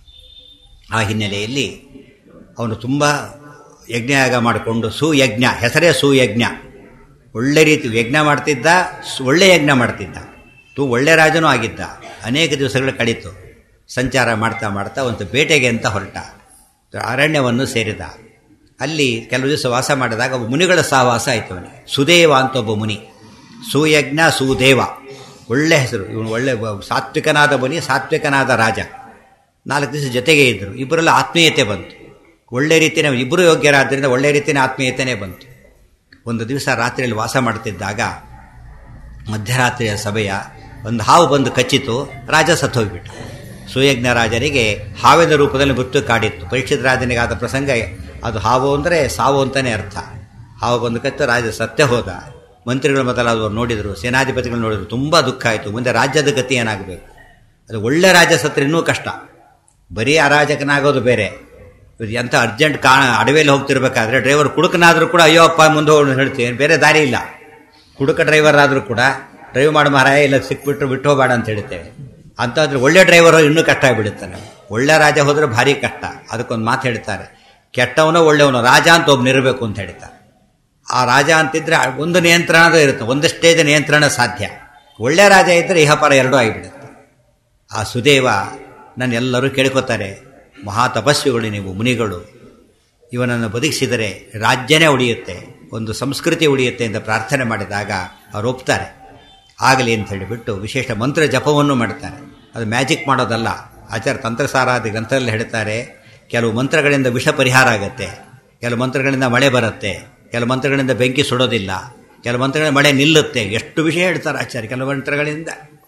S1: ಆ ಹಿನ್ನೆಲೆಯಲ್ಲಿ ಅವನು ತುಂಬ ಯಜ್ಞಯಾಗ ಮಾಡಿಕೊಂಡು ಸುಯಜ್ಞ ಹೆಸರೇ ಸುಯಜ್ಞ ಒಳ್ಳೆ ರೀತಿ ಯಜ್ಞ ಮಾಡ್ತಿದ್ದ ಒಳ್ಳೆ ಯಜ್ಞ ಮಾಡ್ತಿದ್ದ ತು ಒಳ್ಳೆ ರಾಜನೂ ಆಗಿದ್ದ ಅನೇಕ ದಿವಸಗಳು ಕಳೀತು ಸಂಚಾರ ಮಾಡ್ತಾ ಮಾಡ್ತಾ ಒಂದು ಬೇಟೆಗೆ ಅಂತ ಹೊರಟ ಅರಣ್ಯವನ್ನು ಸೇರಿದ ಅಲ್ಲಿ ಕೆಲವು ದಿವಸ ವಾಸ ಮಾಡಿದಾಗ ಒಬ್ಬ ಮುನಿಗಳ ಸಹವಾಸ ಆಯಿತು ಅವನಿಗೆ ಸುದೇವ ಅಂತ ಒಬ್ಬ ಮುನಿ ಸುಯಜ್ಞ ಸುದೇವ ಒಳ್ಳೆ ಹೆಸರು ಇವನು ಒಳ್ಳೆ ಸಾತ್ವಿಕನಾದ ಮುನಿ ಸಾತ್ವಿಕನಾದ ರಾಜ ನಾಲ್ಕು ದಿವಸ ಜೊತೆಗೆ ಇದ್ದರು ಇಬ್ಬರೆಲ್ಲ ಆತ್ಮೀಯತೆ ಬಂತು ಒಳ್ಳೆ ರೀತಿಯ ಇಬ್ಬರು ಯೋಗ್ಯರಾದ್ದರಿಂದ ಒಳ್ಳೆ ರೀತಿಯ ಆತ್ಮೀಯತೆಯೇ ಬಂತು ಒಂದು ದಿವಸ ರಾತ್ರಿಯಲ್ಲಿ ವಾಸ ಮಾಡ್ತಿದ್ದಾಗ ಮಧ್ಯರಾತ್ರಿಯ ಸಮಯ ಒಂದು ಹಾವು ಬಂದು ಕಚ್ಚಿತು ರಾಜ ಸತ್ತೋಗ್ಬಿಟ್ಟ ಸುಯಜ್ಞ ರಾಜನಿಗೆ ಹಾವಿನ ರೂಪದಲ್ಲಿ ಮೃತ್ಯು ಕಾಡಿತ್ತು ಪರೀಕ್ಷಿತ ರಾಜನಿಗಾದ ಪ್ರಸಂಗ ಅದು ಹಾವು ಅಂದರೆ ಸಾವು ಅಂತಲೇ ಅರ್ಥ ಹಾವು ಬಂದು ಕತ್ತು ರಾಜ ಸತ್ಯ ಹೋದ ಮಂತ್ರಿಗಳು ಮೊದಲಾದವರು ನೋಡಿದರು ಸೇನಾಧಿಪತಿಗಳು ನೋಡಿದರು ತುಂಬ ದುಃಖ ಆಯಿತು ಮುಂದೆ ರಾಜ್ಯದ ಗತಿ ಏನಾಗಬೇಕು ಅದು ಒಳ್ಳೆ ರಾಜ ಸತ್ರ ಇನ್ನೂ ಕಷ್ಟ ಬರೀ ಅರಾಜಕನಾಗೋದು ಬೇರೆ ಎಂಥ ಅರ್ಜೆಂಟ್ ಕಾ ಅಡವಿಯಲ್ಲಿ ಹೋಗ್ತಿರ್ಬೇಕಾದ್ರೆ ಡ್ರೈವರ್ ಕುಡುಕನಾದರೂ ಕೂಡ ಅಯ್ಯೋ ಅಪ್ಪ ಮುಂದೆ ಹೋಗಿ ಹೇಳ್ತೀನಿ ಬೇರೆ ದಾರಿ ಇಲ್ಲ ಕುಡುಕ ಡ್ರೈವರ್ ಆದರೂ ಕೂಡ ಡ್ರೈವ್ ಮಾಡಿ ಮಾರಾಯ ಇಲ್ಲ ಸಿಕ್ಬಿಟ್ರು ಬಿಟ್ಟು ಹೋಗಬೇಡ ಅಂತ ಹೇಳ್ತೇವೆ ಅಂತಾದ್ರೆ ಒಳ್ಳೆ ಡ್ರೈವರ್ ಇನ್ನೂ ಕಷ್ಟ ಆಗಿಬಿಡುತ್ತಾನೆ ಒಳ್ಳೆ ರಾಜ ಹೋದ್ರೆ ಭಾರಿ ಕಷ್ಟ ಅದಕ್ಕೊಂದು ಮಾತು ಹೇಳ್ತಾರೆ ಕೆಟ್ಟವನೋ ಒಳ್ಳೆಯವನು ರಾಜ ಅಂತ ಒಬ್ಬನಿರಬೇಕು ಅಂತ ಹೇಳ್ತಾರೆ ಆ ರಾಜ ಅಂತಿದ್ರೆ ಒಂದು ನಿಯಂತ್ರಣದ ಇರುತ್ತೆ ಒಂದು ಸ್ಟೇಜ್ ನಿಯಂತ್ರಣ ಸಾಧ್ಯ ಒಳ್ಳೆ ರಾಜ ಇದ್ದರೆ ಇಹಪರ ಎರಡೂ ಆಗಿಬಿಡುತ್ತೆ ಆ ಸುದೇವ ನನ್ನ ಎಲ್ಲರೂ ಕೇಳ್ಕೊತಾರೆ ಮಹಾ ತಪಸ್ವಿಗಳು ನೀವು ಮುನಿಗಳು ಇವನನ್ನು ಬದುಕಿಸಿದರೆ ರಾಜ್ಯನೇ ಉಳಿಯುತ್ತೆ ಒಂದು ಸಂಸ್ಕೃತಿ ಉಳಿಯುತ್ತೆ ಅಂತ ಪ್ರಾರ್ಥನೆ ಮಾಡಿದಾಗ ಅವ್ರು ಒಪ್ತಾರೆ ಆಗಲಿ ಅಂತ ಹೇಳಿಬಿಟ್ಟು ವಿಶೇಷ ಮಂತ್ರ ಜಪವನ್ನು ಮಾಡ್ತಾರೆ ಅದು ಮ್ಯಾಜಿಕ್ ಮಾಡೋದಲ್ಲ ಆಚಾರ ತಂತ್ರಸಾರಾದಿ ಗ್ರಂಥದಲ್ಲಿ ಹೇಳ್ತಾರೆ ಕೆಲವು ಮಂತ್ರಗಳಿಂದ ವಿಷ ಪರಿಹಾರ ಆಗುತ್ತೆ ಕೆಲವು ಮಂತ್ರಗಳಿಂದ ಮಳೆ ಬರುತ್ತೆ ಕೆಲವು ಮಂತ್ರಗಳಿಂದ ಬೆಂಕಿ ಸುಡೋದಿಲ್ಲ ಕೆಲವು ಮಂತ್ರಗಳಿಂದ ಮಳೆ ನಿಲ್ಲುತ್ತೆ ಎಷ್ಟು ವಿಷಯ ಹೇಳ್ತಾರೆ ಆಚಾರ್ಯ ಕೆಲವು ಮಂತ್ರಗಳಿಂದ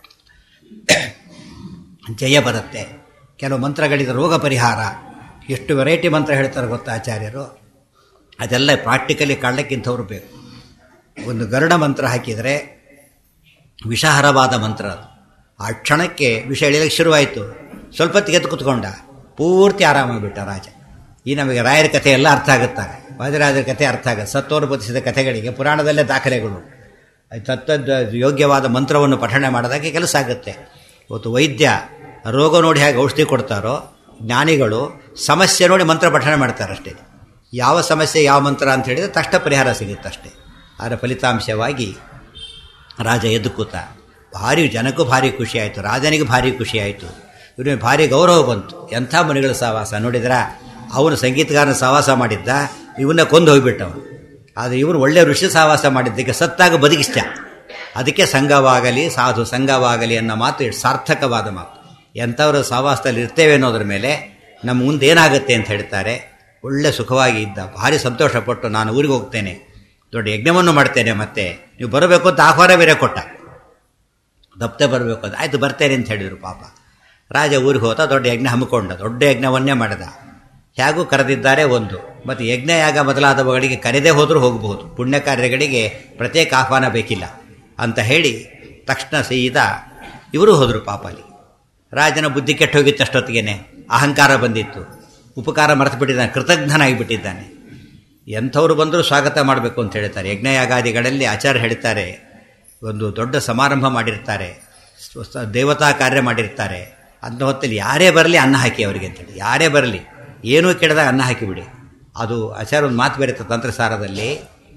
S1: ಜಯ ಬರುತ್ತೆ ಕೆಲವು ಮಂತ್ರಗಳಿಂದ ರೋಗ ಪರಿಹಾರ ಎಷ್ಟು ವೆರೈಟಿ ಮಂತ್ರ ಹೇಳ್ತಾರೆ ಗೊತ್ತಾ ಆಚಾರ್ಯರು ಅದೆಲ್ಲ ಪ್ರಾಕ್ಟಿಕಲಿ ಕಾಣಲಿಕ್ಕಿಂಥವ್ರು ಬೇಕು ಒಂದು ಗರುಡ ಮಂತ್ರ ಹಾಕಿದರೆ ವಿಷಹರವಾದ ಮಂತ್ರ ಅದು ಆ ಕ್ಷಣಕ್ಕೆ ವಿಷ ಎಳಿಲಿಕ್ಕೆ ಶುರುವಾಯಿತು ಸ್ವಲ್ಪ ಹೊತ್ತಿಗೆ ಎದ್ದು ಕುತ್ಕೊಂಡ ಪೂರ್ತಿ ಆರಾಮಾಗಿಬಿಟ್ಟ ರಾಜ ಈ ನಮಗೆ ರಾಯರ ಕಥೆ ಎಲ್ಲ ಅರ್ಥ ಆಗುತ್ತಾರೆ ವಾದಿರಾಜರ ಕಥೆ ಅರ್ಥ ಆಗುತ್ತೆ ಸತ್ತೋರು ಬದಿಸಿದ ಕಥೆಗಳಿಗೆ ಪುರಾಣದಲ್ಲೇ ದಾಖಲೆಗಳು ತತ್ತದ ಯೋಗ್ಯವಾದ ಮಂತ್ರವನ್ನು ಪಠಣೆ ಮಾಡಿದಾಗೆ ಕೆಲಸ ಆಗುತ್ತೆ ಇವತ್ತು ವೈದ್ಯ ರೋಗ ನೋಡಿ ಹೇಗೆ ಔಷಧಿ ಕೊಡ್ತಾರೋ ಜ್ಞಾನಿಗಳು ಸಮಸ್ಯೆ ನೋಡಿ ಮಂತ್ರ ಪಠಣೆ ಮಾಡ್ತಾರೆ ಅಷ್ಟೇ ಯಾವ ಸಮಸ್ಯೆ ಯಾವ ಮಂತ್ರ ಅಂತ ಹೇಳಿದರೆ ತಕ್ಷಣ ಪರಿಹಾರ ಸಿಗುತ್ತೆ ಅಷ್ಟೇ ಅದರ ಫಲಿತಾಂಶವಾಗಿ ರಾಜ ಎದ್ದು ಕೂತ ಭಾರಿ ಜನಕ್ಕೂ ಭಾರಿ ಖುಷಿ ಆಯಿತು ರಾಜನಿಗೆ ಭಾರಿ ಖುಷಿ ಆಯಿತು ಇವನಿಗೆ ಭಾರಿ ಗೌರವ ಬಂತು ಎಂಥ ಮನೆಗಳ ಸಹವಾಸ ನೋಡಿದ್ರ ಅವನು ಸಂಗೀತಗಾರನ ಸಹವಾಸ ಮಾಡಿದ್ದ ಇವನ್ನ ಕೊಂದು ಹೋಗ್ಬಿಟ್ಟವನು ಆದರೆ ಇವನು ಒಳ್ಳೆ ಋಷಿ ಸಹವಾಸ ಮಾಡಿದ್ದಕ್ಕೆ ಸತ್ತಾಗ ಬದುಕಿಸ್ತ ಅದಕ್ಕೆ ಸಂಘವಾಗಲಿ ಸಾಧು ಸಂಘವಾಗಲಿ ಅನ್ನೋ ಮಾತು ಎಷ್ಟು ಸಾರ್ಥಕವಾದ ಮಾತು ಎಂಥವ್ರ ಸಹವಾಸದಲ್ಲಿ ಇರ್ತೇವೆ ಅನ್ನೋದ್ರ ಮೇಲೆ ನಮ್ಮ ಮುಂದೆ ಏನಾಗುತ್ತೆ ಅಂತ ಹೇಳ್ತಾರೆ ಒಳ್ಳೆ ಸುಖವಾಗಿ ಇದ್ದ ಭಾರಿ ಸಂತೋಷಪಟ್ಟು ನಾನು ಊರಿಗೆ ಹೋಗ್ತೇನೆ ದೊಡ್ಡ ಯಜ್ಞವನ್ನು ಮಾಡ್ತೇನೆ ಮತ್ತೆ ನೀವು ಬರಬೇಕು ಅಂತ ಆಹ್ವಾನ ಬೇರೆ ಕೊಟ್ಟ ದಪ್ತೆ ಬರಬೇಕು ಅಂತ ಆಯ್ತು ಬರ್ತೇನೆ ಅಂತ ಹೇಳಿದರು ಪಾಪ ರಾಜ ಊರಿಗೆ ಹೋದ ದೊಡ್ಡ ಯಜ್ಞ ಹಮ್ಮಿಕೊಂಡ ದೊಡ್ಡ ಯಜ್ಞವನ್ನೇ ಮಾಡಿದ ಹೇಗೂ ಕರೆದಿದ್ದಾರೆ ಒಂದು ಮತ್ತು ಯಜ್ಞ ಯಾಗ ಮೊದಲಾದವುಗಳಿಗೆ ಕರೆದೇ ಹೋದರೂ ಹೋಗಬಹುದು ಪುಣ್ಯ ಕಾರ್ಯಗಳಿಗೆ ಪ್ರತ್ಯೇಕ ಆಹ್ವಾನ ಬೇಕಿಲ್ಲ ಅಂತ ಹೇಳಿ ತಕ್ಷಣ ಸೀದಾ ಇವರು ಹೋದರು ಪಾಪ ಅಲ್ಲಿ ರಾಜನ ಬುದ್ಧಿ ಕೆಟ್ಟು ಹೋಗಿತ್ತು ಅಷ್ಟೊತ್ತಿಗೇನೆ ಅಹಂಕಾರ ಬಂದಿತ್ತು ಉಪಕಾರ ಮರೆತು ಬಿಟ್ಟಿದ್ದಾನೆ ಕೃತಜ್ಞನಾಗಿಬಿಟ್ಟಿದ್ದಾನೆ ಎಂಥವ್ರು ಬಂದರೂ ಸ್ವಾಗತ ಮಾಡಬೇಕು ಅಂತ ಹೇಳ್ತಾರೆ ಯಜ್ಞಯಾಗಾದಿಗಳಲ್ಲಿ ಆಚಾರ್ಯ ಹೇಳ್ತಾರೆ ಒಂದು ದೊಡ್ಡ ಸಮಾರಂಭ ಮಾಡಿರ್ತಾರೆ ದೇವತಾ ಕಾರ್ಯ ಮಾಡಿರ್ತಾರೆ ಅಂಥ ಹೊತ್ತಲ್ಲಿ ಯಾರೇ ಬರಲಿ ಅನ್ನ ಹಾಕಿ ಅವರಿಗೆ ಅಂತೇಳಿ ಯಾರೇ ಬರಲಿ ಏನೂ ಕೆಡದಾಗ ಅನ್ನ ಹಾಕಿಬಿಡಿ ಅದು ಆಚಾರ ಒಂದು ಮಾತು ಬರುತ್ತೆ ತಂತ್ರಸಾರದಲ್ಲಿ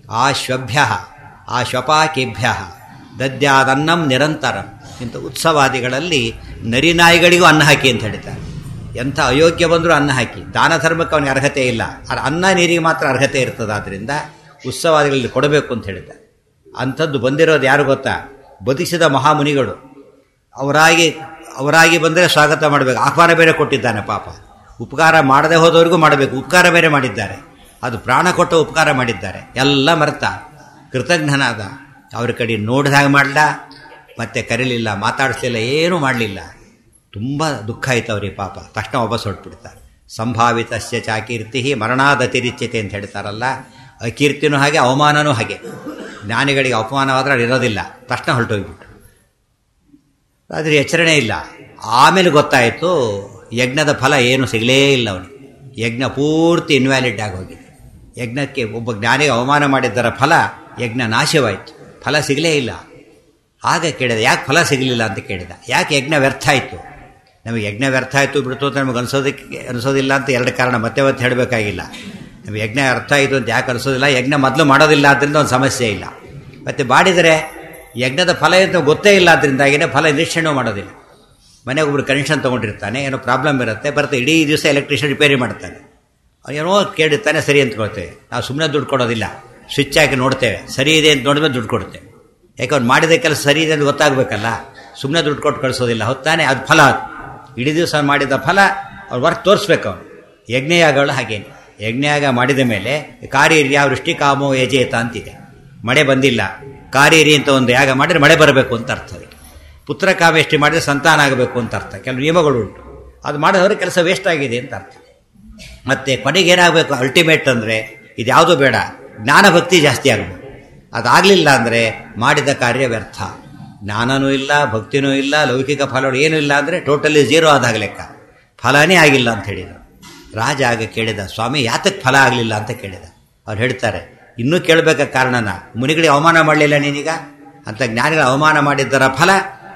S1: ಆ ಶ್ವಭ್ಯ ಆ ಶ್ವಪಾಕಿಭ್ಯ ದದ್ಯಾದನ್ನಂ ನಿರಂತರಂ ಇಂಥ ಉತ್ಸವಾದಿಗಳಲ್ಲಿ ನರಿನಾಯಿಗಳಿಗೂ ಅನ್ನ ಹಾಕಿ ಅಂತ ಹೇಳ್ತಾರೆ ಎಂಥ ಅಯೋಗ್ಯ ಬಂದರೂ ಅನ್ನ ಹಾಕಿ ದಾನ ಧರ್ಮಕ್ಕೆ ಅವನಿಗೆ ಅರ್ಹತೆ ಇಲ್ಲ ಆದರೆ ಅನ್ನ ನೀರಿಗೆ ಮಾತ್ರ ಅರ್ಹತೆ ಇರ್ತದೆ ಆದ್ದರಿಂದ ಉತ್ಸವಾದಿಗಳಲ್ಲಿ ಕೊಡಬೇಕು ಅಂತ ಹೇಳಿದ್ದಾರೆ ಅಂಥದ್ದು ಬಂದಿರೋದು ಯಾರು ಗೊತ್ತಾ ಬದುಕಿಸಿದ ಮಹಾಮುನಿಗಳು ಅವರಾಗಿ ಅವರಾಗಿ ಬಂದರೆ ಸ್ವಾಗತ ಮಾಡಬೇಕು ಆಹ್ವಾನ ಬೇರೆ ಕೊಟ್ಟಿದ್ದಾನೆ ಪಾಪ ಉಪಕಾರ ಮಾಡದೆ ಹೋದವರಿಗೂ ಮಾಡಬೇಕು ಉಪಕಾರ ಬೇರೆ ಮಾಡಿದ್ದಾರೆ ಅದು ಪ್ರಾಣ ಕೊಟ್ಟ ಉಪಕಾರ ಮಾಡಿದ್ದಾರೆ ಎಲ್ಲ ಮರ್ತ ಕೃತಜ್ಞನಾದ ಅವ್ರ ಕಡೆ ನೋಡಿದಾಗ ಮಾಡಲ ಮತ್ತೆ ಕರೀಲಿಲ್ಲ ಮಾತಾಡಿಸ್ಲಿಲ್ಲ ಏನೂ ಮಾಡಲಿಲ್ಲ ತುಂಬ ದುಃಖ ಆಯ್ತು ಅವ್ರಿಗೆ ಪಾಪ ತಕ್ಷಣ ವಾಪಸ್ ಹೊರಟ್ಬಿಡ್ತಾರೆ ಸಂಭಾವಿತಸ್ಯ ಚಾಕೀರ್ತಿ ಮರಣಾದತಿರಿಚ್ಯತೆ ಅಂತ ಹೇಳ್ತಾರಲ್ಲ ಅಕೀರ್ತಿನೂ ಹಾಗೆ ಅವಮಾನನೂ ಹಾಗೆ ಜ್ಞಾನಿಗಳಿಗೆ ಅವಮಾನವಾದ್ರೆ ಅದು ಇರೋದಿಲ್ಲ ತಕ್ಷಣ ಹೊರಟೋಗ್ಬಿಟ್ಟು ಆದರೆ ಎಚ್ಚರಣೆ ಇಲ್ಲ ಆಮೇಲೆ ಗೊತ್ತಾಯಿತು ಯಜ್ಞದ ಫಲ ಏನು ಸಿಗಲೇ ಇಲ್ಲ ಅವನಿಗೆ ಯಜ್ಞ ಪೂರ್ತಿ ಇನ್ವ್ಯಾಲಿಡ್ ಆಗೋಗಿದೆ ಯಜ್ಞಕ್ಕೆ ಒಬ್ಬ ಜ್ಞಾನಿಗೆ ಅವಮಾನ ಮಾಡಿದ್ದರ ಫಲ ಯಜ್ಞ ನಾಶವಾಯಿತು ಫಲ ಸಿಗಲೇ ಇಲ್ಲ ಆಗ ಕೇಳಿದ ಯಾಕೆ ಫಲ ಸಿಗಲಿಲ್ಲ ಅಂತ ಕೇಳಿದ ಯಾಕೆ ಯಜ್ಞ ವ್ಯರ್ಥ ಆಯಿತು ನಮಗೆ ಯಜ್ಞ ವ್ಯರ್ಥ ಆಯಿತು ಬಿಡ್ತು ಅಂತ ನಮಗೆ ಅನಿಸೋದಕ್ಕೆ ಅನಿಸೋದಿಲ್ಲ ಅಂತ ಎರಡು ಕಾರಣ ಮತ್ತೆ ಮತ್ತೆ ಹೇಳಬೇಕಾಗಿಲ್ಲ ನಮಗೆ ಯಜ್ಞ ಅರ್ಥ ಆಯಿತು ಅಂತ ಯಾಕೆ ಅನಿಸೋದಿಲ್ಲ ಯಜ್ಞ ಮೊದಲು ಮಾಡೋದಿಲ್ಲ ಆದ್ದರಿಂದ ಒಂದು ಸಮಸ್ಯೆ ಇಲ್ಲ ಮತ್ತು ಮಾಡಿದರೆ ಯಜ್ಞದ ಫಲ ಅಂತ ಗೊತ್ತೇ ಇಲ್ಲ ಅದರಿಂದಾಗಿನೇ ಫಲ ನಿರೀಕ್ಷಣೆ ಮಾಡೋದಿಲ್ಲ ಮನೆಗೆ ಒಬ್ಬರು ಕನೆಕ್ಷನ್ ತೊಗೊಂಡಿರ್ತಾನೆ ಏನೋ ಪ್ರಾಬ್ಲಮ್ ಇರುತ್ತೆ ಬರುತ್ತೆ ಇಡೀ ದಿವಸ ಎಲೆಕ್ಟ್ರಿಷಿಯನ್ ರಿಪೇರಿ ಮಾಡ್ತಾನೆ ಏನೋ ಕೇಳಿರ್ತಾನೆ ಸರಿ ಅಂತ ಕೊಡ್ತೇವೆ ನಾವು ಸುಮ್ಮನೆ ದುಡ್ಡು ಕೊಡೋದಿಲ್ಲ ಸ್ವಿಚ್ ಹಾಕಿ ನೋಡ್ತೇವೆ ಸರಿ ಇದೆ ಅಂತ ನೋಡಿದ್ರೆ ದುಡ್ಡು ಕೊಡ್ತೇವೆ ಯಾಕೆ ಅವ್ನು ಮಾಡಿದ ಕೆಲಸ ಸರಿ ಇದೆ ಅಂತ ಗೊತ್ತಾಗಬೇಕಲ್ಲ ಸುಮ್ಮನೆ ದುಡ್ಡು ಕೊಟ್ಟು ಕಳಿಸೋದಿಲ್ಲ ಹೊತ್ತಾನೆ ಅದು ಫಲ ಅದು ಇಡೀ ದಿವಸ ಮಾಡಿದ ಫಲ ಅವ್ರು ವರ್ಕ್ ತೋರಿಸ್ಬೇಕು ಅವನು ಯಜ್ಞಯಾಗಗಳು ಹಾಗೇನೆ ಯಜ್ಞಯಾಗ ಮಾಡಿದ ಮೇಲೆ ಕಾರ್ಯರ್ಯ ವೃಷ್ಟಿ ಕಾಮೋ ಯಜೇತ ಅಂತಿದೆ ಮಳೆ ಬಂದಿಲ್ಲ ಕಾರ್ಯರಿ ಅಂತ ಒಂದು ಯಾಗ ಮಾಡಿದ್ರೆ ಮಳೆ ಬರಬೇಕು ಅಂತ ಅರ್ಥ ಅದಕ್ಕೆ ಪುತ್ರ ಕಾಮೇಷ್ಟಿ ಮಾಡಿದ್ರೆ ಸಂತಾನ ಆಗಬೇಕು ಅಂತ ಅರ್ಥ ಕೆಲವು ನಿಯಮಗಳು ಉಂಟು ಅದು ಮಾಡಿದವ್ರ ಕೆಲಸ ವೇಸ್ಟ್ ಆಗಿದೆ ಅಂತ ಅರ್ಥ ಮತ್ತೆ ಕೊನೆಗೆ ಏನಾಗಬೇಕು ಅಲ್ಟಿಮೇಟ್ ಅಂದರೆ ಇದು ಯಾವುದೂ ಬೇಡ ಜ್ಞಾನ ಭಕ್ತಿ ಜಾಸ್ತಿ ಆಗಬೇಕು ಅದಾಗಲಿಲ್ಲ ಅಂದರೆ ಮಾಡಿದ ಕಾರ್ಯ ವ್ಯರ್ಥ ಜ್ಞಾನನೂ ಇಲ್ಲ ಭಕ್ತಿನೂ ಇಲ್ಲ ಲೌಕಿಕ ಫಲಗಳು ಏನೂ ಇಲ್ಲ ಅಂದರೆ ಟೋಟಲಿ ಝೀರೋ ಆದಾಗ ಲೆಕ್ಕ ಫಲನೇ ಆಗಿಲ್ಲ ಅಂತ ಹೇಳಿದ ರಾಜ ಆಗ ಕೇಳಿದ ಸ್ವಾಮಿ ಯಾತಕ್ಕೆ ಫಲ ಆಗಲಿಲ್ಲ ಅಂತ ಕೇಳಿದ ಅವ್ರು ಹೇಳ್ತಾರೆ ಇನ್ನೂ ಕೇಳಬೇಕ ಕಾರಣನ ಮುನಿಗಳಿಗೆ ಅವಮಾನ ಮಾಡಲಿಲ್ಲ ನೀನೀಗ ಅಂತ ಜ್ಞಾನಿಗಳ ಅವಮಾನ ಮಾಡಿದ್ದರ ಫಲ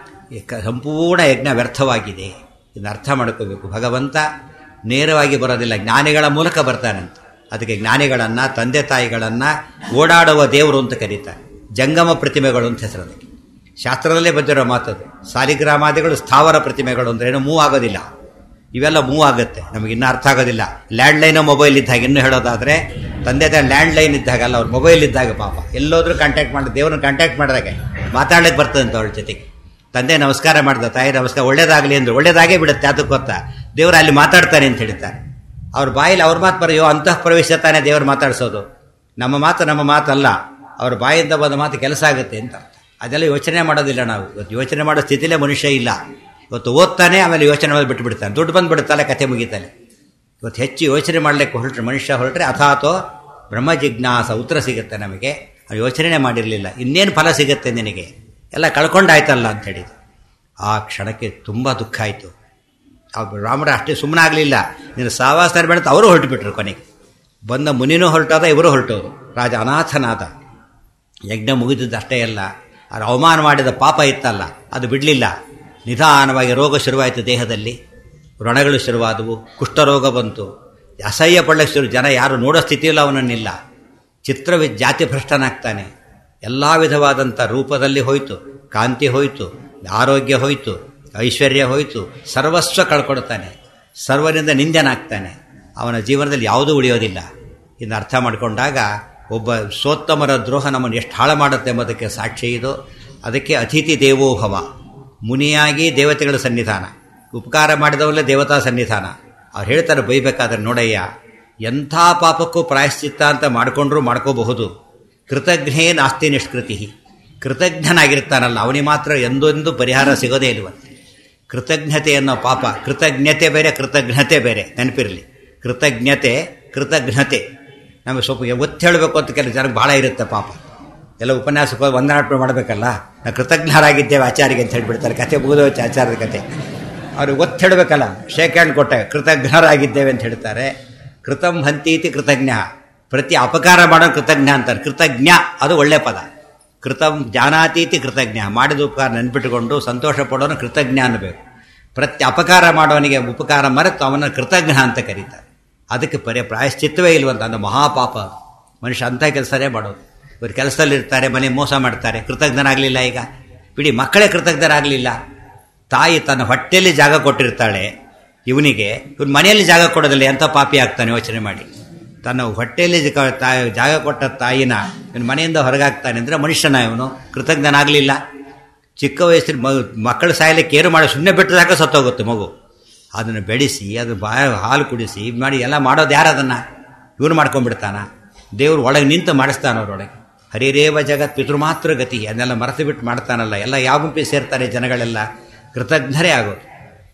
S1: ಸಂಪೂರ್ಣ ಯಜ್ಞ ವ್ಯರ್ಥವಾಗಿದೆ ಇದನ್ನು ಅರ್ಥ ಮಾಡ್ಕೋಬೇಕು ಭಗವಂತ ನೇರವಾಗಿ ಬರೋದಿಲ್ಲ ಜ್ಞಾನಿಗಳ ಮೂಲಕ ಬರ್ತಾನಂತ ಅದಕ್ಕೆ ಜ್ಞಾನಿಗಳನ್ನು ತಂದೆ ತಾಯಿಗಳನ್ನು ಓಡಾಡುವ ದೇವರು ಅಂತ ಕರೀತಾರೆ ಜಂಗಮ ಪ್ರತಿಮೆಗಳು ಅಂತ ಹೆಸರು ಅದಕ್ಕೆ ಶಾಸ್ತ್ರದಲ್ಲೇ ಬಂದಿರೋ ಮಾತದು ಸಾಲಿಗ್ರಾಮಾದಿಗಳು ಸ್ಥಾವರ ಪ್ರತಿಮೆಗಳು ಅಂದ್ರೆ ಏನು ಮೂವ್ ಆಗೋದಿಲ್ಲ ಇವೆಲ್ಲ ಮೂವ್ ಆಗುತ್ತೆ ನಮಗೆ ಇನ್ನೂ ಅರ್ಥ ಆಗೋದಿಲ್ಲ ಲ್ಯಾಂಡ್ಲೈನ್ ಮೊಬೈಲ್ ಇದ್ದಾಗ ಇನ್ನು ಹೇಳೋದಾದ್ರೆ ತಂದೆ ತಾಯಿ ಲ್ಯಾಂಡ್ ಲೈನ್ ಇದ್ದಾಗಲ್ಲ ಅವ್ರ ಮೊಬೈಲ್ ಇದ್ದಾಗ ಪಾಪ ಎಲ್ಲೋದ್ರೂ ಕಾಂಟ್ಯಾಕ್ಟ್ ಮಾಡಿ ದೇವ್ರನ್ನ ಕಾಂಟ್ಯಾಕ್ಟ್ ಮಾಡಿದಾಗ ಮಾತಾಡ್ಲಿಕ್ಕೆ ಬರ್ತದಂತ ಅವಳ ಜೊತೆಗೆ ತಂದೆ ನಮಸ್ಕಾರ ಮಾಡ್ದ ತಾಯಿ ನಮಸ್ಕಾರ ಒಳ್ಳೇದಾಗಲಿ ಅಂದ್ರೆ ಒಳ್ಳೇದಾಗೇ ಬಿಡುತ್ತೆ ಅದಕ್ಕೆ ಗೊತ್ತಾ ದೇವರು ಅಲ್ಲಿ ಮಾತಾಡ್ತಾನೆ ಅಂತ ಹೇಳ್ತಾರೆ ಅವ್ರ ಬಾಯಲ್ಲಿ ಅವ್ರ ಮಾತು ಬರೆಯೋ ಅಂತಃ ಪ್ರವೇಶ ತಾನೇ ದೇವರು ಮಾತಾಡಿಸೋದು ನಮ್ಮ ಮಾತು ನಮ್ಮ ಮಾತಲ್ಲ ಅವ್ರ ಬಾಯಿಂದ ಬಂದ ಮಾತು ಕೆಲಸ ಆಗುತ್ತೆ ಅಂತ ಅದೆಲ್ಲ ಯೋಚನೆ ಮಾಡೋದಿಲ್ಲ ನಾವು ಇವತ್ತು ಯೋಚನೆ ಮಾಡೋ ಸ್ಥಿತಿಲೇ ಮನುಷ್ಯ ಇಲ್ಲ ಇವತ್ತು ಓದ್ತಾನೆ ಆಮೇಲೆ ಯೋಚನೆ ಮಾಡಿ ಬಿಟ್ಟು ಬಿಡ್ತಾನೆ ದುಡ್ಡು ಬಂದುಬಿಡುತ್ತಲ್ಲ ಕತೆ ಮುಗಿತಾನೆ ಇವತ್ತು ಹೆಚ್ಚು ಯೋಚನೆ ಮಾಡಲಿಕ್ಕೆ ಹೊರಟ್ರೆ ಮನುಷ್ಯ ಹೊರಟ್ರೆ ಅಥಾತೋ ಬ್ರಹ್ಮ ಜಿಜ್ಞಾಸ ಉತ್ತರ ಸಿಗುತ್ತೆ ನಮಗೆ ಯೋಚನೆ ಮಾಡಿರಲಿಲ್ಲ ಇನ್ನೇನು ಫಲ ಸಿಗುತ್ತೆ ನಿನಗೆ ಎಲ್ಲ ಕಳ್ಕೊಂಡಾಯ್ತಲ್ಲ ಅಂತ ಹೇಳಿದ್ರು ಆ ಕ್ಷಣಕ್ಕೆ ತುಂಬ ದುಃಖ ಆಯಿತು ಆ ರಾಮರ ಅಷ್ಟೇ ಸುಮ್ಮನಾಗಲಿಲ್ಲ ನೀನು ಸಾವಾಸ ಬೇಡ ಅವರು ಹೊರಟುಬಿಟ್ರು ಕೊನೆಗೆ ಬಂದ ಮುನಿನೂ ಹೊರಟೋದ ಇವರು ಹೊರಟೋದು ರಾಜ ಅನಾಥನಾದ ಯಜ್ಞ ಮುಗಿದಿದ್ದು ಅಷ್ಟೇ ಅಲ್ಲ ಅದು ಅವಮಾನ ಮಾಡಿದ ಪಾಪ ಇತ್ತಲ್ಲ ಅದು ಬಿಡಲಿಲ್ಲ ನಿಧಾನವಾಗಿ ರೋಗ ಶುರುವಾಯಿತು ದೇಹದಲ್ಲಿ ವ್ರಣಗಳು ಶುರುವಾದವು ಕುಷ್ಠರೋಗ ಬಂತು ಅಸಹ್ಯ ಪಡಲಿಕ್ಕೆ ಶುರು ಜನ ಯಾರು ನೋಡೋ ಸ್ಥಿತಿಯಲ್ಲ ಅವನನ್ನಿಲ್ಲ ಚಿತ್ರವಿ ಜಾತಿ ಭ್ರಷ್ಟನಾಗ್ತಾನೆ ಎಲ್ಲ ವಿಧವಾದಂಥ ರೂಪದಲ್ಲಿ ಹೋಯಿತು ಕಾಂತಿ ಹೋಯಿತು ಆರೋಗ್ಯ ಹೋಯಿತು ಐಶ್ವರ್ಯ ಹೋಯಿತು ಸರ್ವಸ್ವ ಕಳ್ಕೊಡ್ತಾನೆ ಸರ್ವರಿಂದ ನಿಂದನಾಗ್ತಾನೆ ಅವನ ಜೀವನದಲ್ಲಿ ಯಾವುದೂ ಉಳಿಯೋದಿಲ್ಲ ಇನ್ನು ಅರ್ಥ ಮಾಡಿಕೊಂಡಾಗ ಒಬ್ಬ ಸೋತ್ತಮರ ದ್ರೋಹ ನಮ್ಮನ್ನು ಎಷ್ಟು ಹಾಳು ಮಾಡುತ್ತೆ ಎಂಬುದಕ್ಕೆ ಸಾಕ್ಷಿ ಇದು ಅದಕ್ಕೆ ಅತಿಥಿ ದೇವೋಭವ ಮುನಿಯಾಗಿ ದೇವತೆಗಳ ಸನ್ನಿಧಾನ ಉಪಕಾರ ಮಾಡಿದವಲ್ಲೇ ದೇವತಾ ಸನ್ನಿಧಾನ ಅವ್ರು ಹೇಳ್ತಾರೆ ಬೈಬೇಕಾದ್ರೆ ನೋಡಯ್ಯ ಎಂಥ ಪಾಪಕ್ಕೂ ಪ್ರಾಯಶ್ಚಿತ್ತ ಅಂತ ಮಾಡಿಕೊಂಡ್ರೂ ಮಾಡ್ಕೋಬಹುದು ಕೃತಜ್ಞೇ ನಾಸ್ತಿ ನಿಷ್ಕೃತಿ ಕೃತಜ್ಞನಾಗಿರ್ತಾನಲ್ಲ ಅವನಿಗೆ ಮಾತ್ರ ಎಂದೊಂದು ಪರಿಹಾರ ಸಿಗೋದೇ ಇಲ್ವಂತೆ ಕೃತಜ್ಞತೆ ಅನ್ನೋ ಪಾಪ ಕೃತಜ್ಞತೆ ಬೇರೆ ಕೃತಜ್ಞತೆ ಬೇರೆ ನೆನಪಿರಲಿ ಕೃತಜ್ಞತೆ ಕೃತಜ್ಞತೆ ನಮಗೆ ಸ್ವಲ್ಪ ಒತ್ತಿ ಹೇಳಬೇಕು ಅಂತ ಕೆಲವು ಜನಕ್ಕೆ ಭಾಳ ಇರುತ್ತೆ ಪಾಪ ಎಲ್ಲ ಉಪನ್ಯಾಸಕ್ಕೆ ವಂದನಾರ್ಪಣೆ ಮಾಡಬೇಕಲ್ಲ ನಾವು ಕೃತಜ್ಞರಾಗಿದ್ದೇವೆ ಆಚಾರ್ಯಗೆ ಅಂತ ಹೇಳ್ಬಿಡ್ತಾರೆ ಕತೆ ಮುಗಿದು ಆಚಾರ್ಯದ ಕತೆ ಅವ್ರಿಗೆ ಒತ್ತು ಹೇಳಬೇಕಲ್ಲ ಶೇಕ್ ಹ್ಯಾಂಡ್ ಕೊಟ್ಟೆ ಕೃತಜ್ಞರಾಗಿದ್ದೇವೆ ಅಂತ ಹೇಳ್ತಾರೆ ಕೃತಂ ಹಂತೀತಿ ಕೃತಜ್ಞ ಪ್ರತಿ ಅಪಕಾರ ಮಾಡೋ ಕೃತಜ್ಞ ಅಂತಾರೆ ಕೃತಜ್ಞ ಅದು ಒಳ್ಳೆ ಪದ ಕೃತಂ ಜಾನಾತೀತಿ ಕೃತಜ್ಞ ಮಾಡಿದ ಉಪಕಾರ ನೆನ್ಪಿಟ್ಟುಕೊಂಡು ಸಂತೋಷ ಪಡೋನು ಕೃತಜ್ಞ ಅನ್ನಬೇಕು ಪ್ರತಿ ಅಪಕಾರ ಮಾಡೋನಿಗೆ ಉಪಕಾರ ಮರೆತು ಅವನ ಕೃತಜ್ಞ ಅಂತ ಕರೀತಾರೆ ಅದಕ್ಕೆ ಪರಿ ಪ್ರಾಯಶ್ಚಿತ್ತವೇ ಇಲ್ವಂತ ಅಂದ್ರೆ ಮಹಾಪಾಪ ಮನುಷ್ಯ ಅಂಥ ಕೆಲಸನೇ ಮಾಡೋದು ಇವರು ಕೆಲಸದಲ್ಲಿರ್ತಾರೆ ಮನೆ ಮೋಸ ಮಾಡ್ತಾರೆ ಕೃತಜ್ಞನಾಗಲಿಲ್ಲ ಈಗ ಬಿಡಿ ಮಕ್ಕಳೇ ಕೃತಜ್ಞರಾಗಲಿಲ್ಲ ತಾಯಿ ತನ್ನ ಹೊಟ್ಟೆಯಲ್ಲಿ ಜಾಗ ಕೊಟ್ಟಿರ್ತಾಳೆ ಇವನಿಗೆ ಇವನು ಮನೆಯಲ್ಲಿ ಜಾಗ ಕೊಡೋದಿಲ್ಲ ಎಂಥ ಪಾಪಿ ಆಗ್ತಾನೆ ಯೋಚನೆ ಮಾಡಿ ತನ್ನ ಹೊಟ್ಟೆಯಲ್ಲಿ ಜಗ- ತಾಯಿ ಜಾಗ ಕೊಟ್ಟ ತಾಯಿನ ಇವನು ಮನೆಯಿಂದ ಹೊರಗಾಗ್ತಾನೆ ಅಂದರೆ ಮನುಷ್ಯನ ಇವನು ಕೃತಜ್ಞನಾಗಲಿಲ್ಲ ಚಿಕ್ಕ ವಯಸ್ಸಿನ ಮ ಮಕ್ಕಳು ಸಾಯಲಿಕ್ಕೆ ಏನು ಮಾಡಿ ಸುಮ್ಮನೆ ಬಿಟ್ಟದಾಗ ಸತ್ತೋಗುತ್ತೆ ಮಗು ಅದನ್ನು ಬೆಳೆಸಿ ಅದು ಬಾ ಹಾಲು ಕುಡಿಸಿ ಇದ್ ಮಾಡಿ ಎಲ್ಲ ಮಾಡೋದು ಯಾರು ಅದನ್ನು ಇವನು ಮಾಡ್ಕೊಂಡ್ಬಿಡ್ತಾನ ದೇವರು ಒಳಗೆ ನಿಂತು ಮಾಡಿಸ್ತಾನ ಅವರೊಳಗೆ ಹರಿರೇವ ಜಗತ್ ಪಿತೃಮಾತೃ ಗತಿ ಅದನ್ನೆಲ್ಲ ಮರೆತು ಬಿಟ್ಟು ಮಾಡ್ತಾನಲ್ಲ ಎಲ್ಲ ಯಾವ ಗುಂಪಿಗೆ ಸೇರ್ತಾರೆ ಜನಗಳೆಲ್ಲ ಕೃತಜ್ಞರೇ ಆಗೋದು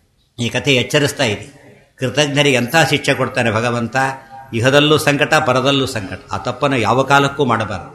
S1: ಈ ಕಥೆ ಎಚ್ಚರಿಸ್ತಾ ಇದೆ ಕೃತಜ್ಞರಿಗೆ ಎಂಥ ಶಿಕ್ಷೆ ಕೊಡ್ತಾನೆ ಭಗವಂತ ಇಹದಲ್ಲೂ ಸಂಕಟ ಪರದಲ್ಲೂ ಸಂಕಟ ಆ ತಪ್ಪನ್ನು ಯಾವ ಕಾಲಕ್ಕೂ ಮಾಡಬಾರದು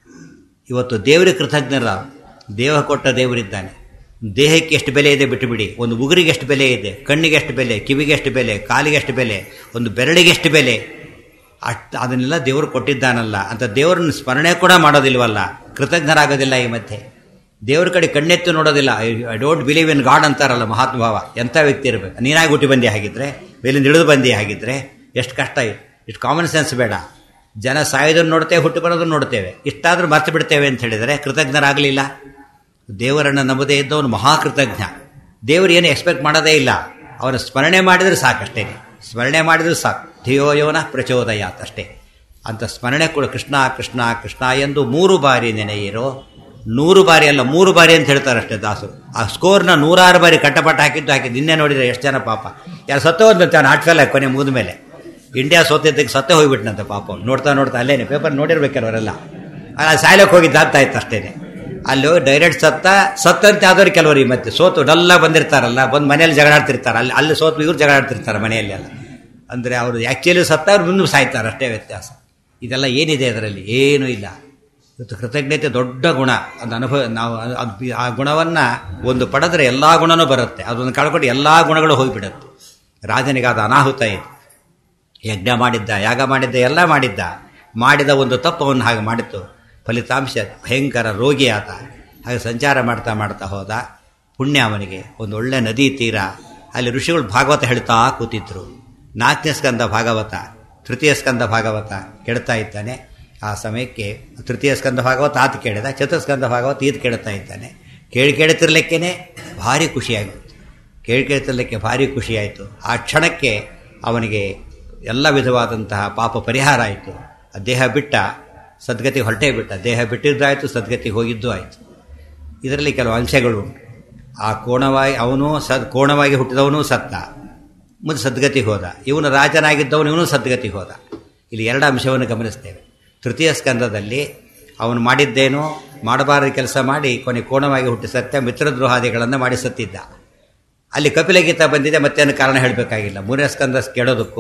S1: ಇವತ್ತು ದೇವರಿಗೆ ಕೃತಜ್ಞರ ದೇಹ ಕೊಟ್ಟ ದೇವರಿದ್ದಾನೆ ದೇಹಕ್ಕೆ ಎಷ್ಟು ಬೆಲೆ ಇದೆ ಬಿಟ್ಟು ಬಿಡಿ ಒಂದು ಉಗುರಿಗೆ ಎಷ್ಟು ಬೆಲೆ ಇದೆ ಕಣ್ಣಿಗೆ ಎಷ್ಟು ಬೆಲೆ ಕಿವಿಗೆ ಎಷ್ಟು ಬೆಲೆ ಕಾಲಿಗೆ ಎಷ್ಟು ಬೆಲೆ ಒಂದು ಬೆರಳಿಗೆ ಎಷ್ಟು ಬೆಲೆ ಅಷ್ಟು ಅದನ್ನೆಲ್ಲ ದೇವರು ಕೊಟ್ಟಿದ್ದಾನಲ್ಲ ಅಂತ ದೇವರನ್ನ ಸ್ಮರಣೆ ಕೂಡ ಮಾಡೋದಿಲ್ವಲ್ಲ ಕೃತಜ್ಞರಾಗೋದಿಲ್ಲ ಈ ಮಧ್ಯೆ ದೇವ್ರ ಕಡೆ ಕಣ್ಣೆತ್ತು ನೋಡೋದಿಲ್ಲ I don't believe in God ಅಂತಾರಲ್ಲ ಮಹಾತ್ಮ ಭಾವ ಎಂಥ ವ್ಯಕ್ತಿ ಇರಬೇಕು ನೀನಾಗಿ ಹುಟ್ಟಿ ಬಂದಿ ಹಾಗಿದ್ರೆ ಮೇಲಿಂದ ಇಳಿದು ಬಂದಿ ಹಾಗಿದ್ರೆ ಎಷ್ಟು ಕಷ್ಟ ಇದೆ ಇಷ್ಟು ಕಾಮನ್ ಸೆನ್ಸ್ ಬೇಡ ಜನ ಸಾಯೋದನ್ನು ನೋಡ್ತೇವೆ ಹುಟ್ಟು ಬರೋದನ್ನು ನೋಡ್ತೇವೆ ಇಷ್ಟಾದರೂ ಮರ್ತು ಬಿಡ್ತೇವೆ ಅಂತ ಹೇಳಿದರೆ ಕೃತಜ್ಞರಾಗಲಿಲ್ಲ ದೇವರನ್ನು ನಂಬದೇ ಇದ್ದವನು ಮಹಾಕೃತಜ್ಞ ದೇವರು ಏನು ಎಕ್ಸ್ಪೆಕ್ಟ್ ಮಾಡೋದೇ ಇಲ್ಲ ಅವನ ಸ್ಮರಣೆ ಮಾಡಿದರೆ ಸಾಕಷ್ಟೇ ಸ್ಮರಣೆ ಮಾಡಿದ್ರೆ ಸಾಕು ಧಿಯೋಯೋನ ಪ್ರಚೋದಯಾತ್ ಅಷ್ಟೇ ಅಂತ ಸ್ಮರಣೆ ಕೂಡ ಕೃಷ್ಣ ಕೃಷ್ಣ ಕೃಷ್ಣ ಎಂದು ಮೂರು ಬಾರಿ ನೆನೆಯಿರೋ ನೂರು ಬಾರಿ ಅಲ್ಲ ಮೂರು ಬಾರಿ ಅಂತ ಹೇಳ್ತಾರೆ ಅಷ್ಟೇ ದಾಸರು ಆ ಸ್ಕೋರ್ನ ನೂರಾರು ಬಾರಿ ಕಟ್ಟಪಟ್ಟ ಹಾಕಿದ್ದು ಹಾಕಿದ್ದು ನಿನ್ನೆ ನೋಡಿದ್ರೆ ಎಷ್ಟು ಜನ ಪಾಪ ಯಾರು ಸತ್ತ ಹೋದ್ನಂತೆ ಅವ್ನು ಹಾಟ್ಫೇಲ್ ಕೊನೆ ಮುಗಿದ ಮೇಲೆ ಇಂಡಿಯಾ ಸೋತಿದ್ದಕ್ಕೆ ಸತ್ತೇ ಹೋಗ್ಬಿಟ್ನಂತೆ ಪಾಪ ಅವ್ನು. ನೋಡ್ತಾ ನೋಡ್ತಾ ಅಲ್ಲೇನೆ ಪೇಪರ್ ನೋಡಿರ್ಬೇಕು ಅವರೆಲ್ಲ ಅಲ್ಲಿ ಸಾಯ್ಲಕ್ಕೆ ಹೋಗಿದ್ದು ಆಗ್ತಾ ಇತ್ತು ಅಷ್ಟೇನೆ ಅಲ್ಲಿ ಹೋಗಿ ಡೈರೆಕ್ಟ್ ಸತ್ತ ಸತ್ತಂತೆ ಆದವ್ರು ಕೆಲವರು ಈ ಮತ್ತೆ ಸೋತು ಡಲ್ಲ ಬಂದಿರ್ತಾರಲ್ಲ ಬಂದು ಮನೆಯಲ್ಲಿ ಜಗಳಾಡ್ತಿರ್ತಾರೆ ಅಲ್ಲಿ ಅಲ್ಲಿ ಸೋತು ಇವ್ರು ಜಗಳಾಡ್ತಿರ್ತಾರೆ ಮನೆಯಲ್ಲಿ ಎಲ್ಲ ಅಂದರೆ ಅವರು ಆ್ಯಕ್ಚುಲಿ ಸತ್ತ ಅವ್ರು ಮುಂದೆ ಸಾಯ್ತಾರೆ ಅಷ್ಟೇ ವ್ಯತ್ಯಾಸ ಇದೆಲ್ಲ ಏನಿದೆ ಅದರಲ್ಲಿ ಏನೂ ಇಲ್ಲ ಇವತ್ತು ಕೃತಜ್ಞತೆ ದೊಡ್ಡ ಗುಣ ಅದು ಅನುಭವ ನಾವು ಅದು ಆ ಗುಣವನ್ನು ಒಂದು ಪಡೆದ್ರೆ ಎಲ್ಲ ಗುಣನೂ ಬರುತ್ತೆ ಅದನ್ನು ಕಳ್ಕೊಂಡು ಎಲ್ಲ ಗುಣಗಳು ಹೋಗಿಬಿಡುತ್ತೆ ರಾಜನಿಗೆ ಅದು ಅನಾಹುತ ಇದೆ ಯಜ್ಞ ಮಾಡಿದ್ದ ಯಾಗ ಮಾಡಿದ್ದ ಎಲ್ಲ ಮಾಡಿದ್ದ ಮಾಡಿದ ಒಂದು ತಪ್ಪು ಅವನು ಹಾಗೆ ಮಾಡಿತ್ತು ಫಲಿತಾಂಶ ಭಯಂಕರ ರೋಗಿ ಆತ ಹಾಗೆ ಸಂಚಾರ ಮಾಡ್ತಾ ಮಾಡ್ತಾ ಹೋದ ಪುಣ್ಯ ಅವನಿಗೆ ಒಂದು ಒಳ್ಳೆ ನದಿ ತೀರ ಅಲ್ಲಿ ಋಷಿಗಳು ಭಾಗವತ ಹೇಳ್ತಾ ಕೂತಿದ್ರು ನಾಲ್ಕನೇ ಸ್ಕಂದ ಭಾಗವತ ತೃತೀಯ ಸ್ಕಂದ ಭಾಗವತ ಕೇಳ್ತಾ ಇದ್ದಾನೆ ಆ ಸಮಯಕ್ಕೆ ತೃತೀಯ ಸ್ಕಂದ ಭಾಗವತ ಆತ ಕೇಳಿದ ಚತುಸ್ಕಂದ ಭಾಗವತ ಈತ ಕೇಳ್ತಾ ಇದ್ದಾನೆ ಕೇಳಿ ಕೇಳುತ್ತಿರ್ಲಿಕ್ಕೇನೆ ಭಾರಿ ಖುಷಿಯಾಗುತ್ತೆ ಕೇಳಿ ಕೇಳ್ತಿರ್ಲಿಕ್ಕೆ ಭಾರಿ ಖುಷಿಯಾಯಿತು ಆ ಕ್ಷಣಕ್ಕೆ ಅವನಿಗೆ ಎಲ್ಲ ವಿಧವಾದಂತಹ ಪಾಪ ಪರಿಹಾರ ಆಯಿತು ಆ ದೇಹ ಬಿಟ್ಟ ಸದ್ಗತಿಗೆ ಹೊರಟೇ ಬಿಟ್ಟ ದೇಹ ಬಿಟ್ಟಿದ್ದಾಯಿತು ಸದ್ಗತಿಗೆ ಹೋಗಿದ್ದು ಆಯಿತು ಇದರಲ್ಲಿ ಕೆಲವು ಅಂಶಗಳು ಉಂಟು ಆ ಕೋಣವಾಗಿ ಅವನು ಸದ್ ಕೋಣವಾಗಿ ಹುಟ್ಟಿದವನು ಸತ್ತ ಮುಂದೆ ಸದ್ಗತಿಗೆ ಹೋದ ಇವನು ರಾಜನಾಗಿದ್ದವನು ಇವನು ಸದ್ಗತಿಗೆ ಹೋದ ಇಲ್ಲಿ ಎರಡು ಅಂಶವನ್ನು ಗಮನಿಸ್ತೇವೆ ತೃತೀಯ ಸ್ಕಂದದಲ್ಲಿ ಅವನು ಮಾಡಿದ್ದೇನು ಮಾಡಬಾರದ ಕೆಲಸ ಮಾಡಿ ಕೊನೆ ಕೋಣವಾಗಿ ಹುಟ್ಟಿ ಸತ್ಯ ಮಿತ್ರದ್ರೋಹಾದಿಗಳನ್ನು ಮಾಡಿ ಸತ್ತಿದ್ದ ಅಲ್ಲಿ ಕಪಿಲಗೀತ ಬಂದಿದೆ ಮತ್ತೇನು ಕಾರಣ ಹೇಳಬೇಕಾಗಿಲ್ಲ ಮೂರನೇ ಸ್ಕಂದ ಕೇಳೋದಕ್ಕೂ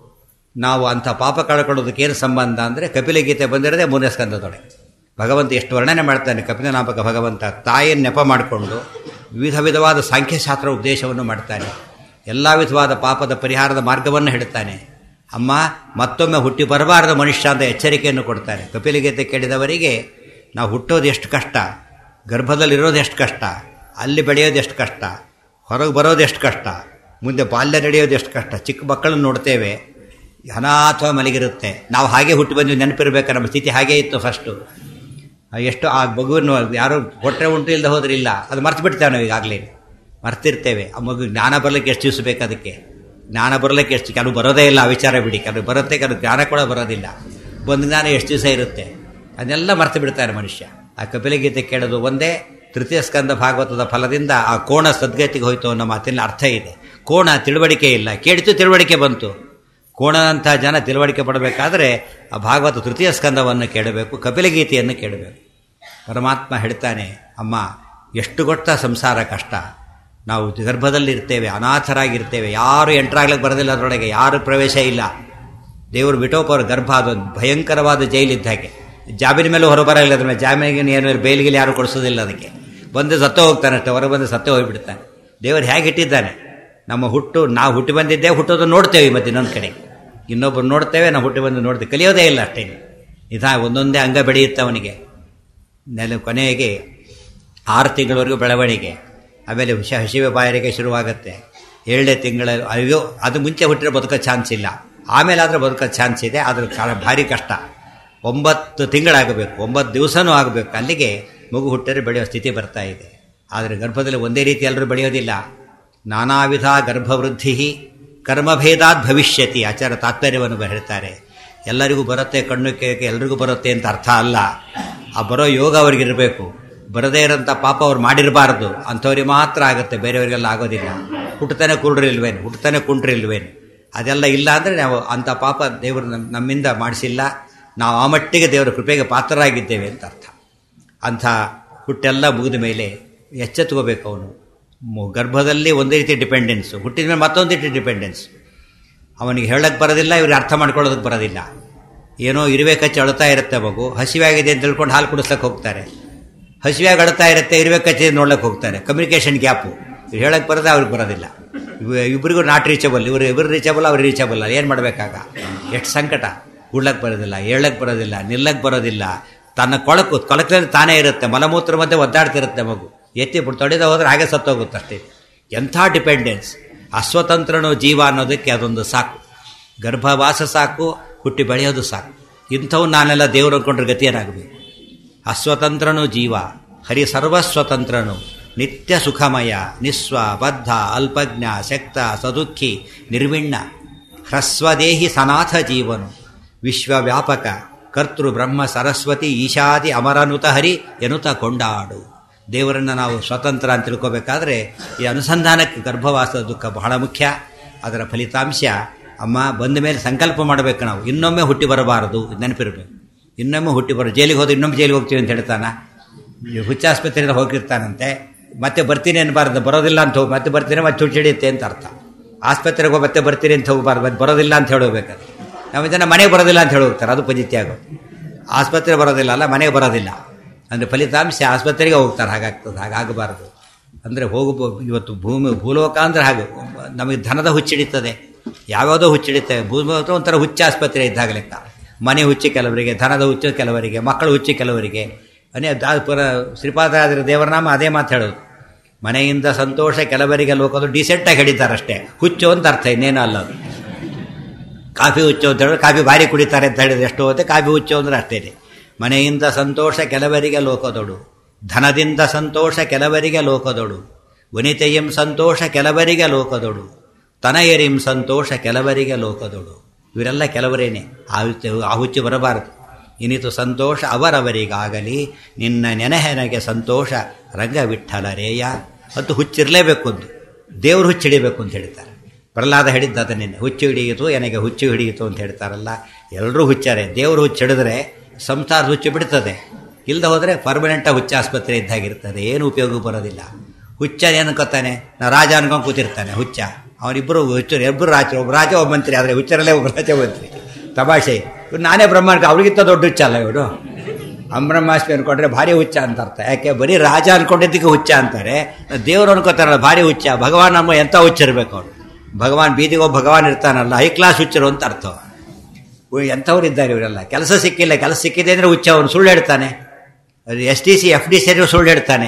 S1: ನಾವು ಅಂಥ ಪಾಪ ಕಳ್ಕೊಳ್ಳೋದಕ್ಕೆ ಏನು ಸಂಬಂಧ ಅಂದರೆ ಕಪಿಲಗೀತೆ ಬಂದಿರೋದೇ ಮೂರನೇ ಸ್ಕಂದದೊಳಗೆ ಭಗವಂತ ಎಷ್ಟು ವರ್ಣನೆ ಮಾಡ್ತಾನೆ ಕಪಿಲನಾಮಕ ಭಗವಂತ ತಾಯಿಯನ್ನು ನೆಪ ಮಾಡಿಕೊಂಡು ವಿವಿಧ ವಿಧವಾದ ಸಾಂಖ್ಯಶಾಸ್ತ್ರ ಉಪದೇಶವನ್ನು ಮಾಡ್ತಾನೆ ಎಲ್ಲ ವಿಧವಾದ ಪಾಪದ ಪರಿಹಾರದ ಮಾರ್ಗವನ್ನು ಹೇಳ್ತಾನೆ ಅಮ್ಮ ಮತ್ತೊಮ್ಮೆ ಹುಟ್ಟಿ ಬರಬಾರದ ಮನುಷ್ಯ ಅಂತ ಎಚ್ಚರಿಕೆಯನ್ನು ಕೊಡ್ತಾನೆ ಕಪಿಲಗೀತೆ ಕೇಳಿದವರಿಗೆ ನಾವು ಹುಟ್ಟೋದು ಎಷ್ಟು ಕಷ್ಟ ಗರ್ಭದಲ್ಲಿರೋದು ಎಷ್ಟು ಕಷ್ಟ ಅಲ್ಲಿ ಬೆಳೆಯೋದು ಎಷ್ಟು ಕಷ್ಟ ಹೊರಗೆ ಬರೋದು ಎಷ್ಟು ಕಷ್ಟ ಮುಂದೆ ಬಾಲ್ಯ ನಡೆಯೋದು ಎಷ್ಟು ಕಷ್ಟ ಚಿಕ್ಕ ಮಕ್ಕಳನ್ನು ನೋಡ್ತೇವೆ ಅನಾಥ ಮಲಗಿರುತ್ತೆ ನಾವು ಹಾಗೆ ಹುಟ್ಟಿ ಬಂದು ನೆನಪಿರ್ಬೇಕು ನಮ್ಮ ಸ್ಥಿತಿ ಹಾಗೇ ಇತ್ತು ಫಸ್ಟು ಎಷ್ಟು ಆ ಮಗುವನ್ನು ಯಾರು ಕೊಟ್ಟರೆ ಉಂಟು ಇಲ್ಲದೆ ಹೋದ್ರೆ ಇಲ್ಲ ಅದು ಮರ್ತು ಬಿಡ್ತೇವೆ ನಾವು ಈಗಾಗಲೇ ಮರ್ತಿರ್ತೇವೆ ಆ ಮಗು ಜ್ಞಾನ ಬರಲಿಕ್ಕೆ ಎಷ್ಟು ದಿವಸ ಬೇಕು ಅದಕ್ಕೆ ಜ್ಞಾನ ಬರಲಿಕ್ಕೆ ಎಷ್ಟು ಕೆಲವು ಬರೋದೇ ಇಲ್ಲ ಆ ವಿಚಾರ ಬಿಡಿ ಕೆಲವು ಬರುತ್ತೆ ಕೆಲವು ಜ್ಞಾನ ಕೂಡ ಬರೋದಿಲ್ಲ ಒಂದು ಜ್ಞಾನ ಎಷ್ಟು ದಿವಸ ಇರುತ್ತೆ ಅದನ್ನೆಲ್ಲ ಮರ್ತು ಬಿಡ್ತಾರೆ ಮನುಷ್ಯ ಆ ಕಪಿಲಗೀತೆ ಕೇಳೋದು ಒಂದೇ ತೃತೀಯ ಸ್ಕಂದ ಭಾಗವತದ ಫಲದಿಂದ ಆ ಕೋಣ ಸದ್ಗತಿಗೆ ಹೋಯ್ತು ಅನ್ನೋ ಮಾತಿನ ಅರ್ಥ ಇದೆ ಕೋಣ ತಿಳುವಳಿಕೆ ಇಲ್ಲ ಕೇಳಿತು ತಿಳುವಳಿಕೆ ಬಂತು ಕೋಣದಂಥ ಜನ ತಿಳುವಳಿಕೆ ಪಡಬೇಕಾದ್ರೆ ಆ ಭಾಗವತ ತೃತೀಯ ಸ್ಕಂದವನ್ನು ಕೇಳಬೇಕು ಕಪಿಲಗೀತೆಯನ್ನು ಕೇಳಬೇಕು ಪರಮಾತ್ಮ ಹೇಳ್ತಾನೆ ಅಮ್ಮ ಎಷ್ಟು ಗೊತ್ತ ಸಂಸಾರ ಕಷ್ಟ ನಾವು ಗರ್ಭದಲ್ಲಿರ್ತೇವೆ ಅನಾಥರಾಗಿರ್ತೇವೆ ಯಾರು ಎಂಟ್ರಾಗ್ಲಿಕ್ಕೆ ಬರೋದಿಲ್ಲ ಅದರೊಳಗೆ ಯಾರು ಪ್ರವೇಶ ಇಲ್ಲ ದೇವರು ಬಿಟ್ಟೋಪವ್ರ ಗರ್ಭ ಅದೊಂದು ಭಯಂಕರವಾದ ಜೈಲಿದ್ದ ಹಾಗೆ ಜಾಮೀನು ಮೇಲೆ ಹೊರಬರಲ್ಲ ಅದ್ರ ಮೇಲೆ ಜಾಮೀನಿಗೆ ಏನು ಬೇಲಿಗೆ ಯಾರು ಕೊಡಿಸೋದಿಲ್ಲ ಅದಕ್ಕೆ ಬಂದು ಸತ್ತೇ ಹೋಗ್ತಾನೆ ಅಷ್ಟೇ ಹೊರ ಬಂದು ಸತ್ತೇ ಹೋಗಿಬಿಡ್ತಾನೆ ದೇವರು ಹೇಗೆ ಇಟ್ಟಿದ್ದಾನೆ ನಮ್ಮ ಹುಟ್ಟು ನಾವು ಹುಟ್ಟಿ ಬಂದಿದ್ದೇ ಹುಟ್ಟೋದು ನೋಡ್ತೇವೆ ಮತ್ತೆ ಇನ್ನೊಂದು ಕಡೆ ಇನ್ನೊಬ್ಬರು ನೋಡ್ತೇವೆ ನಾವು ಹುಟ್ಟಿ ಬಂದು ನೋಡ್ತೇವೆ ಕಲಿಯೋದೇ ಇಲ್ಲ ಅಷ್ಟೇ ನಿಧಾ ಒಂದೊಂದೇ ಅಂಗ ಬೆಳೆಯುತ್ತೆ ಅವನಿಗೆ ನೆಲ ಕೊನೆಗೆ ಆರು ತಿಂಗಳವರೆಗೂ ಬೆಳವಣಿಗೆ ಆಮೇಲೆ ಹುಷ ಹಸಿವೆ ಬಾಯರಿಗೆ ಶುರುವಾಗುತ್ತೆ ಏಳನೇ ತಿಂಗಳ ಅಯ್ಯೋ ಅದು ಮುಂಚೆ ಹುಟ್ಟಿರೋ ಬದುಕೋ ಚಾನ್ಸ್ ಇಲ್ಲ ಆಮೇಲೆ ಆದರೆ ಬದುಕೋ ಚಾನ್ಸ್ ಇದೆ ಅದ್ರ ಕಾಲ ಭಾರಿ ಕಷ್ಟ ಒಂಬತ್ತು ತಿಂಗಳಾಗಬೇಕು ಒಂಬತ್ತು ದಿವಸನೂ ಆಗಬೇಕು ಅಲ್ಲಿಗೆ ಮಗು ಹುಟ್ಟರೆ ಬೆಳೆಯೋ ಸ್ಥಿತಿ ಬರ್ತಾ ಇದೆ ಆದರೆ ಗರ್ಭದಲ್ಲಿ ಒಂದೇ ರೀತಿ ಎಲ್ಲರೂ ಬೆಳೆಯೋದಿಲ್ಲ ನಾನಾ ವಿಧ ಗರ್ಭವೃದ್ಧಿ ಕರ್ಮಭೇದಾತ್ ಭವಿಷ್ಯತಿ ಆಚಾರ ತಾತ್ಪರ್ಯವನ್ನು ಹೇಳ್ತಾರೆ ಎಲ್ಲರಿಗೂ ಬರುತ್ತೆ ಕಣ್ಣು ಕೇಳಕ್ಕೆ ಎಲ್ರಿಗೂ ಬರುತ್ತೆ ಅಂತ ಅರ್ಥ ಅಲ್ಲ ಆ ಬರೋ ಯೋಗ ಅವ್ರಿಗಿರಬೇಕು ಬರದೇ ಇರೋಂಥ ಪಾಪ ಅವ್ರು ಮಾಡಿರಬಾರ್ದು ಅಂಥವ್ರಿಗೆ ಮಾತ್ರ ಆಗುತ್ತೆ ಬೇರೆಯವರಿಗೆಲ್ಲ ಆಗೋದಿಲ್ಲ ಹುಟ್ಟತಾನೆ ಕುರುಡ್ರಿಲ್ವೇನು ಹುಟ್ಟತಾನೆ ಕುಂಟ್ರಿಲ್ವೇನು ಅದೆಲ್ಲ ಇಲ್ಲ ಅಂದರೆ ನಾವು ಅಂಥ ಪಾಪ ದೇವರು ನಮ್ಮ ನಮ್ಮಿಂದ ಮಾಡಿಸಿಲ್ಲ ನಾವು ಆ ಮಟ್ಟಿಗೆ ದೇವರ ಕೃಪೆಗೆ ಪಾತ್ರರಾಗಿದ್ದೇವೆ ಅಂತ ಅರ್ಥ ಅಂಥ ಹುಟ್ಟೆಲ್ಲ ಮುಗಿದ ಮೇಲೆ ಎಚ್ಚೆತ್ಕೋಬೇಕು ಅವನು ಗರ್ಭದಲ್ಲಿ ಒಂದೇ ರೀತಿ ಡಿಪೆಂಡೆನ್ಸು ಹುಟ್ಟಿದ ಮೇಲೆ ಮತ್ತೊಂದು ರೀತಿ ಡಿಪೆಂಡೆನ್ಸ್ ಅವನಿಗೆ ಹೇಳಕ್ಕೆ ಬರೋದಿಲ್ಲ ಇವ್ರಿಗೆ ಅರ್ಥ ಮಾಡ್ಕೊಳ್ಳೋದಕ್ಕೆ ಬರೋದಿಲ್ಲ ಏನೋ ಇರುವೆ ಕಚ್ಚಿ ಅಳ್ತಾ ಇರುತ್ತೆ ಮಗು ಹಸಿವಾಗಿದೆ ಅಂತ ತಿಳ್ಕೊಂಡು ಹಾಲು ಕುಡಿಸ್ಲಿಕ್ಕೆ ಹೋಗ್ತಾರೆ ಹಸಿವಾಗಿ ಅಳ್ತಾ ಇರುತ್ತೆ ಇರುವೆ ಕಚ್ಚಿ ನೋಡ್ಲಿಕ್ಕೆ ಹೋಗ್ತಾರೆ ಕಮ್ಯುನಿಕೇಷನ್ ಗ್ಯಾಪು ಇವ್ರು ಹೇಳಕ್ಕೆ ಬರೋದೇ ಅವ್ರಿಗೆ ಬರೋದಿಲ್ಲ ಇಬ್ಬರಿಗೂ ನಾಟ್ ರೀಚಬಲ್ ಇವರು ಇಬ್ಬರು ರೀಚಬಲ್ ಅವ್ರು ರೀಚಬಲ್ ಅಲ್ಲ ಏನು ಮಾಡಬೇಕಾಗ ಎಷ್ಟು ಸಂಕಟ ಉಳ್ಳಕ್ಕೆ ಬರೋದಿಲ್ಲ ಹೇಳಕ್ಕೆ ಬರೋದಿಲ್ಲ ನಿಲ್ಲಕ್ಕೆ ಬರೋದಿಲ್ಲ ತನ್ನ ಕೊಳಕು ಕೊಳಕಲ್ಲಿ ತಾನೇ ಇರುತ್ತೆ ಮಲಮೂತ್ರ ಮಧ್ಯೆ ಒದ್ದಾಡ್ತಿರುತ್ತೆ ಮಗು ಎತ್ತಿ ಬಿಟ್ಟು ತೊಡೆದ ಹೋದ್ರೆ ಹಾಗೆ ಸತ್ತೋಗುತ್ತೆ ಅಷ್ಟೇ ಎಂಥ ಡಿಪೆಂಡೆನ್ಸ್ ಅಸ್ವತಂತ್ರನೋ ಜೀವ ಅನ್ನೋದಕ್ಕೆ ಅದೊಂದು ಸಾಕು ಗರ್ಭವಾಸ ಸಾಕು ಹುಟ್ಟಿ ಬೆಳೆಯೋದು ಸಾಕು ಇಂಥವು ನಾನೆಲ್ಲ ದೇವರು ಅಂದ್ಕೊಂಡ್ರೆ ಗತಿಯೇನಾಗಬೇಕು ಅಸ್ವತಂತ್ರನೂ ಜೀವ ಹರಿ ಸರ್ವಸ್ವತಂತ್ರನು ನಿತ್ಯ ಸುಖಮಯ ನಿಸ್ವ ಬದ್ಧ ಅಲ್ಪಜ್ಞ ಶಕ್ತ ಸದುಃಖಿ ನಿರ್ವಿಣ್ಣ ಹ್ರಸ್ವದೇಹಿ ಸನಾಥ ಜೀವನು ವಿಶ್ವವ್ಯಾಪಕ ಕರ್ತೃ ಬ್ರಹ್ಮ ಸರಸ್ವತಿ ಈಶಾದಿ ಅಮರನುತ ಹರಿ ಎನ್ನುತ್ತ ಕೊಂಡಾಡು ದೇವರನ್ನು ನಾವು ಸ್ವತಂತ್ರ ಅಂತ ತಿಳ್ಕೋಬೇಕಾದ್ರೆ ಈ ಅನುಸಂಧಾನಕ್ಕೆ ಗರ್ಭವಾಸದ ದುಃಖ ಬಹಳ ಮುಖ್ಯ ಅದರ ಫಲಿತಾಂಶ ಅಮ್ಮ ಬಂದ ಮೇಲೆ ಸಂಕಲ್ಪ ಮಾಡಬೇಕು ನಾವು ಇನ್ನೊಮ್ಮೆ ಹುಟ್ಟಿ ಬರಬಾರದು ನೆನಪಿರಬೇಕು ಇನ್ನೊಮ್ಮೆ ಹುಟ್ಟಿ ಬರೋ ಜೈಲಿಗೆ ಹೋದ್ರೆ ಇನ್ನೊಮ್ಮೆ ಜೈಲಿಗೆ ಹೋಗ್ತೀವಿ ಅಂತ ಹೇಳ್ತಾನ ಹುಚ್ಚಾಸ್ಪತ್ರೆಯಿಂದ ಹೋಗಿರ್ತಾನಂತೆ ಮತ್ತೆ ಬರ್ತೀನಿ ಅನ್ಬಾರ್ದು ಬರೋದಿಲ್ಲ ಅಂತ ಹೋಗಿ ಮತ್ತೆ ಬರ್ತೀನಿ ಮತ್ತೆ ಚುಚ್ಚಿ ಹಿಡಿಯುತ್ತೆ ಅಂತ ಅರ್ಥ ಆಸ್ಪತ್ರೆಗೆ ಹೋಗಿ ಮತ್ತೆ ಬರ್ತೀನಿ ಅಂತ ಹೋಗಬಾರ್ದು ಮತ್ತೆ ಬರೋದಿಲ್ಲ ಅಂತ ಹೇಳಬೇಕಾದ್ರೆ ನಮ್ಮ ಜನ ಮನೆಗೆ ಬರೋದಿಲ್ಲ ಅಂತ ಹೇಳಿ ಹೋಗ್ತಾರೆ ಅದು ಪಜಿತ್ಯ ಆಗೋದು ಆಸ್ಪತ್ರೆ ಬರೋದಿಲ್ಲ ಅಲ್ಲ ಮನೆಗೆ ಬರೋದಿಲ್ಲ ಅಂದರೆ ಫಲಿತಾಂಶ ಆಸ್ಪತ್ರೆಗೆ ಹೋಗ್ತಾರೆ ಹಾಗಾಗ್ತದೆ ಹಾಗಾಗಬಾರ್ದು ಅಂದರೆ ಹೋಗಬೋ ಇವತ್ತು ಭೂಮಿ ಭೂಲೋಕ ಅಂದರೆ ಹಾಗೆ ನಮಗೆ ಧನದ ಹುಚ್ಚಿಡಿತದೆ ಯಾವ್ಯಾವುದೋ ಹುಚ್ಚಿಡಿತದೆ ಭೂಲೋಕ ಒಂಥರ ಹುಚ್ಚ ಆಸ್ಪತ್ರೆ ಇದ್ದಾಗ ಲೆಕ್ಕ ಮನೆ ಹುಚ್ಚಿ ಕೆಲವರಿಗೆ ಧನದ ಹುಚ್ಚು ಕೆಲವರಿಗೆ ಮಕ್ಕಳು ಹುಚ್ಚಿ ಕೆಲವರಿಗೆ ಅನೇ ದಾ ಪುರ ಶ್ರೀಪಾದರಾಜರ ದೇವರನಾಮ ಅದೇ ಮಾತು ಹೇಳೋದು ಮನೆಯಿಂದ ಸಂತೋಷ ಕೆಲವರಿಗೆ ಲೋಕದು ಡಿಸೆಂಟಾಗಿ ಹೇಳಿದ್ದಾರೆ ಅಷ್ಟೇ ಹುಚ್ಚು ಅಂತ ಅರ್ಥ ಇನ್ನೇನು ಅಲ್ಲ ಅದು ಕಾಫಿ ಹುಚ್ಚು ಅಂತ ಹೇಳಿದ್ರೆ ಕಾಫಿ ಭಾರಿ ಕುಡಿತಾರೆ ಅಂತ ಹೇಳಿದ್ರೆ ಎಷ್ಟು ಹೋಗುತ್ತೆ ಕಾಫಿ ಹುಚ್ಚು ಅಂದ್ರೆ ಅಷ್ಟೇ ಮನೆಯಿಂದ ಸಂತೋಷ ಕೆಲವರಿಗೆ ಲೋಕದೊಡು ಧನದಿಂದ ಸಂತೋಷ ಕೆಲವರಿಗೆ ಲೋಕದೊಡು ವನಿತೆಯಂ ಸಂತೋಷ ಕೆಲವರಿಗೆ ಲೋಕದೊಡು ತನಯರಿಂ ಸಂತೋಷ ಕೆಲವರಿಗೆ ಲೋಕದೊಡು ಇವರೆಲ್ಲ ಕೆಲವರೇನೆ ಆ ಆ ಹುಚ್ಚು ಬರಬಾರದು ಇನಿತು ಸಂತೋಷ ಅವರವರಿಗಾಗಲಿ ನಿನ್ನ ನೆನಹೆನಗೆ ಸಂತೋಷ ರಂಗ ವಿಠಲರೇಯ ಅದು ಹುಚ್ಚಿರಲೇಬೇಕು ಒಂದು ದೇವರು ಹುಚ್ಚಿಡಿಬೇಕು ಅಂತ ಹೇಳ್ತಾರೆ ಪ್ರಹ್ಲಾದ ಹೇಳಿದ್ದ ಅದನ್ನೇ ಹುಚ್ಚು ಹಿಡಿಯಿತು ನನಗೆ ಹುಚ್ಚು ಹಿಡಿಯಿತು ಅಂತ ಹೇಳ್ತಾರಲ್ಲ ಎಲ್ಲರೂ ಹುಚ್ಚಾರೆ ದೇವರು ಹುಚ್ಚಿಡಿದ್ರೆ ಸಂಸಾರದ ಹುಚ್ಚು ಬಿಡ್ತದೆ ಇಲ್ಲದೆ ಹೋದರೆ ಪರ್ಮನೆಂಟಾಗಿ ಹುಚ್ಚ ಆಸ್ಪತ್ರೆ ಇದ್ದಾಗಿರ್ತದೆ ಏನು ಉಪಯೋಗ ಬರೋದಿಲ್ಲ ಹುಚ್ಚ ಏನು ಅನ್ಕೋತಾನೆ ನಾ ರಾಜ ಅನ್ಕೊಂಡು ಕೂತಿರ್ತಾನೆ ಹುಚ್ಚ ಅವರಿಬ್ಬರು ಹುಚ್ಚರು ಇಬ್ಬರು ರಾಜ ಒಬ್ಬ ರಾಜ ಒಬ್ಬ ಮಂತ್ರಿ ಆದರೆ ಹುಚ್ಚರಲ್ಲೇ ಒಬ್ಬ ರಾಜ ಮಂತ್ರಿ ತಮಾಷೆ ಇವ್ರು ನಾನೇ ಬ್ರಹ್ಮಾಂಡ ಅವ್ರಿಗಿಂತ ದೊಡ್ಡ ಹುಚ್ಚ ಅಲ್ಲ ಇವರು ಅಂಬ್ರಹ್ಮಾಸ್ಮಿ ಅನ್ಕೊಂಡ್ರೆ ಭಾರಿ ಹುಚ್ಚ ಅಂತ ಅರ್ಥ ಯಾಕೆ ಬರೀ ರಾಜ ಅನ್ಕೊಂಡಿದ್ದಕ್ಕೆ ಹುಚ್ಚ ಅಂತಾರೆ ದೇವರು ಅನ್ಕೋತಾರಲ್ಲ ಭಾರಿ ಹುಚ್ಚ ಭಗವಾನ್ ನಮ್ಮ ಎಂಥ ಹುಚ್ಚಿರ್ಬೇಕು ಅವನು ಭಗವಾನ್ ಬೀದಿಗೆ ಹೋಗಿ ಭಗವಾನ್ ಇರ್ತಾನಲ್ಲ ಹೈ ಕ್ಲಾಸ್ ಹುಚ್ಚರು ಅಂತ ಅರ್ಥ ಎಂಥವ್ರು ಇದ್ದಾರೆ ಇವರೆಲ್ಲ ಕೆಲಸ ಸಿಕ್ಕಿಲ್ಲ ಕೆಲಸ ಸಿಕ್ಕಿದೆ ಅಂದರೆ ಹುಚ್ಚ ಅವನು ಸುಳ್ಳು ಹೇಳ್ತಾನೆ S T C F D C ಸುಳ್ಳು ಹೇಳ್ತಾನೆ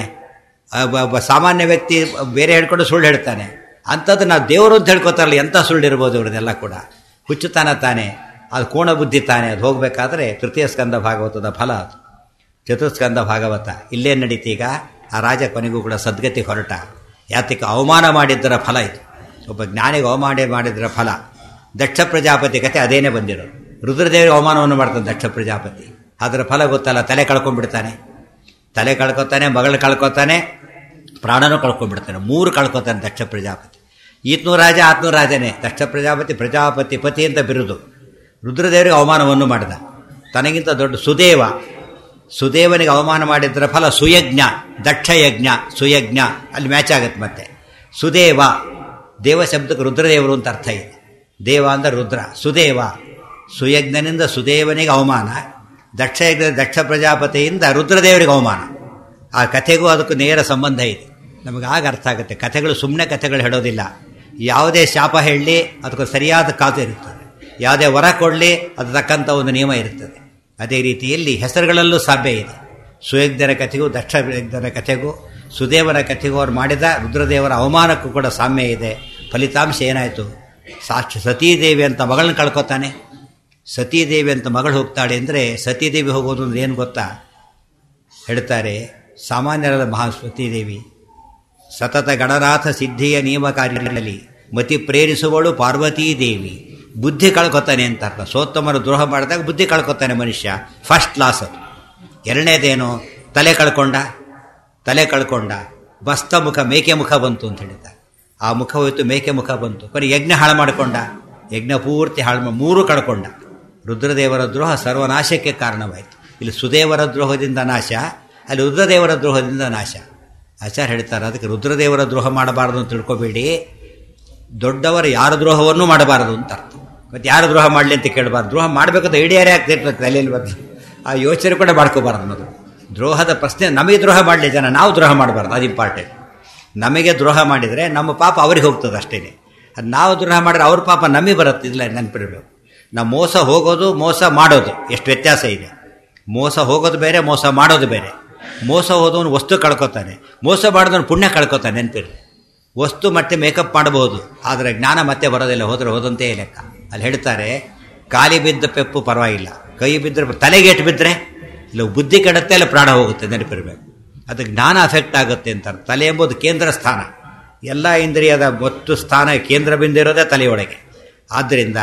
S1: ಸಾಮಾನ್ಯ ವ್ಯಕ್ತಿ ಬೇರೆ ಹೇಳ್ಕೊಂಡು ಸುಳ್ಳು ಹೇಳ್ತಾನೆ ಅಂಥದ್ದು ನಾವು ದೇವರು ಅಂತ ಹೇಳ್ಕೊತಾರಲ್ಲ ಎಂಥ ಸುಳ್ಳು ಇರ್ಬೋದು ಇವ್ರನ್ನೆಲ್ಲ ಕೂಡ ಹುಚ್ಚುತಾನ ತಾನೆ ಅದು ಕೋಣ ಬುದ್ಧಿ ತಾನೆ ಅದು ಹೋಗಬೇಕಾದ್ರೆ ತೃತೀಯ ಸ್ಕಂದ ಭಾಗವತದ ಫಲ ಅದು ಚತುಸ್ಕಂದ ಭಾಗವತ ಇಲ್ಲೇ ನಡೀತೀಗ ಆ ರಾಜ ಕೊನೆಗೂ ಕೂಡ ಸದ್ಗತಿ ಹೊರಟ ಯಾತಕ್ಕೆ ಅವಮಾನ ಮಾಡಿದ್ದರ ಫಲ ಇದು ಒಬ್ಬ ಜ್ಞಾನಿಗೆ ಅವಮಾನ ಮಾಡಿದ್ದರ ಫಲ ದಕ್ಷ ಪ್ರಜಾಪತಿ ಕತೆ ಅದೇನೇ ಬಂದಿರೋದು ರುದ್ರದೇವರಿಗೆ ಅವಮಾನವನ್ನು ಮಾಡ್ತಾನೆ ದಕ್ಷ ಪ್ರಜಾಪತಿ ಅದರ ಫಲ ಗೊತ್ತಲ್ಲ ತಲೆ ಕಳ್ಕೊಂಡ್ಬಿಡ್ತಾನೆ ತಲೆ ಕಳ್ಕೊತಾನೆ ಮಗಳು ಕಳ್ಕೊತಾನೆ ಪ್ರಾಣನೂ ಕಳ್ಕೊಂಡ್ಬಿಡ್ತಾನೆ ಮೂರು ಕಳ್ಕೊತಾನೆ ದಕ್ಷ ಪ್ರಜಾಪತಿ ಈತ್ನೂ ರಾಜ ಆತ್ನೂ ರಾಜನೇ ದಕ್ಷ ಪ್ರಜಾಪತಿ ಪ್ರಜಾಪತಿ ಪತಿ ಅಂತ ಬಿರುದು ರುದ್ರದೇವರಿಗೆ ಅವಮಾನವನ್ನು ಮಾಡಿದ ತನಗಿಂತ ದೊಡ್ಡ ಸುದೇವ ಸುದೇವನಿಗೆ ಅವಮಾನ ಮಾಡಿದ್ದರ ಫಲ ಸುಯಜ್ಞ ದಕ್ಷ ಯಜ್ಞ ಸುಯಜ್ಞ ಅಲ್ಲಿ ಮ್ಯಾಚ್ ಆಗುತ್ತೆ ಮತ್ತೆ ಸುದೇವ ದೇವ ಶಬ್ದಕ್ಕೆ ರುದ್ರದೇವರು ಅಂತ ಅರ್ಥ ಇದೆ ದೇವ ಅಂದರೆ ರುದ್ರ ಸುದೇವ ಸುಯಜ್ಞನಿಂದ ಸುದೇವನಿಗೆ ಅವಮಾನ ದಕ್ಷ ಯಜ್ಞ ದಕ್ಷ ಪ್ರಜಾಪತಿಯಿಂದ ರುದ್ರದೇವರಿಗೆ ಅವಮಾನ ಆ ಕಥೆಗೂ ಅದಕ್ಕೂ ನೇರ ಸಂಬಂಧ ಇದೆ ನಮಗೆ ಆಗ ಅರ್ಥ ಆಗುತ್ತೆ ಕಥೆಗಳು ಸುಮ್ಮನೆ ಕಥೆಗಳು ಹೇಳೋದಿಲ್ಲ ಯಾವುದೇ ಶಾಪ ಹೇಳಲಿ ಅದಕ್ಕೆ ಸರಿಯಾದ ಕಾದು ಇರುತ್ತದೆ ಯಾವುದೇ ವರ ಕೊಡಲಿ ಅದು ತಕ್ಕಂಥ ಒಂದು ನಿಯಮ ಇರುತ್ತದೆ ಅದೇ ರೀತಿಯಲ್ಲಿ ಹೆಸರುಗಳಲ್ಲೂ ಸಾಧ್ಯ ಇದೆ ಸುಯಜ್ಞರ ಕಥೆಗೂ ದಕ್ಷ ಯಜ್ಞರ ಕಥೆಗೂ ಸುದೇವನ ಕಥೆಗೂ ಅವ್ರು ಮಾಡಿದ ರುದ್ರದೇವರ ಅವಮಾನಕ್ಕೂ ಕೂಡ ಸಾಮ್ಯ ಇದೆ ಫಲಿತಾಂಶ ಏನಾಯಿತು ಸಾಕ್ಷಿ ಸತೀದೇವಿ ಅಂತ ಮಗಳನ್ನ ಕಳ್ಕೊತಾನೆ ಸತೀದೇವಿ ಅಂತ ಮಗಳು ಹೋಗ್ತಾಳೆ ಅಂದರೆ ಸತೀದೇವಿ ಹೋಗೋದು ಅಂದ್ರೆ ಏನು ಗೊತ್ತಾ ಹೇಳ್ತಾರೆ ಸಾಮಾನ್ಯರಾದ ಮಹಾ ಸತೀದೇವಿ ಸತತ ಗಣನಾಥ ಸಿದ್ಧಿಯ ನಿಯಮ ಕಾರ್ಯಗಳಲ್ಲಿ ಮತಿ ಪ್ರೇರಿಸುವಳು ಪಾರ್ವತೀ ದೇವಿ ಬುದ್ಧಿ ಕಳ್ಕೊತಾನೆ ಅಂತ ಅರ್ಥ ಸೋತ್ತಮರು ದ್ರೋಹ ಮಾಡಿದಾಗ ಬುದ್ಧಿ ಕಳ್ಕೊತಾನೆ ಮನುಷ್ಯ ಫಸ್ಟ್ ಕ್ಲಾಸ್ ಅದು ಎರಡನೇದೇನು ತಲೆ ಕಳ್ಕೊಂಡ ತಲೆ ಕಳ್ಕೊಂಡ ಬಸ್ತ ಮುಖ ಮೇಕೆ ಮುಖ ಬಂತು ಅಂತ ಹೇಳಿದ ಆ ಮುಖ ಹೋಯ್ತು ಮೇಕೆ ಮುಖ ಬಂತು ಕೊನೆ ಯಜ್ಞ ಹಾಳು ಮಾಡಿಕೊಂಡ ಯಜ್ಞ ಪೂರ್ತಿ ಹಾಳು ಮಾಡಿ ಮೂರು ಕಳ್ಕೊಂಡ ರುದ್ರದೇವರ ದ್ರೋಹ ಸರ್ವನಾಶಕ್ಕೆ ಕಾರಣವಾಯಿತು ಇಲ್ಲಿ ಸುದೇವರ ದ್ರೋಹದಿಂದ ನಾಶ ಅಲ್ಲಿ ರುದ್ರದೇವರ ದ್ರೋಹದಿಂದ ನಾಶ ಆಚಾರ್ಯ ಹೇಳ್ತಾರೆ ಅದಕ್ಕೆ ರುದ್ರದೇವರ ದ್ರೋಹ ಮಾಡಬಾರದು ಅಂತ ತಿಳ್ಕೊಬೇಡಿ ದೊಡ್ಡವರ ಯಾರ ದ್ರೋಹವನ್ನು ಮಾಡಬಾರದು ಅಂತ ಅರ್ಥ ಮತ್ತು ಯಾರು ದ್ರೋಹ ಮಾಡಲಿ ಅಂತ ಕೇಳಬಾರ್ದು ದ್ರೋಹ ಮಾಡಬೇಕಂತ ಐಡಿಯಾರೇ ಆಗ್ತಿರ್ತದೆ ತಲೆಯಲ್ಲಿ ಬಂದು ಆ ಯೋಚನೆ ಕೂಡ ಮಾಡ್ಕೋಬಾರ್ದು ಮೊದಲು ದ್ರೋಹದ ಪ್ರಶ್ನೆ ನಮಗೆ ದ್ರೋಹ ಮಾಡಲಿ ಜನ ನಾವು ದ್ರೋಹ ಮಾಡಬಾರ್ದು ಅದು ಇಂಪಾರ್ಟೆಂಟ್ ನಮಗೆ ದ್ರೋಹ ಮಾಡಿದರೆ ನಮ್ಮ ಪಾಪ ಅವ್ರಿಗೆ ಹೋಗ್ತದೆ ಅಷ್ಟೇ ಅದು ನಾವು ದ್ರೋಹ ಮಾಡಿದ್ರೆ ಅವ್ರ ಪಾಪ ನಮಗೆ ಬರುತ್ತೆ ಇಲ್ಲ ನೆನಪಿರಬೇಕು ನಾವು ಮೋಸ ಹೋಗೋದು ಮೋಸ ಮಾಡೋದು ಎಷ್ಟು ವ್ಯತ್ಯಾಸ ಇದೆ ಮೋಸ ಹೋಗೋದು ಬೇರೆ ಮೋಸ ಮಾಡೋದು ಬೇರೆ ಮೋಸ ಹೋದವನು ವಸ್ತು ಕಳ್ಕೊತಾನೆ ಮೋಸ ಮಾಡಿದವನು ಪುಣ್ಯ ಕಳ್ಕೊತಾನೆ ನೆನಪಿರಲಿ ವಸ್ತು ಮತ್ತೆ ಮೇಕಪ್ ಮಾಡಬಹುದು ಆದರೆ ಜ್ಞಾನ ಮತ್ತೆ ಬರೋದಿಲ್ಲ ಹೋದ್ರೆ ಹೋದಂತೆ ಲೆಕ್ಕ ಅಲ್ಲಿ ಹೇಳ್ತಾರೆ ಕಾಲಿ ಬಿದ್ದ ಪೆಪ್ಪು ಪರವಾಗಿಲ್ಲ ಕೈ ಬಿದ್ದರೆ ತಲೆಗೇಟು ಬಿದ್ದರೆ ಇಲ್ಲ ಬುದ್ಧಿ ಕೆಡುತ್ತೆ ಇಲ್ಲ ಪ್ರಾಣ ಹೋಗುತ್ತೆ ನೆನಪಿರಬೇಕು ಅದು ಜ್ಞಾನ ಅಫೆಕ್ಟ್ ಆಗುತ್ತೆ ಅಂತಾರೆ ತಲೆ ಎಂಬುದು ಕೇಂದ್ರ ಸ್ಥಾನ ಎಲ್ಲ ಇಂದ್ರಿಯದ ಒತ್ತು ಸ್ಥಾನ ಕೇಂದ್ರ ಬಿಂದಿರೋದೇ ತಲೆಯೊಳಗೆ ಆದ್ದರಿಂದ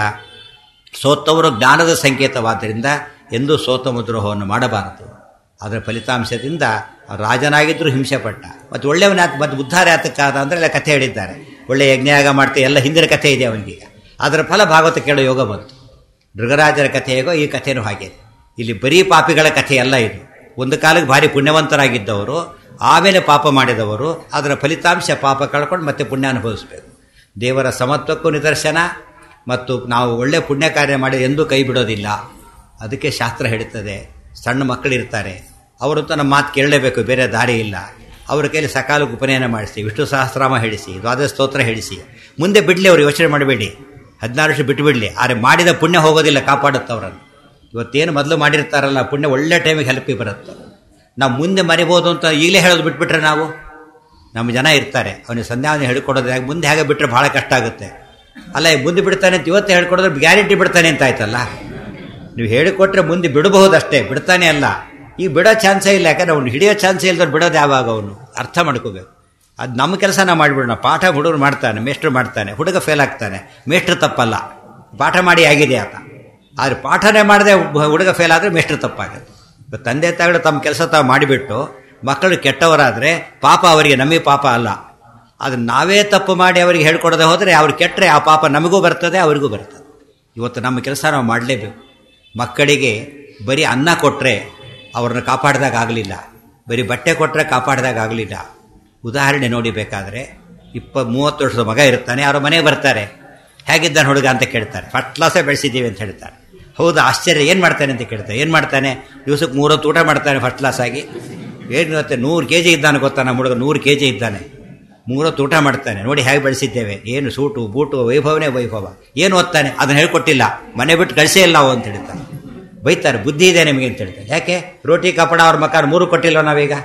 S1: ಸೋತವರು ಜ್ಞಾನದ ಸಂಕೇತವಾದ್ದರಿಂದ ಎಂದೂ ಸೋತಮ ದ್ರೋಹವನ್ನು ಮಾಡಬಾರದು ಅದರ ಫಲಿತಾಂಶದಿಂದ ರಾಜನಾಗಿದ್ದರೂ ಹಿಂಸೆಪಟ್ಟ ಮತ್ತು ಒಳ್ಳೆಯವನ ಮತ್ತು ಉದ್ಧಾರ ಯಾತಕ್ಕಾದ ಅಂದರೆ ಎಲ್ಲ ಕಥೆ ಹೇಳಿದ್ದಾರೆ ಒಳ್ಳೆಯ ಯಜ್ಞಯಾಗ ಮಾಡ್ತೀವಿ ಎಲ್ಲ ಹಿಂದಿನ ಕಥೆ ಇದೆ ಅವನಿಗೀಗ ಅದರ ಫಲ ಭಾಗವತ ಕೇಳೋ ಯೋಗ ಬಂತು ಮೃಗರಾಜರ ಕಥೆ ಹೇಗೋ ಈ ಕಥೆನೂ ಹಾಗೆ ಇಲ್ಲಿ ಬರೀ ಪಾಪಿಗಳ ಕಥೆ ಎಲ್ಲ ಇದು ಒಂದು ಕಾಲಕ್ಕೆ ಭಾರಿ ಪುಣ್ಯವಂತರಾಗಿದ್ದವರು ಆಮೇಲೆ ಪಾಪ ಮಾಡಿದವರು ಅದರ ಫಲಿತಾಂಶ ಪಾಪ ಕಳ್ಕೊಂಡು ಮತ್ತೆ ಪುಣ್ಯ ಅನುಭವಿಸಬೇಕು ದೇವರ ಸಮತ್ವಕ್ಕೂ ನಿದರ್ಶನ ಮತ್ತು ನಾವು ಒಳ್ಳೆ ಪುಣ್ಯ ಕಾರ್ಯ ಮಾಡಿ ಎಂದೂ ಕೈ ಬಿಡೋದಿಲ್ಲ ಅದಕ್ಕೆ ಶಾಸ್ತ್ರ ಹೇಳುತ್ತದೆ ಸಣ್ಣ ಮಕ್ಕಳಿರ್ತಾರೆ ಅವರಂತೂ ನಮ್ಮ ಮಾತು ಕೇಳಲೇಬೇಕು ಬೇರೆ ದಾರಿ ಇಲ್ಲ ಅವರ ಕೈಲಿ ಸಕಾಲಕ್ಕೆ ಉಪನಯನ ಮಾಡಿಸಿ ವಿಷ್ಣು ಸಹಸ್ರಾಮ ಹೇಳಿಸಿ ದ್ವಾದಶ ಸ್ತೋತ್ರ ಹೇಳಿಸಿ ಮುಂದೆ ಬಿಡಲಿ ಅವರು ಯೋಚನೆ ಮಾಡಬೇಡಿ ಹದಿನಾರು ವರ್ಷ ಬಿಟ್ಟು ಬಿಡಲಿ ಆದರೆ ಮಾಡಿದ ಪುಣ್ಯ ಹೋಗೋದಿಲ್ಲ ಕಾಪಾಡುತ್ತೆ ಅವರನ್ನು ಇವತ್ತೇನು ಮೊದಲು ಮಾಡಿರ್ತಾರಲ್ಲ ಪುಣ್ಯ ಒಳ್ಳೆ ಟೈಮಿಗೆ ಹೆಲ್ಪಿಗೆ ಬರುತ್ತೆ ನಾವು ಮುಂದೆ ಮರಿಬೋದು ಅಂತ ಈಗಲೇ ಹೇಳೋದು ಬಿಟ್ಬಿಟ್ರೆ ನಾವು ನಮ್ಮ ಜನ ಇರ್ತಾರೆ ಅವನಿಗೆ ಸಂಧ್ಯಾವನೆ ಹೇಳ್ಕೊಡೋದು ಯಾಕೆ ಮುಂದೆ ಹೇಗೆ ಬಿಟ್ಟರೆ ಭಾಳ ಕಷ್ಟ ಆಗುತ್ತೆ ಅಲ್ಲ ಮುಂದೆ ಬಿಡ್ತಾನೆ ಅಂತ ಇವತ್ತೇ ಹೇಳ್ಕೊಡೋದ್ರೆ ಗ್ಯಾರಂಟಿ ಬಿಡ್ತಾನೆ ಅಂತ ಆಯ್ತಲ್ಲ ನೀವು ಹೇಳಿಕೊಟ್ರೆ ಮುಂದೆ ಬಿಡಬಹುದು ಅಷ್ಟೇ ಬಿಡ್ತಾನೆ ಅಲ್ಲ ಈಗ ಬಿಡೋ ಚಾನ್ಸೇ ಇಲ್ಲ ಯಾಕಂದ್ರೆ ಅವ್ನು ಹಿಡಿಯೋ ಚಾನ್ಸೇ ಇಲ್ದ್ರೆ ಬಿಡೋದು ಯಾವಾಗ ಅವನು ಅರ್ಥ ಮಾಡ್ಕೋಬೇಕು ಅದು ನಮ್ಮ ಕೆಲಸ ನಾವು ಮಾಡಿಬಿಡೋಣ ಪಾಠ ಹುಡುಗರು ಮಾಡ್ತಾನೆ ಮೇಷ್ಟ್ರು ಮಾಡ್ತಾನೆ ಹುಡುಗ ಫೇಲ್ ಆಗ್ತಾನೆ ಮೇಷ್ಟ್ರು ತಪ್ಪಲ್ಲ ಪಾಠ ಮಾಡಿ ಆಗಿದೆ ಆತ ಆದರೆ ಪಾಠನೇ ಮಾಡದೆ ಹುಡುಗ ಫೇಲ್ ಆದರೆ ಮೇಷ್ಟ್ರು ತಪ್ಪಾಗುತ್ತೆ ತಂದೆ ತಾಯಿಗಳು ತಮ್ಮ ಕೆಲಸ ತಾವು ಮಾಡಿಬಿಟ್ಟು ಮಕ್ಕಳು ಕೆಟ್ಟವರಾದರೆ ಪಾಪ ಅವರಿಗೆ ನಮಗೆ ಪಾಪ ಅಲ್ಲ ಅದು ನಾವೇ ತಪ್ಪು ಮಾಡಿ ಅವರಿಗೆ ಹೇಳ್ಕೊಡದೆ ಹೋದರೆ ಅವ್ರು ಕೆಟ್ಟರೆ ಆ ಪಾಪ ನಮಗೂ ಬರ್ತದೆ ಅವರಿಗೂ ಬರ್ತದೆ ಇವತ್ತು ನಮ್ಮ ಕೆಲಸ ನಾವು ಮಾಡಲೇಬೇಕು ಮಕ್ಕಳಿಗೆ ಬರೀ ಅನ್ನ ಕೊಟ್ಟರೆ ಅವ್ರನ್ನ ಕಾಪಾಡಿದಾಗ ಆಗಲಿಲ್ಲ ಬರೀ ಬಟ್ಟೆ ಕೊಟ್ಟರೆ ಕಾಪಾಡಿದಾಗ ಆಗಲಿಲ್ಲ ಉದಾಹರಣೆ ನೋಡಿ ಬೇಕಾದರೆ ಇಪ್ಪ ಮೂವತ್ತು ವರ್ಷದ ಮಗ ಇರ್ತಾನೆ ಅವ್ರ ಮನೆಗೆ ಬರ್ತಾರೆ ಹೇಗಿದ್ದಾನೆ ಹುಡುಗ ಅಂತ ಕೇಳ್ತಾರೆ ಫಸ್ಟ್ ಕ್ಲಾಸೇ ಬೆಳೆಸಿದ್ದೀವಿ ಅಂತ ಹೇಳ್ತಾರೆ ಹೌದು ಆಶ್ಚರ್ಯ ಏನು ಮಾಡ್ತಾನೆ ಅಂತ ಕೇಳ್ತಾರೆ ಏನು ಮಾಡ್ತಾನೆ ದಿವಸಕ್ಕೆ ಮೂರೊತ್ತು ಊಟ ಮಾಡ್ತಾನೆ ಫಸ್ಟ್ ಕ್ಲಾಸ್ ಆಗಿ ಏನು ಗೊತ್ತೆ ನೂರು ಕೆ ಜಿ ಇದ್ದಾನೆ ಗೊತ್ತಾ ನಮ್ಮ ಹುಡುಗ ನೂರು ಕೆ ಜಿ ಇದ್ದಾನೆ ಮೂರೊತ್ತು ಊಟ ಮಾಡ್ತಾನೆ ನೋಡಿ ಹೇಗೆ ಬೆಳೆಸಿದ್ದೇವೆ ಏನು ಸೂಟು ಬೂಟು ವೈಭವನೇ ವೈಭವ ಏನು ಓದ್ತಾನೆ ಅದನ್ನು ಹೇಳ್ಕೊಟ್ಟಿಲ್ಲ ಮನೆ ಬಿಟ್ಟು ಕಳಿಸೇ ಇಲ್ಲ ನಾವು ಅಂತ ಹೇಳ್ತಾನೆ ಬೈತಾರೆ ಬುದ್ಧಿ ಇದೆ ನಿಮಗೆ ಅಂತ ಹೇಳ್ತಾರೆ ಯಾಕೆ ರೋಟಿ ಕಪಡ ಅವ್ರ ಮಕಾರ ಮೂರು ಕೊಟ್ಟಿಲ್ವ ನಾವೀಗ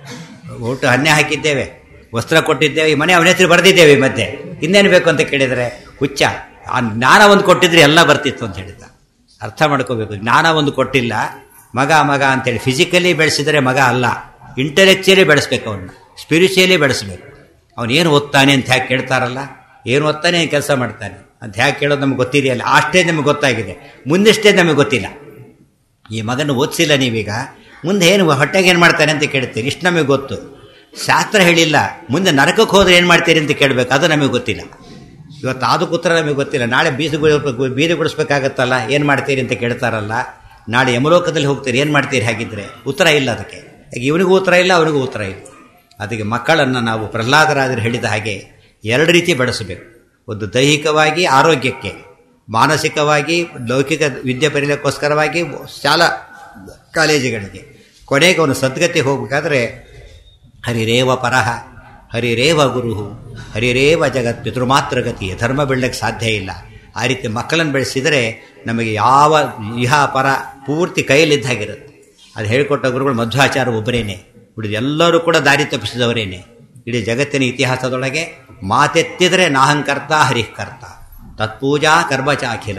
S1: ಊಟ ಹನ್ನೆ ಹಾಕಿದ್ದೇವೆ ವಸ್ತ್ರ ಕೊಟ್ಟಿದ್ದೇವೆ ಈ ಮನೆ ಅವನ ಹೆಸರು ಬರೆದಿದ್ದೇವೆ ಮತ್ತೆ ಇನ್ನೇನು ಬೇಕು ಅಂತ ಕೇಳಿದರೆ ಹುಚ್ಚ ಆ ಜ್ಞಾನ ಒಂದು ಕೊಟ್ಟಿದ್ರೆ ಎಲ್ಲ ಬರ್ತಿತ್ತು ಅಂತ ಹೇಳಿದ ಅರ್ಥ ಮಾಡ್ಕೋಬೇಕು ಜ್ಞಾನ ಒಂದು ಕೊಟ್ಟಿಲ್ಲ ಮಗ ಮಗ ಅಂತೇಳಿ ಫಿಸಿಕಲಿ ಬೆಳೆಸಿದರೆ ಮಗ ಅಲ್ಲ ಇಂಟೆಲೆಕ್ಚುಯಲಿ ಬೆಳೆಸ್ಬೇಕು ಅವನ್ನ ಸ್ಪಿರಿಚುಯಲಿ ಬೆಳೆಸ್ಬೇಕು ಅವನು ಏನು ಓದ್ತಾನೆ ಅಂತ ಹ್ಯಾಕೆ ಕೇಳ್ತಾರಲ್ಲ ಏನು ಓದ್ತಾನೆ ಕೆಲಸ ಮಾಡ್ತಾನೆ ಅಂತ ಹ್ಯಾಕೆ ಕೇಳೋದು ನಮ್ಗೆ ಗೊತ್ತಿದೆಯಲ್ಲ ಆ ಸ್ಟೇಜ್ ನಮಗೆ ಗೊತ್ತಾಗಿದೆ ಮುಂದೆ ಸ್ಟೇಜ್ ನಮಗೆ ಗೊತ್ತಿಲ್ಲ ಈ ಮಗನ ಓದಿಸಿಲ್ಲ ನೀವೀಗ ಮುಂದೆ ಏನು ಹೊಟ್ಟೆಗೆ ಏನು ಮಾಡ್ತಾನೆ ಅಂತ ಕೇಳ್ತೀರಿ ಇಷ್ಟು ನಮಗೆ ಗೊತ್ತು ಶಾಸ್ತ್ರ ಹೇಳಿಲ್ಲ ಮುಂದೆ ನರಕಕ್ಕೆ ಹೋದ್ರೆ ಏನು ಮಾಡ್ತೀರಿ ಅಂತ ಕೇಳಬೇಕು ಅದು ನಮಗೆ ಗೊತ್ತಿಲ್ಲ ಇವತ್ತು ಅದಕ್ಕೆ ಉತ್ತರ ನಮಗೆ ಗೊತ್ತಿಲ್ಲ ನಾಳೆ ಬೀಜ ಬೀದಿ ಗುಡಿಸ್ಬೇಕಾಗತ್ತಲ್ಲ ಏನು ಮಾಡ್ತೀರಿ ಅಂತ ಕೇಳ್ತಾರಲ್ಲ ನಾಳೆ ಯಮಲೋಕದಲ್ಲಿ ಹೋಗ್ತೀರಿ ಏನು ಮಾಡ್ತೀರಿ ಹಾಗಿದ್ರೆ ಉತ್ತರ ಇಲ್ಲ ಅದಕ್ಕೆ ಈಗ ಇವನಿಗೂ ಉತ್ತರ ಇಲ್ಲ ಅವನಿಗೂ ಉತ್ತರ ಇಲ್ಲ ಅದಕ್ಕೆ ಮಕ್ಕಳನ್ನು ನಾವು ಪ್ರಹ್ಲಾದರಾಜರು ಹೇಳಿದ ಹಾಗೆ ಎರಡು ರೀತಿ ಬೆಳೆಸಬೇಕು ಒಂದು ದೈಹಿಕವಾಗಿ ಆರೋಗ್ಯಕ್ಕೆ ಮಾನಸಿಕವಾಗಿ ಲೌಕಿಕ ವಿದ್ಯೆ ಪರೀಲಿಕ್ಕೋಸ್ಕರವಾಗಿ ಶಾಲಾ ಕಾಲೇಜುಗಳಿಗೆ ಕೊನೆಗೆ ಅವನು ಸದ್ಗತಿ ಹೋಗಬೇಕಾದ್ರೆ ಹರಿರೇವ ಪರಹ ಹರಿರೇವ ಗುರು ಹರಿರೇವ ಜಗತ್ ಪಿತೃಮಾತೃಗತಿ ಧರ್ಮ ಬೆಳಕ್ಕೆ ಸಾಧ್ಯ ಇಲ್ಲ ಆ ರೀತಿ ಮಕ್ಕಳನ್ನು ಬೆಳೆಸಿದರೆ ನಮಗೆ ಯಾವ ಇಹ ಪರ ಪೂರ್ತಿ ಕೈಯಲ್ಲಿದ್ದ ಹಾಗಿರುತ್ತೆ ಅದು ಹೇಳಿಕೊಟ್ಟ ಗುರುಗಳು ಮಧ್ವಾಚಾರ ಒಬ್ಬರೇನೆ ಉಳಿದು ಎಲ್ಲರೂ ಕೂಡ ದಾರಿ ತಪ್ಪಿಸಿದವರೇನೆ ಇಡೀ ಜಗತ್ತಿನ ಇತಿಹಾಸದೊಳಗೆ ಮಾತೆತ್ತಿದರೆ ನಾಹಂಕರ್ತ ಹರಿಃಕರ್ತ ತತ್ಪೂಜಾ ಕರ್ಮಚಾಖಿಲ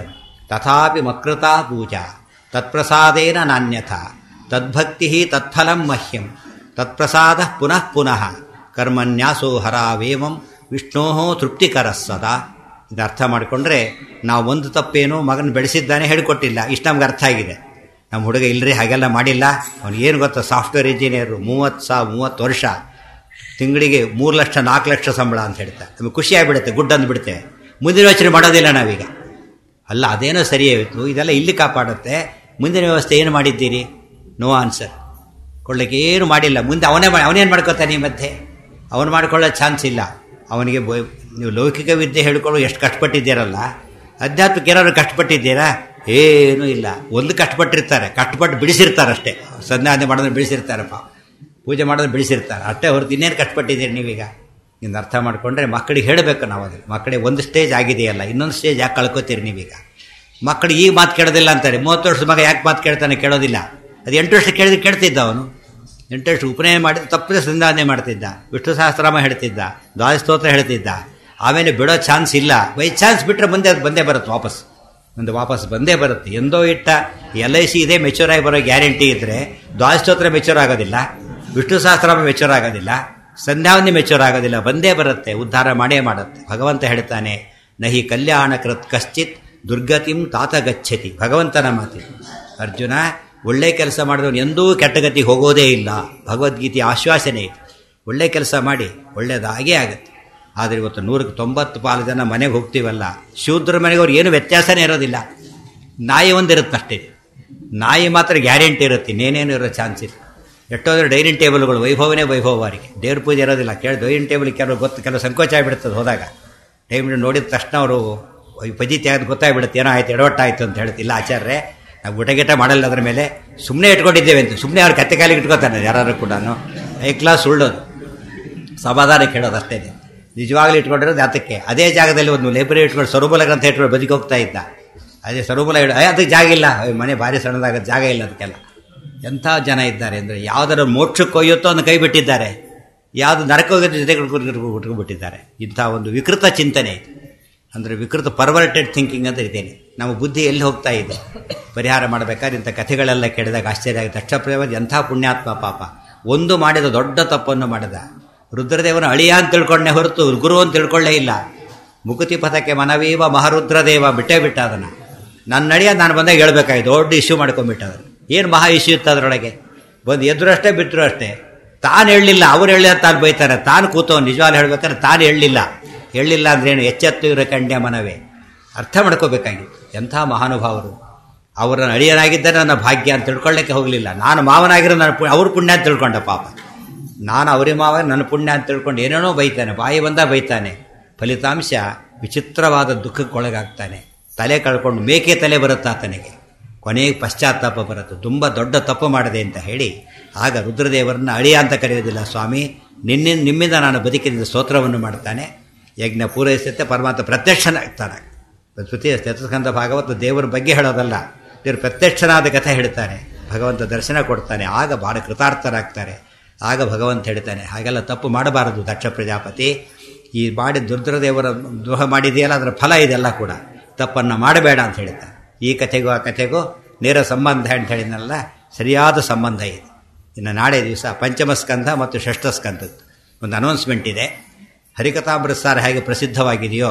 S1: ತಥಾಪಿ ಮತ್ಕೃತಾ ಪೂಜಾ ತತ್ಪ್ರಸಾದೇನ ನಾಣ್ಯಥ ತದ್ಭಕ್ತಿ ತತ್ಫಲಂ ಮಹ್ಯಂ ತತ್ಪ್ರಸಾದ ಪುನಃ ಪುನಃ ಕರ್ಮನ್ಯಾಸೋ ಹರಾವೇಮಂ ವಿಷ್ಣೋ ತೃಪ್ತಿಕರ ಸದಾ ಇದು ಅರ್ಥ ಮಾಡಿಕೊಂಡ್ರೆ ನಾವು ಒಂದು ತಪ್ಪೇನು ಮಗನ ಬೆಳೆಸಿದ್ದಾನೆ ಹೇಳಿಕೊಟ್ಟಿಲ್ಲ ಇಷ್ಟು ನಮ್ಗೆ ಅರ್ಥ ಆಗಿದೆ ನಮ್ಮ ಹುಡುಗ ಇಲ್ಲರಿ ಹಾಗೆಲ್ಲ ಮಾಡಿಲ್ಲ ಅವ್ನು ಏನು ಗೊತ್ತಾ ಸಾಫ್ಟ್ವೇರ್ ಇಂಜಿನಿಯರು ಮೂವತ್ತು ಸಾ ಮೂವತ್ತು ವರ್ಷ ತಿಂಗಳಿಗೆ ಮೂರು ಲಕ್ಷ ನಾಲ್ಕು ಲಕ್ಷ ಸಂಬಳ ಅಂತ ಹೇಳ್ತಾ ನಮಗೆ ಖುಷಿ ಆಗಿಬಿಡುತ್ತೆ ಗುಡ್ ಅಂದ್ಬಿಡುತ್ತೆ ಮುಂದಿನ ಯೋಚನೆ ಮಾಡೋದಿಲ್ಲ ನಾವೀಗ ಅಲ್ಲ ಅದೇನೋ ಸರಿಯಾಯಿತು ಇದೆಲ್ಲ ಇಲ್ಲಿ ಕಾಪಾಡುತ್ತೆ ಮುಂದಿನ ವ್ಯವಸ್ಥೆ ಏನು ಮಾಡಿದ್ದೀರಿ ನೋ ಆನ್ಸರ್ ಕೊಳ್ಳಕ್ಕೆ ಏನು ಮಾಡಿಲ್ಲ ಮುಂದೆ ಅವನೇ ಮಾಡಿ ಅವನೇನು ಮಾಡ್ಕೋತಾನೆ ಈ ಮಧ್ಯೆ ಅವನು ಮಾಡ್ಕೊಳ್ಳೋ ಚಾನ್ಸ್ ಇಲ್ಲ ಅವನಿಗೆ ಬೊ- ನೀವು ಲೌಕಿಕ ವಿದ್ಯೆ ಹೇಳ್ಕೊಳ್ಳೋ ಎಷ್ಟು ಕಷ್ಟಪಟ್ಟಿದ್ದೀರಲ್ಲ ಅಧ್ಯಾತ್ಮಕ್ಕೆ ಏನಾದ್ರು ಕಷ್ಟಪಟ್ಟಿದ್ದೀರಾ ಏನೂ ಇಲ್ಲ ಒಂದು ಕಷ್ಟಪಟ್ಟಿರ್ತಾರೆ ಕಷ್ಟಪಟ್ಟು ಬಿಡಿಸಿರ್ತಾರೆ ಅಷ್ಟೇ ಸಂಧ್ಯಾವಂದನೆ ಮಾಡೋದ್ರೆ ಬಿಡಿಸಿರ್ತಾರಪ್ಪ ಪೂಜೆ ಮಾಡೋದು ಬಿಡಿಸಿರ್ತಾರೆ ಅಷ್ಟೇ ಹೊರತು ಇನ್ನೇನು ಕಷ್ಟಪಟ್ಟಿದ್ದೀರಿ ನೀವೀಗ ಇನ್ನು ಅರ್ಥ ಮಾಡಿಕೊಂಡ್ರೆ ಮಕ್ಕಳಿಗೆ ಹೇಳಬೇಕು ನಾವು ಅದನ್ನು ಮಕ್ಕಳಿಗೆ ಒಂದು ಸ್ಟೇಜ್ ಆಗಿದೆಯಲ್ಲ ಇನ್ನೊಂದು ಸ್ಟೇಜ್ ಯಾಕೆ ಕಳ್ಕೊತೀರಿ ನೀವೀಗ ಮಕ್ಕಳು ಈಗ ಮಾತು ಕೇಳೋದಿಲ್ಲ ಅಂತಾರೆ ಮೂವತ್ತು ವರ್ಷದ ಮಗ ಯಾಕೆ ಮಾತು ಕೇಳ್ತಾನೆ ಕೇಳೋದಿಲ್ಲ ಅದು ಎಂಟು ವರ್ಷ ಕೇಳಿದ್ರೆ ಕೇಳ್ತಿದ್ದ ಅವನು ಎಂಟು ವರ್ಷ ಉಪನಯನ ಮಾಡಿದ ತಪ್ಪದೆ ಸಂಧಾನೆ ಮಾಡ್ತಿದ್ದ ವಿಷ್ಣು ಸಹಸ್ರಾಮ ಹೇಳ್ತಿದ್ದ ದ್ವಾದ ಸ್ತೋತ್ರ ಹೇಳ್ತಿದ್ದ ಆಮೇಲೆ ಬಿಡೋ ಚಾನ್ಸ್ ಇಲ್ಲ ಬೈ ಚಾನ್ಸ್ ಬಿಟ್ಟರೆ ಮುಂದೆ ಅದು ಬಂದೇ ಬರುತ್ತೆ ವಾಪಸ್ ಮುಂದೆ ವಾಪಸ್ ಬಂದೇ ಬರುತ್ತೆ ಎಂದೋ ಇಟ್ಟ ಎಲ್ ಐ ಸಿ ಇದೇ ಮೆಚೂರ್ ಆಗಿ ಬರೋ ಗ್ಯಾರಂಟಿ ಇದ್ದರೆ ದ್ವಾದ ಸ್ತೋತ್ರ ಮೆಚೂರ್ ಆಗೋದಿಲ್ಲ ವಿಷ್ಣು ಸಹಸ್ರಾಮ ಮೆಚೂರ್ ಆಗೋದಿಲ್ಲ ಸಂಧ್ಯಾವನ್ನಿ ಮೆಚೂರ್ ಆಗೋದಿಲ್ಲ ಬಂದೇ ಬರುತ್ತೆ ಉದ್ಧಾರ ಮಾಡೇ ಮಾಡುತ್ತೆ ಭಗವಂತ ಹೇಳ್ತಾನೆ ನಹಿ ಕಲ್ಯಾಣ ಕೃತ್ ಕಶ್ಚಿತ್ ದುರ್ಗತಿಂ ತಾತ ಗಚ್ಚತಿ ಭಗವಂತನ ಮಾತಿದೆ ಅರ್ಜುನ ಒಳ್ಳೆ ಕೆಲಸ ಮಾಡಿದವನು ಎಂದೂ ಕೆಟ್ಟಗತಿಗೆ ಹೋಗೋದೇ ಇಲ್ಲ ಭಗವದ್ಗೀತೆ ಆಶ್ವಾಸನೆ ಇದೆ ಒಳ್ಳೆ ಕೆಲಸ ಮಾಡಿ ಒಳ್ಳೆಯದಾಗೇ ಆಗುತ್ತೆ ಆದರೆ ಇವತ್ತು ನೂರಕ್ಕೆ ತೊಂಬತ್ತು ಪಾಲು ಜನ ಮನೆಗೆ ಹೋಗ್ತೀವಲ್ಲ ಶೂದ್ರ ಮನೆಗೆ ಅವ್ರು ಏನು ವ್ಯತ್ಯಾಸನೇ ಇರೋದಿಲ್ಲ ನಾಯಿ ಒಂದಿರುತ್ತೆ ಅಷ್ಟೇ ನಾಯಿ ಮಾತ್ರ ಗ್ಯಾರಂಟಿ ಇರುತ್ತೆ ಇನ್ನೇನೇನು ಇರೋ ಚಾನ್ಸ್ ಇಲ್ಲ ಎಷ್ಟೋದ್ರೆ ಡೈನಿಂಗ್ ಟೇಬಲ್ಗಳು ವೈಭವನೇ ವೈಭವ ಅವರಿಗೆ ದೇವ್ರ ಪೂಜೆ ಇರೋದಿಲ್ಲ ಕೇಳಿ ಡೈನಿಂಗ್ ಟೇಬಲ್ ಕೆಲವು ಗೊತ್ತು ಕೆಲವು ಸಂಕೋಚ ಆಗಿಬಿಡ್ತದೆ ಹೋದಾಗ ಟೈಮ್ ನೋಡಿದ ತಕ್ಷಣ ಅವರು ಪದಿ ತೆಗೆದು ಗೊತ್ತಾಗ್ಬಿಡುತ್ತೆ ಏನೋ ಆಯ್ತು ಎಡವಟ್ಟಾಯ್ತು ಅಂತ ಹೇಳ್ತಿಲ್ಲ ಆಚಾರ್ಯ ನಾವು ಊಟ ಗೀಟ ಮಾಡಲ್ಲ ಅದ್ರ ಮೇಲೆ ಸುಮ್ಮನೆ ಇಟ್ಕೊಂಡಿದ್ದೇವೆ ಅಂತ ಸುಮ್ಮನೆ ಅವ್ರು ಕತ್ತೆ ಕಾಲಿಗೆ ಇಟ್ಕೋತಾನೆ ಯಾರು ಕೂಡ ಐಕ್ಲಾ ಸುಳ್ಳೋದು ಸಮಾಧಾನ ಕೇಳೋದು ಅಷ್ಟೇ ನಿಜವಾಗ್ಲೂ ಇಟ್ಕೊಂಡಿರೋದು ಯಾತಕ್ಕೆ ಅದೇ ಜಾಗದಲ್ಲಿ ಒಂದು ಲೈಬ್ರರಿ ಇಟ್ಕೊಂಡು ಸರುಬಲ ಗ್ರಂಥ ಇಟ್ಕೊಂಡು ಬದುಕಿ ಹೋಗ್ತಾ ಇದ್ದ ಅದೇ ಸರುಬಲ ಇಡ ಅಯ್ಯ, ಅದಕ್ಕೆ ಜಾಗ ಇಲ್ಲ ಅಯ್ಯೋ, ಮನೆ ಭಾರಿ ಸಣ್ಣದಾಗ ಜಾಗ ಇಲ್ಲ ಅದಕ್ಕೆಲ್ಲ ಎಂಥ ಜನ ಇದ್ದಾರೆ ಅಂದರೆ ಯಾವುದರ ಮೋಕ್ಷಕ್ಕೆ ಒಯ್ಯುತ್ತೋ ಅದನ್ನು ಕೈ ಬಿಟ್ಟಿದ್ದಾರೆ ಯಾವುದು ನರಕ ಹೋಗೋದ್ರ ಜೊತೆಗೆ ಉಟ್ಕೊಂಡ್ಬಿಟ್ಟಿದ್ದಾರೆ ಇಂಥ ಒಂದು ವಿಕೃತ ಚಿಂತನೆ ಇದೆ ಅಂದರೆ ವಿಕೃತ ಪರ್ವರ್ಟೆಡ್ ಥಿಂಕಿಂಗ್ ಅಂತ ಇದ್ದೇನೆ ನಮ್ಮ ಬುದ್ಧಿ ಎಲ್ಲಿ ಹೋಗ್ತಾ ಇದೆ ಪರಿಹಾರ ಮಾಡಬೇಕಾದ್ರೆ ಇಂಥ ಕಥೆಗಳೆಲ್ಲ ಕೇಳಿದಾಗ ಆಶ್ಚರ್ಯ ಆಗುತ್ತೆ ದಕ್ಷಪ್ರಭ ಎಂಥ ಪುಣ್ಯಾತ್ಮ ಪಾಪ ಒಂದು ಮಾಡಿದ ದೊಡ್ಡ ತಪ್ಪನ್ನು ಮಾಡಿದ ರುದ್ರದೇವನ ಅಳಿಯ ಅಂತ ತಿಳ್ಕೊಂಡೆ ಹೊರತು ಗುರು ಅಂತ ತಿಳ್ಕೊಳ್ಳೇ ಇಲ್ಲ ಮುಕುತಿ ಪಥಕ್ಕೆ ಮನವೀವ ಮಹಾರುದ್ರದೇವ ಬಿಟ್ಟೇ ಬಿಟ್ಟ ಅದನ್ನು ನನ್ನ ನಡಿಯ ನಾನು ಬಂದಾಗ ಹೇಳ್ಬೇಕಾಯ್ತು ದೊಡ್ಡ ಇಶ್ಯೂ ಮಾಡ್ಕೊಂಡ್ಬಿಟ್ಟ ಅದನ್ನು ಏನು ಮಹಾ ಇಶ್ಯೂ ಇತ್ತು ಅದರೊಳಗೆ ಬಂದು ಎದ್ರು ಅಷ್ಟೇ ಬಿಟ್ಟರು ಅಷ್ಟೇ ತಾನು ಹೇಳಲಿಲ್ಲ ಅವ್ರು ಹೇಳಿ ತಾನು ಬೈತಾರೆ ತಾನು ಕೂತವ್ ನಿಜವಾಗ್ಲು ಹೇಳ್ಬೇಕಾದ್ರೆ ತಾನು ಹೇಳಲಿಲ್ಲ ಹೇಳಲಿಲ್ಲ ಅಂದ್ರೇನು ಎಚ್ಚೆತ್ತು ಇರೋ ಕಂಡ್ಯ ಮನವೇ ಅರ್ಥ ಮಾಡ್ಕೋಬೇಕಾಗಿತ್ತು ಎಂಥ ಮಹಾನುಭಾವರು ಅವರನ್ನು ಅಳಿಯನಾಗಿದ್ದರೆ ನನ್ನ ಭಾಗ್ಯ ಅಂತ ತಿಳ್ಕೊಳ್ಳೋಕ್ಕೆ ಹೋಗಲಿಲ್ಲ ನಾನು ಮಾವನಾಗಿರೋ ನನ್ನ ಪು ಅವ್ರ ಪುಣ್ಯ ಅಂತ ತಿಳ್ಕೊಂಡ ಪಾಪ ನಾನು ಅವರೇ ಮಾವ ನನ್ನ ಪುಣ್ಯ ಅಂತ ತಿಳ್ಕೊಂಡು ಏನೇನೋ ಬೈತಾನೆ ಬಾಯಿ ಬಂದ ಬೈತಾನೆ ಫಲಿತಾಂಶ ವಿಚಿತ್ರವಾದ ದುಃಖಕ್ಕೊಳಗಾಗ್ತಾನೆ ತಲೆ ಕಳ್ಕೊಂಡು ಮೇಕೆ ತಲೆ ಬರುತ್ತೆ ಆತನಿಗೆ ಕೊನೆಗೆ ಪಶ್ಚಾತ್ತಾಪ ಬರುತ್ತೆ ತುಂಬ ದೊಡ್ಡ ತಪ್ಪು ಮಾಡಿದೆ ಅಂತ ಹೇಳಿ ಆಗ ರುದ್ರದೇವರನ್ನ ಅಳಿಯ ಅಂತ ಕರೆಯೋದಿಲ್ಲ ಸ್ವಾಮಿ ನಿನ್ನಿಂದ ನಿಮ್ಮಿಂದ ನಾನು ಬದುಕಿನಿಂದ ಸ್ತೋತ್ರವನ್ನು ಮಾಡ್ತಾನೆ ಯಜ್ಞ ಪೂರೈಸುತ್ತೆ ಪರಮಾತ್ಮ ಪ್ರತ್ಯಕ್ಷನಾಗ್ತಾನೆ ಶ್ರುತಿ ಚತುಸ್ಕಂದ ಭಾಗವತ ದೇವರ ಬಗ್ಗೆ ಹೇಳೋದಲ್ಲ ದೇವರು ಪ್ರತ್ಯಕ್ಷನಾದ ಕಥೆ ಹೇಳ್ತಾನೆ ಭಗವಂತ ದರ್ಶನ ಕೊಡ್ತಾನೆ ಆಗ ಭಾಳ ಕೃತಾರ್ಥರಾಗ್ತಾರೆ ಆಗ ಭಗವಂತ ಹೇಳ್ತಾನೆ ಹಾಗೆಲ್ಲ ತಪ್ಪು ಮಾಡಬಾರದು ದಕ್ಷ ಪ್ರಜಾಪತಿ ಈ ಮಾಡಿ ದುರ್ದ್ರದೇವರ ದ್ರೋಹ ಮಾಡಿದೆಯಲ್ಲ ಅದರ ಫಲ ಇದೆಲ್ಲ ಕೂಡ ತಪ್ಪನ್ನು ಮಾಡಬೇಡ ಅಂತ ಹೇಳ್ತಾನೆ ಈ ಕಥೆಗೂ ಆ ಕಥೆಗೂ ನೇರ ಸಂಬಂಧ ಅಂತ ಹೇಳಿದ್ನಲ್ಲ ಸರಿಯಾದ ಸಂಬಂಧ ಇದೆ ಇನ್ನು ನಾಳೆ ದಿವಸ ಪಂಚಮ ಸ್ಕಂಧ ಮತ್ತು ಷಷ್ಠ ಸ್ಕಂಧದ್ದು ಒಂದು ಅನೌನ್ಸ್ಮೆಂಟ್ ಇದೆ ಹರಿಕಥಾಮೃತ ಸಾರ ಹೇಗೆ ಪ್ರಸಿದ್ಧವಾಗಿದೆಯೋ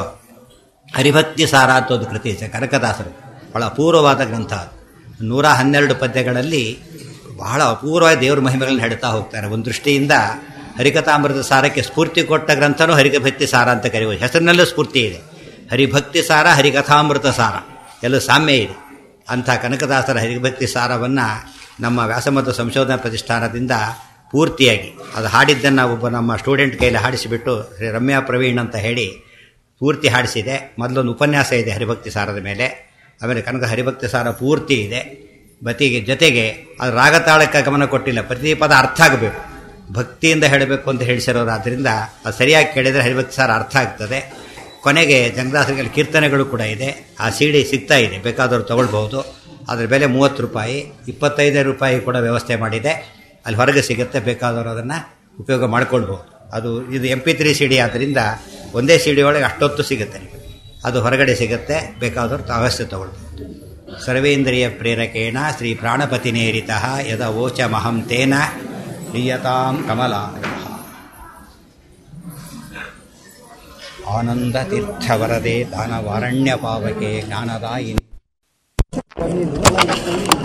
S1: ಹರಿಭಕ್ತಿ ಸಾರ ಅಂತ ಒಂದು ಕೃತಿ ಇದೆ ಕನಕದಾಸರು ಬಹಳ ಅಪೂರ್ವವಾದ ಗ್ರಂಥ ಅದು ನೂರ ಹನ್ನೆರಡು ಪದ್ಯಗಳಲ್ಲಿ ಬಹಳ ಅಪೂರ್ವವಾಗಿ ದೇವರ ಮಹಿಮೆಗಳನ್ನು ಹೇಳ್ತಾ ಹೋಗ್ತಾರೆ ಒಂದು ದೃಷ್ಟಿಯಿಂದ ಹರಿಕಥಾಮೃತ ಸಾರಕ್ಕೆ ಸ್ಫೂರ್ತಿ ಕೊಟ್ಟ ಗ್ರಂಥನೂ ಹರಿಕಭಕ್ತಿ ಸಾರ ಅಂತ ಕರೆಯುವುದು ಹೆಸರಿನಲ್ಲೂ ಸ್ಫೂರ್ತಿ ಇದೆ ಹರಿಭಕ್ತಿ ಸಾರ ಹರಿಕಥಾಮೃತ ಸಾರ ಎಲ್ಲೂ ಸಾಮ್ಯ ಇದೆ ಅಂಥ ಕನಕದಾಸರ ಹರಿಭಕ್ತಿ ಸಾರವನ್ನು ನಮ್ಮ ವ್ಯಾಸಮತ ಸಂಶೋಧನಾ ಪ್ರತಿಷ್ಠಾನದಿಂದ ಪೂರ್ತಿಯಾಗಿ ಅದು ಹಾಡಿದ್ದನ್ನು ಒಬ್ಬ ನಮ್ಮ ಸ್ಟೂಡೆಂಟ್ ಕೈಲಿ ಹಾಡಿಸಿಬಿಟ್ಟು ಶ್ರೀ ರಮ್ಯಾ ಪ್ರವೀಣ್ ಅಂತ ಹೇಳಿ ಪೂರ್ತಿ ಹಾಡಿಸಿದೆ ಮೊದಲೊಂದು ಉಪನ್ಯಾಸ ಇದೆ ಹರಿಭಕ್ತಿ ಸಾರದ ಮೇಲೆ ಆಮೇಲೆ ಕನಕ ಹರಿಭಕ್ತಿ ಸಾರ ಪೂರ್ತಿ ಇದೆ ಬತಿಗೆ ಜೊತೆಗೆ ಅದು ರಾಗತಾಳಕ್ಕೆ ಗಮನ ಕೊಟ್ಟಿಲ್ಲ ಪ್ರತಿ ಪದ ಅರ್ಥ ಆಗಬೇಕು ಭಕ್ತಿಯಿಂದ ಹೇಳಬೇಕು ಅಂತ ಹೇಳಿಸಿರೋರಾದ್ರಿಂದ ಅದು ಸರಿಯಾಗಿ ಕೇಳಿದರೆ ಹರಿಭಕ್ತಿ ಸಾರ ಅರ್ಥ ಆಗ್ತದೆ ಕೊನೆಗೆ ಜಂಗದಾಸರಿಗೆ ಕೀರ್ತನೆಗಳು ಕೂಡ ಇದೆ ಆ ಸಿ ಡಿ ಸಿಗ್ತಾ ಇದೆ ಬೇಕಾದವರು ತೊಗೊಳ್ಬಹುದು ಅದರ ಬೆಲೆ ಮೂವತ್ತು ರೂಪಾಯಿ ಇಪ್ಪತ್ತೈದು ರೂಪಾಯಿ ಕೂಡ ವ್ಯವಸ್ಥೆ ಮಾಡಿದೆ ಅಲ್ಲಿ ಹೊರಗೆ ಸಿಗುತ್ತೆ ಬೇಕಾದವರು ಅದನ್ನು ಉಪಯೋಗ ಮಾಡ್ಕೊಳ್ಬಹುದು ಅದು ಇದು M P three C D ಆದ್ದರಿಂದ ಒಂದೇ ಸಿ ಡಿ ಒಳಗೆ ಅಷ್ಟೊತ್ತು ಸಿಗುತ್ತೆ ನಿಮಗೆ ಅದು ಹೊರಗಡೆ ಸಿಗುತ್ತೆ ಬೇಕಾದವ್ರು ಅವಶ್ಯ ತಗೊಳ್ಬೋದು ಸರ್ವೇಂದ್ರಿಯ ಪ್ರೇರಕೇಣ ಶ್ರೀ ಪ್ರಾಣಪತಿನೇರಿತ ಯದ ಓಚ ಮಹಂ ತೇನ ನಿಯತಾಂ ಕಮಲ ಆನಂದ ತೀರ್ಥವರದೆ ದಾನವಾರಣ್ಯ ಪಾವಕೆ ಜ್ಞಾನದಾಯಿನಿ